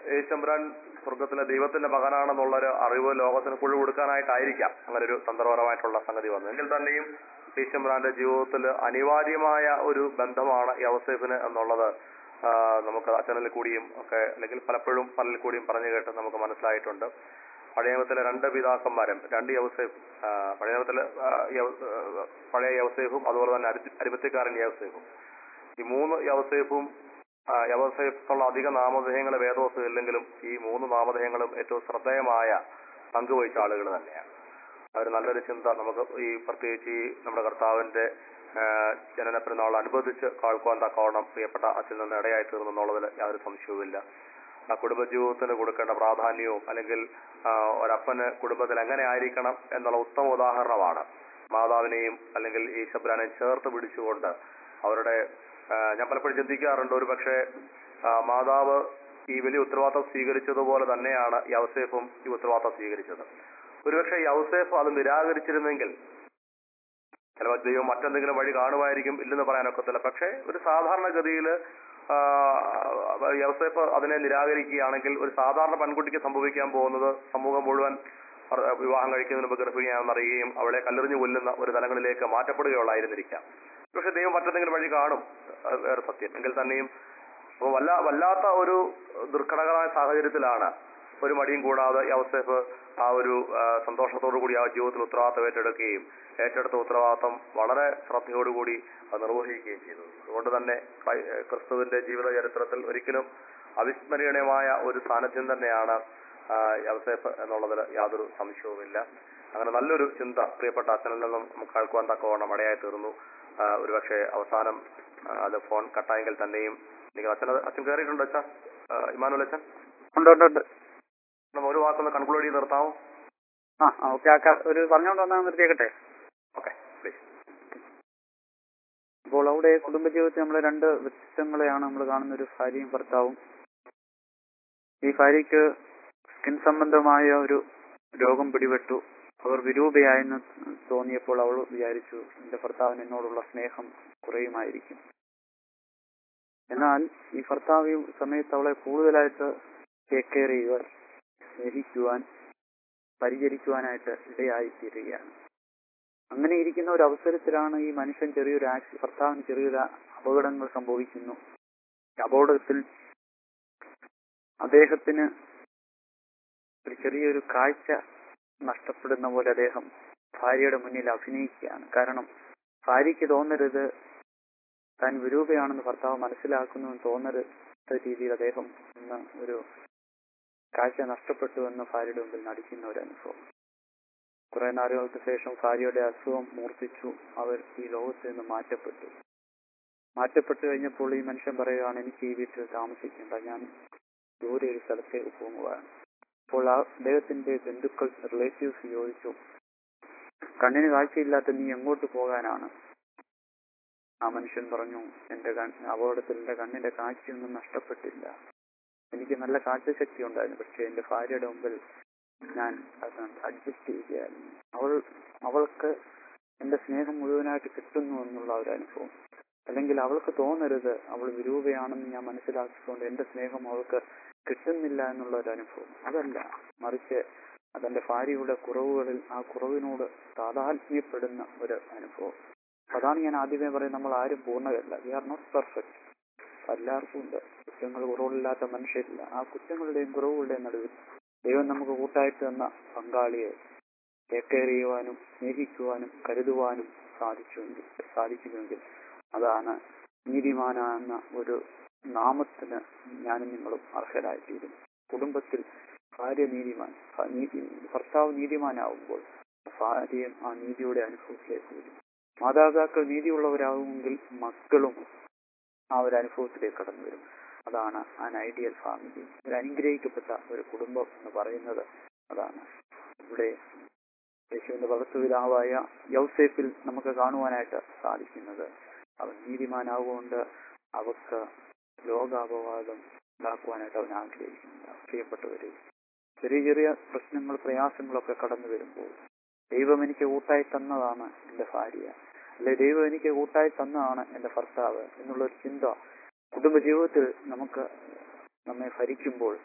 യേശുമ്പുരാൻ സ്വർഗത്തിലെ ദൈവത്തിന്റെ മകനാണെന്നുള്ളൊരു അറിവ് ലോകത്തിന് പുഴു കൊടുക്കാനായിട്ടായിരിക്കാം അങ്ങനെ ഒരു തന്ത്രപരമായിട്ടുള്ള സംഗതി വന്നത് എങ്കിൽ തന്നെയും യേശുമ്പുരാന്റെ ജീവിതത്തിൽ അനിവാര്യമായ ഒരു ബന്ധമാണ് യവസേഫിന് എന്നുള്ളത് ആ, നമുക്ക് അച്ഛനിൽ കൂടിയും ഒക്കെ അല്ലെങ്കിൽ പലപ്പോഴും പലരിൽ കൂടിയും പറഞ്ഞു കേട്ട് നമുക്ക് മനസ്സിലായിട്ടുണ്ട് പഴയ നിയമത്തിലെ രണ്ട് പിതാക്കന്മാരും രണ്ട് യവസേഫ് ആ, പഴയ നിയമത്തിലെ ആ, യവ- ആ, പഴയ യവസേഫും അതുപോലെ തന്നെ അരി- അരിമത്യക്കാരൻ യവസേഫും ഈ മൂന്ന് യവസേഫും ആ, യവസേഫുള്ള അധിക നാമധേയങ്ങൾ വേദോസം ഇല്ലെങ്കിലും ഈ മൂന്ന് നാമധേയങ്ങളും ഏറ്റവും ശ്രദ്ധേയമായ പങ്കുവഹിച്ച ആളുകൾ തന്നെയാണ് അവർ നല്ലൊരു ചിന്ത നമുക്ക് ഈ പ്രത്യേകിച്ച് ഈ നമ്മുടെ കർത്താവിന്റെ ആ, ജനന പെരുന്നാൾ അനുബന്ധിച്ച് കാൾക്കുവാൻ തക്കവണ്ണം പ്രിയപ്പെട്ട അച്ഛൻ നിന്ന് ഇടയായി തീർന്നു എന്നുള്ളതിൽ യാതൊരു സംശയവുമില്ല ആ കുടുംബജീവിതത്തിന് കൊടുക്കേണ്ട പ്രാധാന്യവും അല്ലെങ്കിൽ ആ, ഒരപ്പന് കുടുംബത്തിൽ എങ്ങനെ ആയിരിക്കണം എന്നുള്ള ഉത്തമ ഉദാഹരണമാണ് മാതാവിനെയും അല്ലെങ്കിൽ ഈശബ്രാനെയും ചേർത്ത് പിടിച്ചുകൊണ്ട് അവരുടെ ആ, ഞാൻ പലപ്പോഴും ചിന്തിക്കാറുണ്ട് ഒരു പക്ഷേ മാതാവ് ഈ വലിയ ഉത്തരവാദിത്തം സ്വീകരിച്ചതുപോലെ തന്നെയാണ് യവസേഫും ഈ ഉത്തരവാദിത്തം സ്വീകരിച്ചത് ഒരുപക്ഷെ യവസേഫ് അത് നിരാകരിച്ചിരുന്നെങ്കിൽ ചിലപ്പോൾ ദൈവം മറ്റെന്തെങ്കിലും വഴി കാണുമായിരിക്കും ഇല്ലെന്ന് പറയാനൊക്കത്തില്ല പക്ഷേ ഒരു സാധാരണഗതിയിൽ യവസേഫ് അതിനെ നിരാകരിക്കുകയാണെങ്കിൽ ഒരു സാധാരണ പെൺകുട്ടിക്ക് സംഭവിക്കാൻ പോകുന്നത് സമൂഹം മുഴുവൻ അവർ വിവാഹം കഴിക്കുന്നതിന് മുമ്പ് ഗർഭിണിയാണെന്ന് അറിയുകയും അവളെ കല്ലെറിഞ്ഞു കൊല്ലുന്ന ഒരു തലങ്ങളിലേക്ക് മാറ്റപ്പെടുകയുള്ളായിരുന്നിരിക്കാം പക്ഷെ ദൈവം മറ്റെന്തെങ്കിലും വഴി കാണും അത് വേറെ സത്യം എങ്കിൽ തന്നെയും അപ്പൊ വല്ല വല്ലാത്ത ഒരു ദുർഘടകമായ സാഹചര്യത്തിലാണ് ഒരു മടിയും കൂടാതെ യവസേഫ് ആ ഒരു ആ, സന്തോഷത്തോടു കൂടി ആ ജീവിതത്തിൽ ഉത്തരവാദിത്തം ഏറ്റെടുക്കുകയും ഏറ്റെടുത്ത ഉത്തരവാദിത്തം വളരെ ശ്രദ്ധയോടുകൂടി അത് നിർവഹിക്കുകയും ചെയ്തു അതുകൊണ്ട് തന്നെ ക്രൈ- ഏ, ക്രിസ്തുവിന്റെ ജീവിത ചരിത്രത്തിൽ ഒരിക്കലും അവിസ്മരണീയമായ ഒരു സാന്നിധ്യം തന്നെയാണ് ആ, യവസേഫ് എന്നുള്ളതിൽ യാതൊരു സംശയവുമില്ല അങ്ങനെ നല്ലൊരു ചിന്ത പ്രിയപ്പെട്ട അച്ഛനിൽ നിന്നും നമുക്ക് കേൾക്കുവാൻ തക്കവണ്ണം ഇടയായി തീർന്നു ആ, ഒരുപക്ഷെ അവസാനം ആ, അത് ഫോൺ കട്ടായെങ്കിൽ തന്നെയും എനിക്ക് അച്ഛൻ അച്ഛൻ കയറിയിട്ടുണ്ട് അച്ഛാ ആ, ഇമാനുൽ അച്ഛൻ ഉണ്ട് ഉണ്ട് ഉണ്ട് നമ്മൾ ഒരു വാക്കൊന്ന് കൺക്ലൂഡ് ചെയ്ത് നിർത്താമോ ആ ആ ഓക്കെ ആക്കാ ഒരു പറഞ്ഞുകൊണ്ട് വന്നാൽ നിർത്തിയേക്കട്ടെ ഓക്കെ പ്ലീസ് അപ്പോൾ അവിടെ കുടുംബജീവിതത്തിൽ നമ്മൾ രണ്ട് വ്യക്തിത്വങ്ങളെയാണ് നമ്മൾ കാണുന്ന ഒരു ഭാര്യയും ഭർത്താവും ഈ ഭാര്യയ്ക്ക് സ്കിൻ സംബന്ധമായ ഒരു രോഗം പിടിപെട്ടു അവർ വിരൂപയായെന്ന് തോന്നിയപ്പോൾ അവൾ വിചാരിച്ചു എന്റെ ഭർത്താവിന് എന്നോടുള്ള സ്നേഹം കുറയുമായിരിക്കും എന്നാൽ ഈ ഭർത്താവ് ഈ സമയത്ത് അവളെ കൂടുതലായിട്ട് ടേക്ക് കെയർ ചെയ്യുവാൻ സ്നേഹിക്കുവാൻ പരിചരിക്കുവാനായിട്ട് ഇടയായി തീരുകയാണ് അങ്ങനെ ഇരിക്കുന്ന ഒരു അവസരത്തിലാണ് ഈ മനുഷ്യൻ ചെറിയൊരു ആക്സി ഭർത്താവിന് ചെറിയൊരു അപകടങ്ങൾ സംഭവിക്കുന്നു ഈ അപകടത്തിൽ അദ്ദേഹത്തിന് ഒരു ചെറിയൊരു കാഴ്ച നഷ്ടപ്പെടുന്ന പോലെ അദ്ദേഹം ഭാര്യയുടെ മുന്നിൽ അഭിനയിക്കുകയാണ് കാരണം ഭാര്യയ്ക്ക് തോന്നരുത് താൻ വിരൂപയാണെന്ന് ഭർത്താവ് മനസ്സിലാക്കുന്നു എന്ന് തോന്നരുത്ത രീതിയിൽ അദ്ദേഹം ഇന്ന് ഒരു കാഴ്ച നഷ്ടപ്പെട്ടു എന്ന് ഭാര്യയുടെ മുമ്പിൽ നടിക്കുന്ന ഒരു അനുഭവം കുറെ നാളുകൾക്ക് ശേഷം ഭാര്യയുടെ അസുഖം മൂർച്ഛിച്ചു അവർ ഈ ലോകത്ത് നിന്ന് മാറ്റപ്പെട്ടു മാറ്റപ്പെട്ടു കഴിഞ്ഞപ്പോൾ ഈ മനുഷ്യൻ പറയുകയാണ് എനിക്ക് ഈ വീട്ടിൽ താമസിക്കേണ്ട ഞാൻ ദൂരെ ഒരു സ്ഥലത്തേക്ക് പോകുകയാണ് അപ്പോൾ ആ അദ്ദേഹത്തിന്റെ ബന്ധുക്കൾ റിലേറ്റീവ്സ് ചോദിച്ചു കണ്ണിന് കാഴ്ചയില്ലാത്ത നീ എങ്ങോട്ട് പോകാനാണ് ആ മനുഷ്യൻ പറഞ്ഞു എന്റെ കൺ അപകടത്തിൽ എന്റെ കണ്ണിന്റെ കാഴ്ചയൊന്നും നഷ്ടപ്പെട്ടില്ല എനിക്ക് നല്ല കാഴ്ചശക്തി ഉണ്ടായിരുന്നു പക്ഷെ എന്റെ ഭാര്യയുടെ മുമ്പിൽ ഞാൻ അത് അഡ്ജസ്റ്റ് ചെയ്യുകയായിരുന്നു അവൾ അവൾക്ക് എന്റെ സ്നേഹം മുഴുവനായിട്ട് കിട്ടുന്നു എന്നുള്ള ഒരു അനുഭവം അല്ലെങ്കിൽ അവൾക്ക് തോന്നരുത് അവൾ വിരൂപയാണെന്ന് ഞാൻ മനസ്സിലാക്കിക്കൊണ്ട് എന്റെ സ്നേഹം അവൾക്ക് കിട്ടുന്നില്ല എന്നുള്ള ഒരു അനുഭവം അതല്ല മറിച്ച് അതെന്റെ ഭാര്യയുടെ കുറവുകളിൽ ആ കുറവിനോട് താതാത്മ്യപ്പെടുന്ന ഒരു അനുഭവം അതാണ് ഞാൻ ആദ്യമേ പറയുന്നത് നമ്മൾ ആരും പൂർണ്ണരല്ല വി ആർ നോട്ട് പെർഫെക്റ്റ് എല്ലാവർക്കും ഉണ്ട് കുറ്റങ്ങൾ കുറവില്ലാത്ത മനുഷ്യരില്ല ആ കുറ്റങ്ങളുടെയും കുറവുകളുടെയും നടുവിൽ ദൈവം നമുക്ക് കൂട്ടായിട്ട് തന്ന പങ്കാളിയെ ടേക്ക് കെയർ ചെയ്യുവാനും സ്നേഹിക്കുവാനും കരുതുവാനും സാധിച്ചുവെങ്കിൽ സാധിക്കുമെങ്കിൽ അതാണ് നീതിമാനെന്ന ഒരു നാമത്തിന് ഞാനും നിങ്ങളും അർഹരായിത്തീരും കുടുംബത്തിൽ ഭാര്യ നീതിമാൻ ഭ- നീതി ഭർത്താവ് നീതിമാനാവുമ്പോൾ ഭാര്യയും ആ നീതിയുടെ അനുഭവത്തിലേക്ക് വരും മാതാപിതാക്കൾ നീതിയുള്ളവരാകുമെങ്കിൽ മക്കളും ആ ഒരു അനുഭവത്തിലേക്ക് കടന്നു വരും അതാണ് ആൻ ഐഡിയൽ ഫാമിലി ഒരു അനുഗ്രഹിക്കപ്പെട്ട ഒരു കുടുംബം എന്ന് പറയുന്നത് അതാണ് ഇവിടെ യേശുവിന്റെ വളർത്തുപിതാവായ യൗസേഫിൽ നമുക്ക് കാണുവാനായിട്ട് സാധിക്കുന്നത് അവൻ നീതിമാനാവുകൊണ്ട് അവർക്ക് ലോകാപവാദം ഉണ്ടാക്കുവാനായിട്ട് അവൻ ആഗ്രഹിക്കുന്നില്ല പ്രിയപ്പെട്ടവരെ ചെറിയ ചെറിയ പ്രശ്നങ്ങൾ പ്രയാസങ്ങളൊക്കെ കടന്നു വരുമ്പോൾ ദൈവം എനിക്ക് കൂട്ടായി തന്നതാണ് എന്റെ ഭാര്യ അല്ലെ ദൈവം എനിക്ക് കൂട്ടായി തന്നതാണ് എന്റെ ഭർത്താവ് എന്നുള്ള ഒരു ചിന്ത കുടുംബജീവിതത്തിൽ നമുക്ക് നമ്മെ ഭരിക്കുമ്പോൾ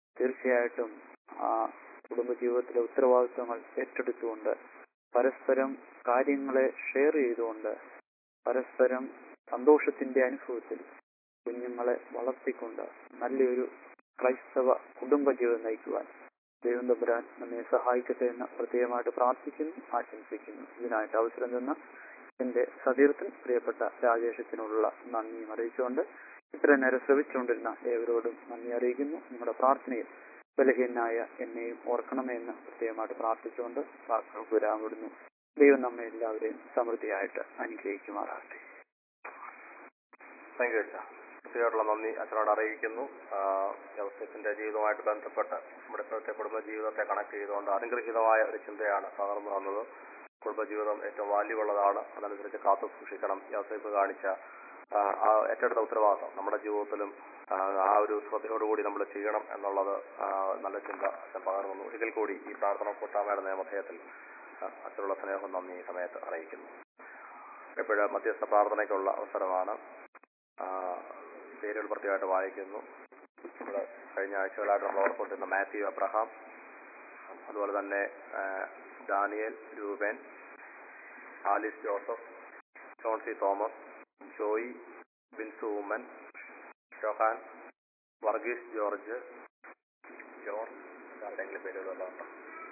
തീർച്ചയായിട്ടും ആ കുടുംബജീവിതത്തിലെ ഉത്തരവാദിത്വങ്ങൾ ഏറ്റെടുത്തുകൊണ്ട് പരസ്പരം കാര്യങ്ങളെ ഷെയർ ചെയ്തുകൊണ്ട് പരസ്പരം സന്തോഷത്തിന്റെ അനുഭവത്തിൽ കുഞ്ഞുങ്ങളെ വളർത്തിക്കൊണ്ട് നല്ലൊരു ക്രൈസ്തവ കുടുംബജീവിതം നയിക്കുവാൻ ദൈവം തമ്പുരാൻ നമ്മെ സഹായിക്കട്ടെ എന്ന് പ്രത്യേകമായിട്ട് പ്രാർത്ഥിക്കുന്നു ആശംസിക്കുന്നു ഇതിനായിട്ട് അവസരം തന്ന എന്റെ സതീർത്ഥൻ പ്രിയപ്പെട്ട രാജേഷത്തിനോടുള്ള നന്ദിയും അറിയിച്ചുകൊണ്ട് ഇത്ര നേരം ശ്രമിച്ചുകൊണ്ടിരുന്ന ഏവരോടും നന്ദി അറിയിക്കുന്നു നിങ്ങളുടെ പ്രാർത്ഥനയിൽ ബലഹീനായ എന്നെയും ഓർക്കണമേ എന്ന് പ്രത്യേകമായിട്ട് പ്രാർത്ഥിച്ചുകൊണ്ട് വാക്കുകൾക്ക് വിരാൻ വിടുന്നു ദൈവം നമ്മെ എല്ലാവരെയും സമൃദ്ധിയായിട്ട് അനുഗ്രഹിക്കുമാറാകട്ടെ താങ്ക് യു അച്ഛാ കൃത്യമായിട്ടുള്ള നന്ദി അച്ഛനോട് അറിയിക്കുന്നു ജോസഫിന്റെ ജീവിതവുമായിട്ട് ബന്ധപ്പെട്ട് നമ്മുടെ ഇപ്പോഴത്തെ കുടുംബ ജീവിതത്തെ കണക്ട് ചെയ്തുകൊണ്ട് അനുഗ്രഹീതമായ ഒരു ചിന്തയാണ് പകർന്നു വന്നത് കുടുംബജീവിതം ഏറ്റവും വാല്യുള്ളതാണ് അതനുസരിച്ച് കാത്തു സൂക്ഷിക്കണം ജോസഫ് കാണിച്ച ആ, ആ ഏറ്റെടുത്ത ഉത്തരവാദിത്തം നമ്മുടെ ജീവിതത്തിലും ആ, ആ ഒരു ശ്രദ്ധയോടുകൂടി നമ്മൾ ചെയ്യണം എന്നുള്ളത് ആ, നല്ല ചിന്ത അച്ഛൻ പകർന്നു ഒരിക്കൽ കൂടി ഈ പ്രാർത്ഥന കൂട്ടാമയുടെ നിയമധേയത്തിൽ ആ, അച്ഛനുള്ള സ്നേഹം നന്ദി ഈ സമയത്ത് അറിയിക്കുന്നു എപ്പോഴും മധ്യസ്ഥ പ്രാർത്ഥനയ്ക്കുള്ള അവസരമാണ് ആ, പേരുകൾ പ്രത്യേകമായിട്ട് വായിക്കുന്നു ഇവിടെ കഴിഞ്ഞ ആഴ്ചകളായിട്ട് നമ്മൾ ഓർക്കൊണ്ടിരുന്ന മാത്യു അബ്രഹാം അതുപോലെ തന്നെ ആ, Daniel Reuben Alice Joseph John C Thomas Joy Binsu Oommen Shohan Varghese George John ആരുടെയെങ്കിലും പേരുകളുണ്ടോ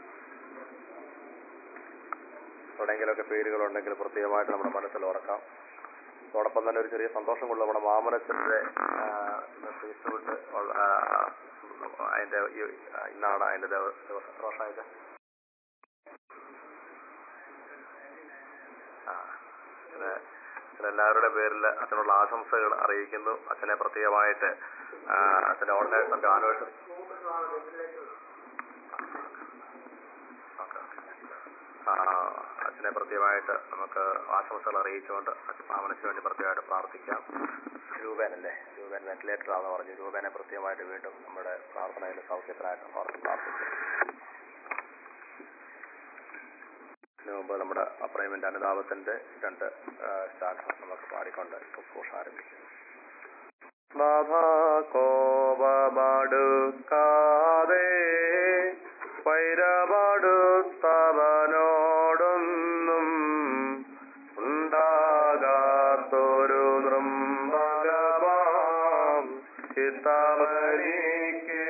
എവിടെയെങ്കിലുമൊക്കെ പേരുകളുണ്ടെങ്കിൽ പ്രത്യേകമായിട്ട് നമ്മുടെ മനസ്സിൽ ഓർക്കാം അതോടൊപ്പം തന്നെ ഒരു ചെറിയ സന്തോഷം കൊണ്ട് നമ്മുടെ മാമനച്ചന്റെ ഫേസ്ബുക്ക് അതിന്റെ ഈ, ആ, ഇന്നാണ് അതിന്റെ ദിവ- ദിവസം എത്ര വർഷമായത് ആ അച്ഛനെ അച്ഛനെല്ലാവരുടെ പേരിൽ അച്ഛനുള്ള ആശംസകൾ അറിയിക്കുന്നു അച്ഛനെ പ്രത്യേകമായിട്ട് ആ, അച്ഛന്റെ ഓർഡിനേഷൻ ആനിവേഴ്സറി ആ, അച്ഛനെ പ്രത്യേകമായിട്ട് നമുക്ക് ആശംസകൾ അറിയിച്ചുകൊണ്ട് അച്ഛൻ മാമനയ്ക്ക് വേണ്ടി പ്രത്യേകമായിട്ട് പ്രാർത്ഥിക്കാം രൂപേൻ അല്ലേ രൂപേൻ വെന്റിലേറ്റർ ആണെന്ന് പറഞ്ഞു രൂപേനെ പ്രത്യേകമായിട്ട് വീണ്ടും നമ്മുടെ പ്രാർത്ഥനയിൽ സൗഖ്യത്തിനായിട്ട് ഓർത്ത് പ്രാർത്ഥിക്കും ഇതിനു മുമ്പ് നമ്മുടെ അപ്രൈമെന്റ് അനുതാപത്തിന്റെ രണ്ട് സ്റ്റാൻസ് നമുക്ക് പാടിക്കൊണ്ട് ശുശ്രൂഷ ആരംഭിക്കും കോപമടുക്കാതെ വൈരമടുത്തവനോടൊന്നും ഉണ്ടാകാത്തൊരു നൃംബകമാം ചിത്തമനിക്ക്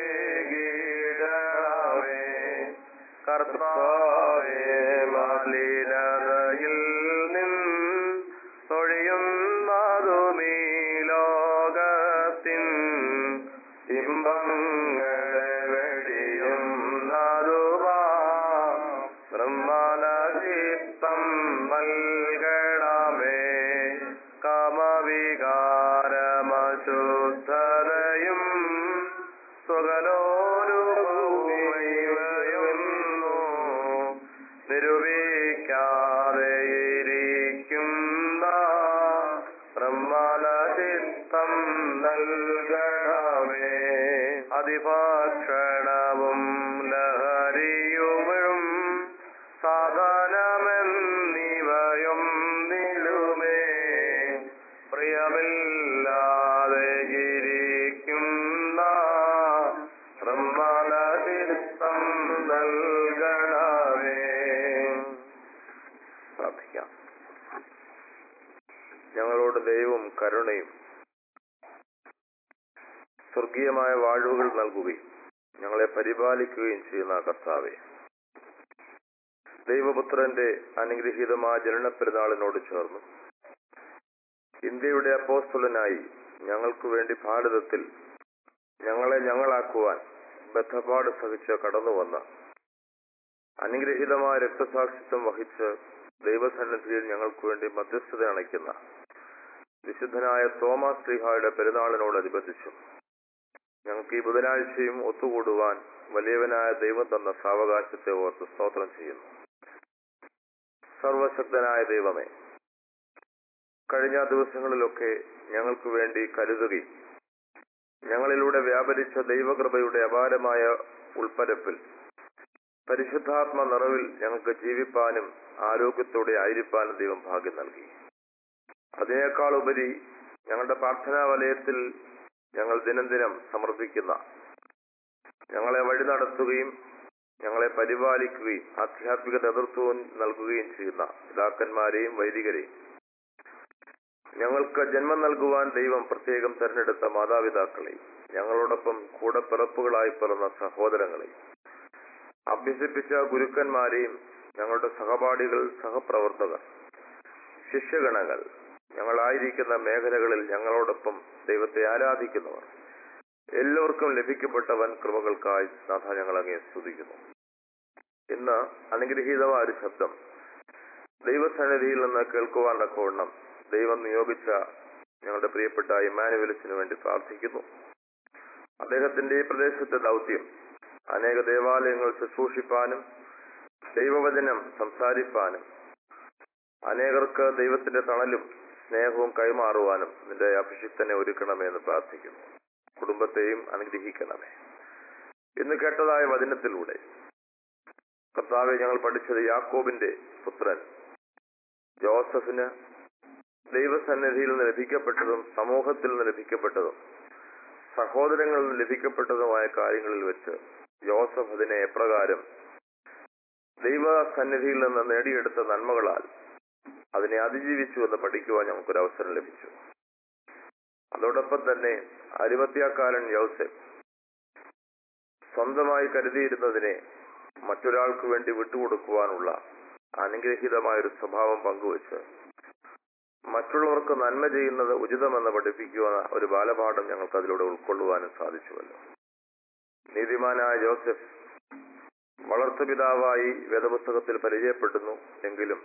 ഗീടമേ കർത്താവേ മലിനതയിൽ നിൻ തൊഴിയുന്നതുമീ ലോകത്തിൻ ഇമ്പങ്ങളെ വെടിയുന്നതുമാ ബ്രഹ്മലചിത്തം നൽകണമേ കാമവികാരമശുദ്ധതയും സ്വകലോലുമയുന്നു നിരൂപിക്കാതെയിരിക്കുന്ന ബ്രഹ്മലചിത്തം നൽകണമേ അതിഭക്ഷണവും ലഹരിയുമും സാധനമെന്നിവയും നിലുമേ പ്രിയമില്ലാതെ ഇരിക്കുന്ന ബ്രഹ്മലചിത്തം നൽകണമേ പ്രാർത്ഥിക്കാം ഞങ്ങളോട് ദൈവം കരുണയും സ്വർഗീയമായ വാഴ്വുകൾ നൽകുകയും ഞങ്ങളെ പരിപാലിക്കുകയും ചെയ്യുന്ന കർത്താവെ ദൈവപുത്രന്റെ അനുഗ്രഹീതമായ ജനനപ്പെരുന്നാളിനോട് ചേർന്നു ഇന്ത്യയുടെ അപ്പോസ്തലനായി ഞങ്ങൾക്ക് വേണ്ടി ഭാരതത്തിൽ ഞങ്ങളെ ഞങ്ങളാക്കുവാൻ ബദ്ധപാട് സഹിച്ച് കടന്നുവന്ന അനുഗ്രഹീതമായ രക്തസാക്ഷിത്വം വഹിച്ച് ദൈവസന്നിധിയിൽ ഞങ്ങൾക്ക് വേണ്ടി മധ്യസ്ഥത അണയ്ക്കുന്ന വിശുദ്ധനായ തോമസ് ശ്രീഹായുടെ പെരുന്നാളിനോടനുബന്ധിച്ചും ഞങ്ങൾക്ക് ഈ ബുധനാഴ്ചയും ഒത്തുകൂടുവാൻ വലിയവനായ ദൈവം തന്ന സാവകാശത്തെ ഓർത്ത് സ്തോത്രം ചെയ്യുന്നു സർവശക്തനായ ദൈവമേ കഴിഞ്ഞ ദിവസങ്ങളിലൊക്കെ ഞങ്ങൾക്ക് വേണ്ടി കരുതുകയും ഞങ്ങളിലൂടെ വ്യാപരിച്ച ദൈവകൃപയുടെ അപാരമായ ഉൾപ്പരപ്പിൽ പരിശുദ്ധാത്മ നിറവിൽ ഞങ്ങൾക്ക് ജീവിപ്പാനും ആരോഗ്യത്തോടെ ആയിരിക്കാനും ദൈവം ഭാഗ്യം നൽകി അതിനേക്കാൾ ഉപരി ഞങ്ങളുടെ പ്രാർത്ഥനാ വലയത്തിൽ ഞങ്ങൾ ദിനം ദിനം സമർപ്പിക്കുന്ന ഞങ്ങളെ വഴി നടത്തുകയും ഞങ്ങളെ പരിപാലിക്കുകയും ആധ്യാത്മിക നേതൃത്വവും നൽകുകയും ചെയ്യുന്ന പിതാക്കന്മാരെയും വൈദികരെയും ഞങ്ങൾക്ക് ജന്മം നൽകുവാൻ ദൈവം പ്രത്യേകം തെരഞ്ഞെടുത്ത മാതാപിതാക്കളെയും ഞങ്ങളോടൊപ്പം കൂടെ പിറപ്പുകളായി പിറന്ന സഹോദരങ്ങളെയും അഭ്യസിപ്പിച്ച ഗുരുക്കന്മാരെയും ഞങ്ങളുടെ സഹപാഠികൾ സഹപ്രവർത്തകർ ശിഷ്യഗണങ്ങൾ ഞങ്ങളായിരിക്കുന്ന മേഖലകളിൽ ഞങ്ങളോടൊപ്പം ദൈവത്തെ ആരാധിക്കുന്നവർ എല്ലാവർക്കും ലഭിക്കപ്പെട്ട വൻ കൃപകൾക്കായി നാഥ ഞങ്ങൾ അങ്ങേ സ്തുതിക്കുന്നു ഇന്ന് അനുഗ്രഹീതമായ ഒരു ശബ്ദം ദൈവസന്നിധിയിൽ നിന്ന് കേൾക്കുവാൻ തക്കവണ്ണം ദൈവം നിയോഗിച്ച ഞങ്ങളുടെ പ്രിയപ്പെട്ട ഇമാനുവലിസിന് വേണ്ടി പ്രാർത്ഥിക്കുന്നു അദ്ദേഹത്തിന്റെ ഈ പ്രദേശത്തെ ദൗത്യം അനേക ദേവാലയങ്ങൾ ശുശ്രൂഷിപ്പാനും ദൈവവചനം സംസാരിപ്പാനും അനേകർക്ക് ദൈവത്തിന്റെ തണലും സ്നേഹവും കൈമാറുവാനും നിന്റെ അഭിഷിക്തനെ ഒരുക്കണമേ എന്ന് പ്രാർത്ഥിക്കുന്നു കുടുംബത്തെയും അനുഗ്രഹിക്കണമേ ഇന്ന് കേട്ടതായ വചനത്തിലൂടെ കർത്താവെ ഞങ്ങൾ പഠിച്ചത് യാക്കോബിന്റെ പുത്രൻ ജോസഫിന് ദൈവസന്നിധിയിൽ നിന്ന് ലഭിക്കപ്പെട്ടതും സമൂഹത്തിൽ നിന്ന് ലഭിക്കപ്പെട്ടതും സഹോദരങ്ങളിൽ നിന്ന് ലഭിക്കപ്പെട്ടതുമായ കാര്യങ്ങളിൽ വെച്ച് ജോസഫ് അതിനെ എപ്രകാരം ദൈവസന്നിധിയിൽ നിന്ന് നേടിയെടുത്ത നന്മകളാൽ അതിനെ അതിജീവിച്ചു എന്ന് പഠിക്കുവാൻ ഞങ്ങൾക്കൊരു അവസരം ലഭിച്ചു അതോടൊപ്പം തന്നെ അരിമത്യാക്കാരൻ യൗസഫ് സ്വന്തമായി കരുതിയിരുന്നതിനെ മറ്റൊരാൾക്ക് വേണ്ടി വിട്ടുകൊടുക്കുവാനുള്ള അനുഗ്രഹീതമായ ഒരു സ്വഭാവം പങ്കുവച്ച് മറ്റുള്ളവർക്ക് നന്മ ചെയ്യുന്നത് ഉചിതമെന്ന് പഠിപ്പിക്കുവാൻ ഒരു ബാലപാഠം ഞങ്ങൾക്ക് അതിലൂടെ ഉൾക്കൊള്ളുവാനും സാധിച്ചുവല്ലോ നീതിമാനായ ജോസഫ് വളർത്തുപിതാവായി വേദപുസ്തകത്തിൽ പരിചയപ്പെടുന്നു എങ്കിലും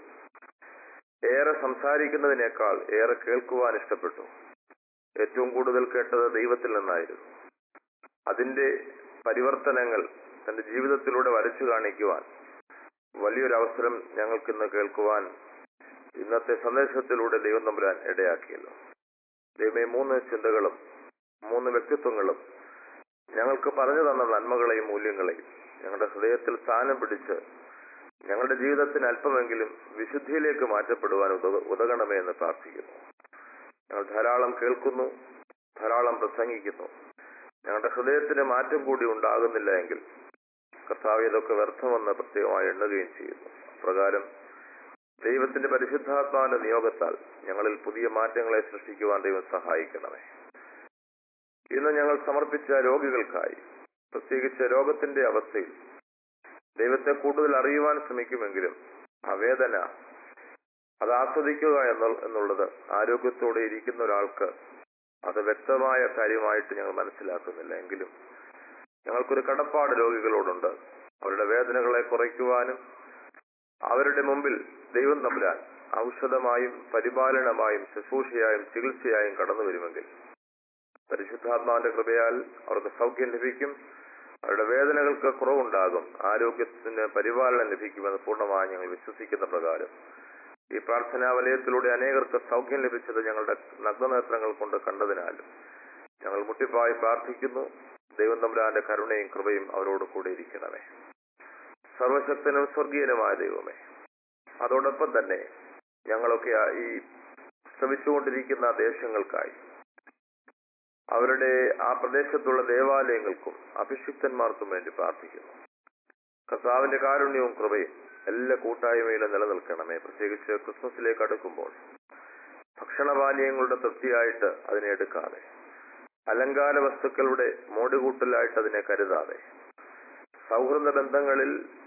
ഏറെ സംസാരിക്കുന്നതിനേക്കാൾ ഏറെ കേൾക്കുവാൻ ഇഷ്ടപ്പെട്ടു ഏറ്റവും കൂടുതൽ കേട്ടത് ദൈവത്തിൽ നിന്നായിരുന്നു അതിന്റെ പരിവർത്തനങ്ങൾ തന്റെ ജീവിതത്തിലൂടെ വരച്ചു കാണിക്കുവാൻ വലിയൊരു അവസരം ഞങ്ങൾക്കിന്ന് കേൾക്കുവാൻ ഇന്നത്തെ സന്ദേശത്തിലൂടെ ദൈവം തമ്പുരാൻ ഇടയാക്കിയല്ലോ ദൈവമേ മൂന്ന് ചിന്തകളും മൂന്ന് വ്യക്തിത്വങ്ങളും ഞങ്ങൾക്ക് പറഞ്ഞു തന്ന നന്മകളെയും മൂല്യങ്ങളെയും ഞങ്ങളുടെ ഹൃദയത്തിൽ സ്ഥാനം പിടിച്ച് ഞങ്ങളുടെ ജീവിതത്തിന് അല്പമെങ്കിലും വിശുദ്ധിയിലേക്ക് മാറ്റപ്പെടുവാൻ ഉതക ഉതകണമേ എന്ന് പ്രാർത്ഥിക്കുന്നു ഞങ്ങൾ ധാരാളം കേൾക്കുന്നു ധാരാളം പ്രസംഗിക്കുന്നു ഞങ്ങളുടെ ഹൃദയത്തിന് മാറ്റം കൂടി ഉണ്ടാകുന്നില്ല എങ്കിൽ കർത്താവ് ഇതൊക്കെ വ്യർത്ഥമെന്ന് പ്രത്യേകമായി എണ്ണുകയും ചെയ്യുന്നു പ്രകാരം ദൈവത്തിന്റെ പരിശുദ്ധാത്മാവിന്റെ നിയോഗത്താൽ ഞങ്ങളിൽ പുതിയ മാറ്റങ്ങളെ സൃഷ്ടിക്കുവാൻ ദൈവം സഹായിക്കണമേ ഇന്ന് ഞങ്ങൾ സമർപ്പിച്ച രോഗികൾക്കായി പ്രത്യേകിച്ച് രോഗത്തിന്റെ അവസ്ഥയിൽ ദൈവത്തെ കൂടുതൽ അറിയുവാൻ ശ്രമിക്കുമെങ്കിലും ആ വേദന അത് ആസ്വദിക്കുക എന്നുള്ള- എന്നുള്ളത് ആരോഗ്യത്തോടെ ഇരിക്കുന്ന ഒരാൾക്ക് അത് വ്യക്തമായ കാര്യമായിട്ട് ഞങ്ങൾ മനസ്സിലാക്കുന്നില്ല എങ്കിലും ഞങ്ങൾക്കൊരു കടപ്പാട് രോഗികളോടുണ്ട് അവരുടെ വേദനകളെ കുറയ്ക്കുവാനും അവരുടെ മുമ്പിൽ ദൈവം തമ്പുരാൻ ഔഷധമായും പരിപാലനമായും ശുശ്രൂഷയായും ചികിത്സയായും കടന്നു വരുമെങ്കിൽ പരിശുദ്ധാത്മാവിന്റെ കൃപയാൽ അവർക്ക് സൗഖ്യം ലഭിക്കും അവരുടെ വേദനകൾക്ക് കുറവുണ്ടാകും ആരോഗ്യത്തിന് പരിപാലനം ലഭിക്കുമെന്ന് പൂർണ്ണമായി ഞങ്ങൾ വിശ്വസിക്കുന്ന പ്രകാരം ഈ പ്രാർത്ഥനാ വലയത്തിലൂടെ അനേകർക്ക് സൗഖ്യം ലഭിച്ചത് ഞങ്ങളുടെ നഗ്നനേത്രങ്ങൾ കൊണ്ട് കണ്ടതിനാലും ഞങ്ങൾ മുട്ടിപ്പായി പ്രാർത്ഥിക്കുന്നു ദൈവം തമ്പുരാന്റെ കരുണയും കൃപയും അവരോട് കൂടെ ഇരിക്കണമേ സർവശക്തനും സ്വർഗീയനുമായ ദൈവമേ അതോടൊപ്പം തന്നെ ഞങ്ങളൊക്കെ ആ ഈ ശ്രമിച്ചുകൊണ്ടിരിക്കുന്ന ദേശങ്ങൾക്കായി അവരുടെ ആ പ്രദേശത്തുള്ള ദേവാലയങ്ങൾക്കും അഭിഷിക്തന്മാർക്കും വേണ്ടി പ്രാർത്ഥിക്കുന്നു കർത്താവിന്റെ കാരുണ്യവും കൃപയും എല്ലാ കൂട്ടായ്മയിലും നിലനിൽക്കണമേ പ്രത്യേകിച്ച് ക്രിസ്മസിലേക്ക് അടുക്കുമ്പോൾ ഭക്ഷണപാനീയങ്ങളുടെ തൃപ്തിയായിട്ട് അതിനെ എടുക്കാതെ അലങ്കാര വസ്തുക്കളുടെ മോടുകൂട്ടലായിട്ട് അതിനെ കരുതാതെ സൗഹൃദ ബന്ധങ്ങളിൽ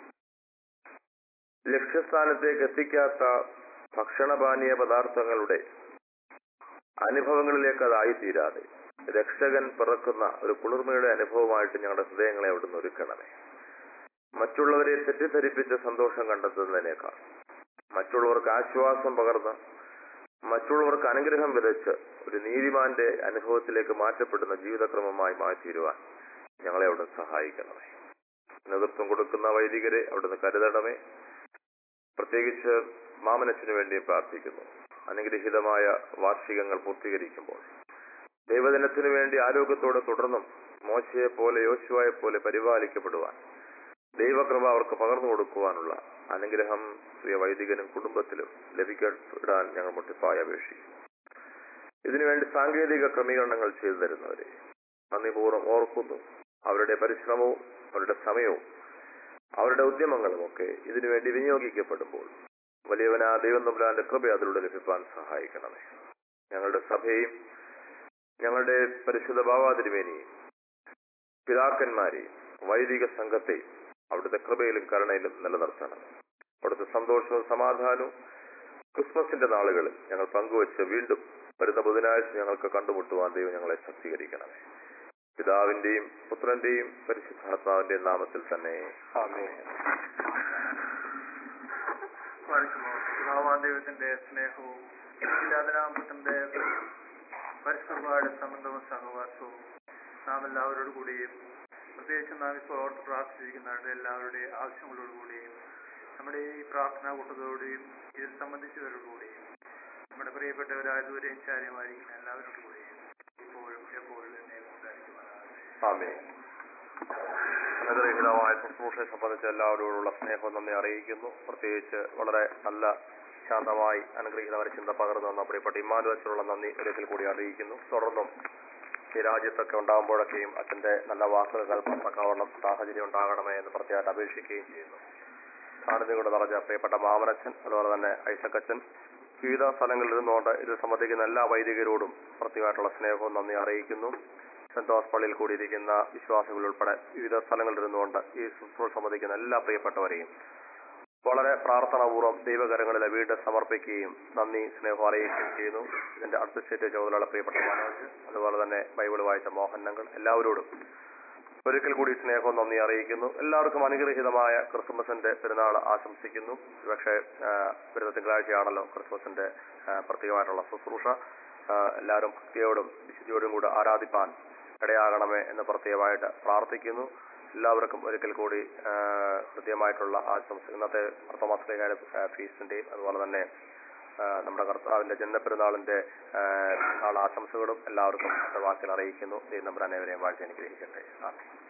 ലക്ഷ്യസ്ഥാനത്തേക്ക് എത്തിക്കാത്ത ഭക്ഷണപാനീയ പദാർത്ഥങ്ങളുടെ അനുഭവങ്ങളിലേക്ക് അതായിത്തീരാതെ രക്ഷകൻ പിറക്കുന്ന ഒരു കുളിർമയുടെ അനുഭവമായിട്ട് ഞങ്ങളുടെ ഹൃദയങ്ങളെ അവിടുന്ന് ഒരുക്കണമേ മറ്റുള്ളവരെ തെറ്റിദ്ധരിപ്പിച്ച് സന്തോഷം കണ്ടെത്തുന്നതിനേക്കാൾ മറ്റുള്ളവർക്ക് ആശ്വാസം പകർന്ന് മറ്റുള്ളവർക്ക് അനുഗ്രഹം വിതച്ച് ഒരു നീതിമാന്റെ അനുഭവത്തിലേക്ക് മാറ്റപ്പെടുന്ന ജീവിതക്രമമായി മാറ്റിയിരുവാൻ ഞങ്ങളെ അവിടുന്ന് സഹായിക്കണമേ നേതൃത്വം കൊടുക്കുന്ന വൈദികരെ അവിടുന്ന് കരുതണമേ പ്രത്യേകിച്ച് മാമനച്ചിനു വേണ്ടിയും പ്രാർത്ഥിക്കുന്നു അനുഗ്രഹീതമായ വാർഷികങ്ങൾ പൂർത്തീകരിക്കുമ്പോൾ ദൈവദിനത്തിനു വേണ്ടി ആരോഗ്യത്തോടെ തുടർന്നും മോശയെ പോലെ യോശുവയെ പോലെ പരിപാലിക്കപ്പെടുവാൻ ദൈവകൃപ അവർക്ക് പകർന്നു കൊടുക്കുവാനുള്ള അനുഗ്രഹം പ്രിയ വൈദികനും കുടുംബത്തിലും ലഭിക്കപ്പെടാൻ ഞങ്ങൾ മുട്ടിപ്പായി അപേക്ഷിക്കും ഇതിനുവേണ്ടി സാങ്കേതിക ക്രമീകരണങ്ങൾ ചെയ്തു തരുന്നവരെ നന്ദിപൂർവ്വം ഓർക്കുന്നു അവരുടെ പരിശ്രമവും അവരുടെ സമയവും അവരുടെ ഉദ്യമങ്ങളും ഒക്കെ ഇതിനുവേണ്ടി വിനിയോഗിക്കപ്പെടുമ്പോൾ വലിയവനാ ദൈവം തമ്പുരാന്റെ കൃപ അതിലൂടെ ലഭിക്കാൻ സഹായിക്കണമേ ഞങ്ങളുടെ സഭയും ഞങ്ങളുടെ പരിശുദ്ധ ഭാവാതിരുമേനിയും പിതാക്കന്മാരെയും വൈദിക സംഘത്തെയും അവിടുത്തെ കൃപയിലും കരുണയിലും നിലനിർത്തണം അവിടുത്തെ സന്തോഷവും സമാധാനവും ക്രിസ്മസിന്റെ നാളുകളിൽ ഞങ്ങൾ പങ്കുവച്ച് വീണ്ടും വരുന്ന ബുധനാഴ്ച ഞങ്ങൾക്ക് കണ്ടുമുട്ടുവാൻ ദൈവം ഞങ്ങളെ ശക്തീകരിക്കണമേ പിതാവിന്റെയും പുത്രന്റെയും പരിശുദ്ധാത്മാവിന്റെയും നാമത്തിൽ തന്നെ ആമേൻ പിതാവാൻ ദൈവത്തിന്റെ സ്നേഹവും പുത്രന്റെ പരിസ്ഥിതിയുടെ സംബന്ധവും സഹവാസവും നാം എല്ലാവരോട് കൂടിയും പ്രത്യേകിച്ച് നാം ഇപ്പോൾ ഓർത്ത് പ്രാർത്ഥിച്ചിരിക്കുന്നവരുടെ എല്ലാവരുടെയും ആവശ്യങ്ങളോടുകൂടിയും നമ്മുടെ ഈ പ്രാർത്ഥനാ കൂട്ടത്തോടുകൂടിയും ഇതിൽ സംബന്ധിച്ചവരോടുകൂടിയും നമ്മുടെ പ്രിയപ്പെട്ടവരായ ദൂരെയും ചാര്യമായിരിക്കുന്ന എല്ലാവരോടും കൂടിയും ഇപ്പോഴും എപ്പോഴും എന്നെ ഉണ്ടായിരിക്കുവാനാകട്ടെ ആമേൻ അനുഗ്രഹീതമായ ശുശ്രൂഷയെ സംബന്ധിച്ച് എല്ലാവരോടുള്ള സ്നേഹം നന്ദി അറിയിക്കുന്നു പ്രത്യേകിച്ച് വളരെ നല്ല ശാന്തമായി അനുഗ്രഹീതമായ ചിന്ത പകർന്നു വന്ന പ്രിയപ്പെട്ട ഇമ്മാനുവച്ചിനുള്ള നന്ദി ഒരിക്കൽ കൂടി അറിയിക്കുന്നു തുടർന്നും ഈ രാജ്യത്തൊക്കെ ഉണ്ടാകുമ്പോഴൊക്കെയും അച്ഛന്റെ നല്ല വാക്കുകൾ കേൾക്കാൻ തക്കവണ്ണം സാഹചര്യം ഉണ്ടാകണമേ എന്ന് പ്രത്യേകമായിട്ട് അപേക്ഷിക്കുകയും ചെയ്യുന്നു സാന്നിധ്യം കൊണ്ട് നിറഞ്ഞ പ്രിയപ്പെട്ട മാമനച്ഛൻ അതുപോലെ തന്നെ ഐസക്കച്ചൻ വിവിധ സ്ഥലങ്ങളിൽ ഇരുന്നുകൊണ്ട് ഇത് സംബന്ധിക്കുന്ന എല്ലാ വൈദികരോടും പ്രത്യേകമായിട്ടുള്ള സ്നേഹവും നന്ദി അറിയിക്കുന്നു സെന്റ് തോമസ് പള്ളിയിൽ കൂടിയിരിക്കുന്ന വിശ്വാസികൾ ഉൾപ്പെടെ വിവിധ സ്ഥലങ്ങളിൽ ഇരുന്നുകൊണ്ട് ഈ ശുശ്രൂഷ സംബന്ധിക്കുന്ന എല്ലാ പ്രിയപ്പെട്ടവരെയും വളരെ പ്രാർത്ഥനാപൂർവ്വം ദൈവകരങ്ങളിലെ വീണ്ടും സമർപ്പിക്കുകയും നന്ദി സ്നേഹം അറിയിക്കുകയും ചെയ്യുന്നു ഇതിന്റെ അഡ്മിനിസ്ട്രേറ്റീവ് ചുമതലയുള്ള പ്രിയപ്പെട്ട മനോജ് അതുപോലെ തന്നെ ബൈബിൾ വായിച്ച മോഹനങ്ങൾ എല്ലാവരോടും ഒരിക്കൽ കൂടി സ്നേഹവും നന്ദി അറിയിക്കുന്നു എല്ലാവർക്കും അനുഗ്രഹീതമായ ക്രിസ്മസിന്റെ പെരുന്നാൾ ആശംസിക്കുന്നു പക്ഷേ വരുന്ന തിങ്കളാഴ്ചയാണല്ലോ ക്രിസ്മസിന്റെ ആ, പ്രത്യേകമായിട്ടുള്ള ശുശ്രൂഷ ആ, എല്ലാവരും ഭക്തിയോടും വിശുദ്ധിയോടും കൂടെ ആരാധിപ്പാൻ ഇടയാകണമേ എന്ന് പ്രത്യേകമായിട്ട് പ്രാർത്ഥിക്കുന്നു എല്ലാവർക്കും ഒരിക്കൽ കൂടി ആ, കൃത്യമായിട്ടുള്ള ആശംസ ഇന്നത്തെ പ്രഥമാസ്ലികാര ഫീസിന്റെയും അതുപോലെ തന്നെ ആ, നമ്മുടെ കർത്താവിന്റെ ജന്മപ്പെരുന്നാളിന്റെ ആ, പെരുന്നാൾ ആശംസകളും എല്ലാവർക്കും വാക്കിൽ അറിയിക്കുന്നു ദൈവം നമ്പർ അനേവരെയും വാഴ്ച അനുഗ്രഹിക്കട്ടെ ആമേൻ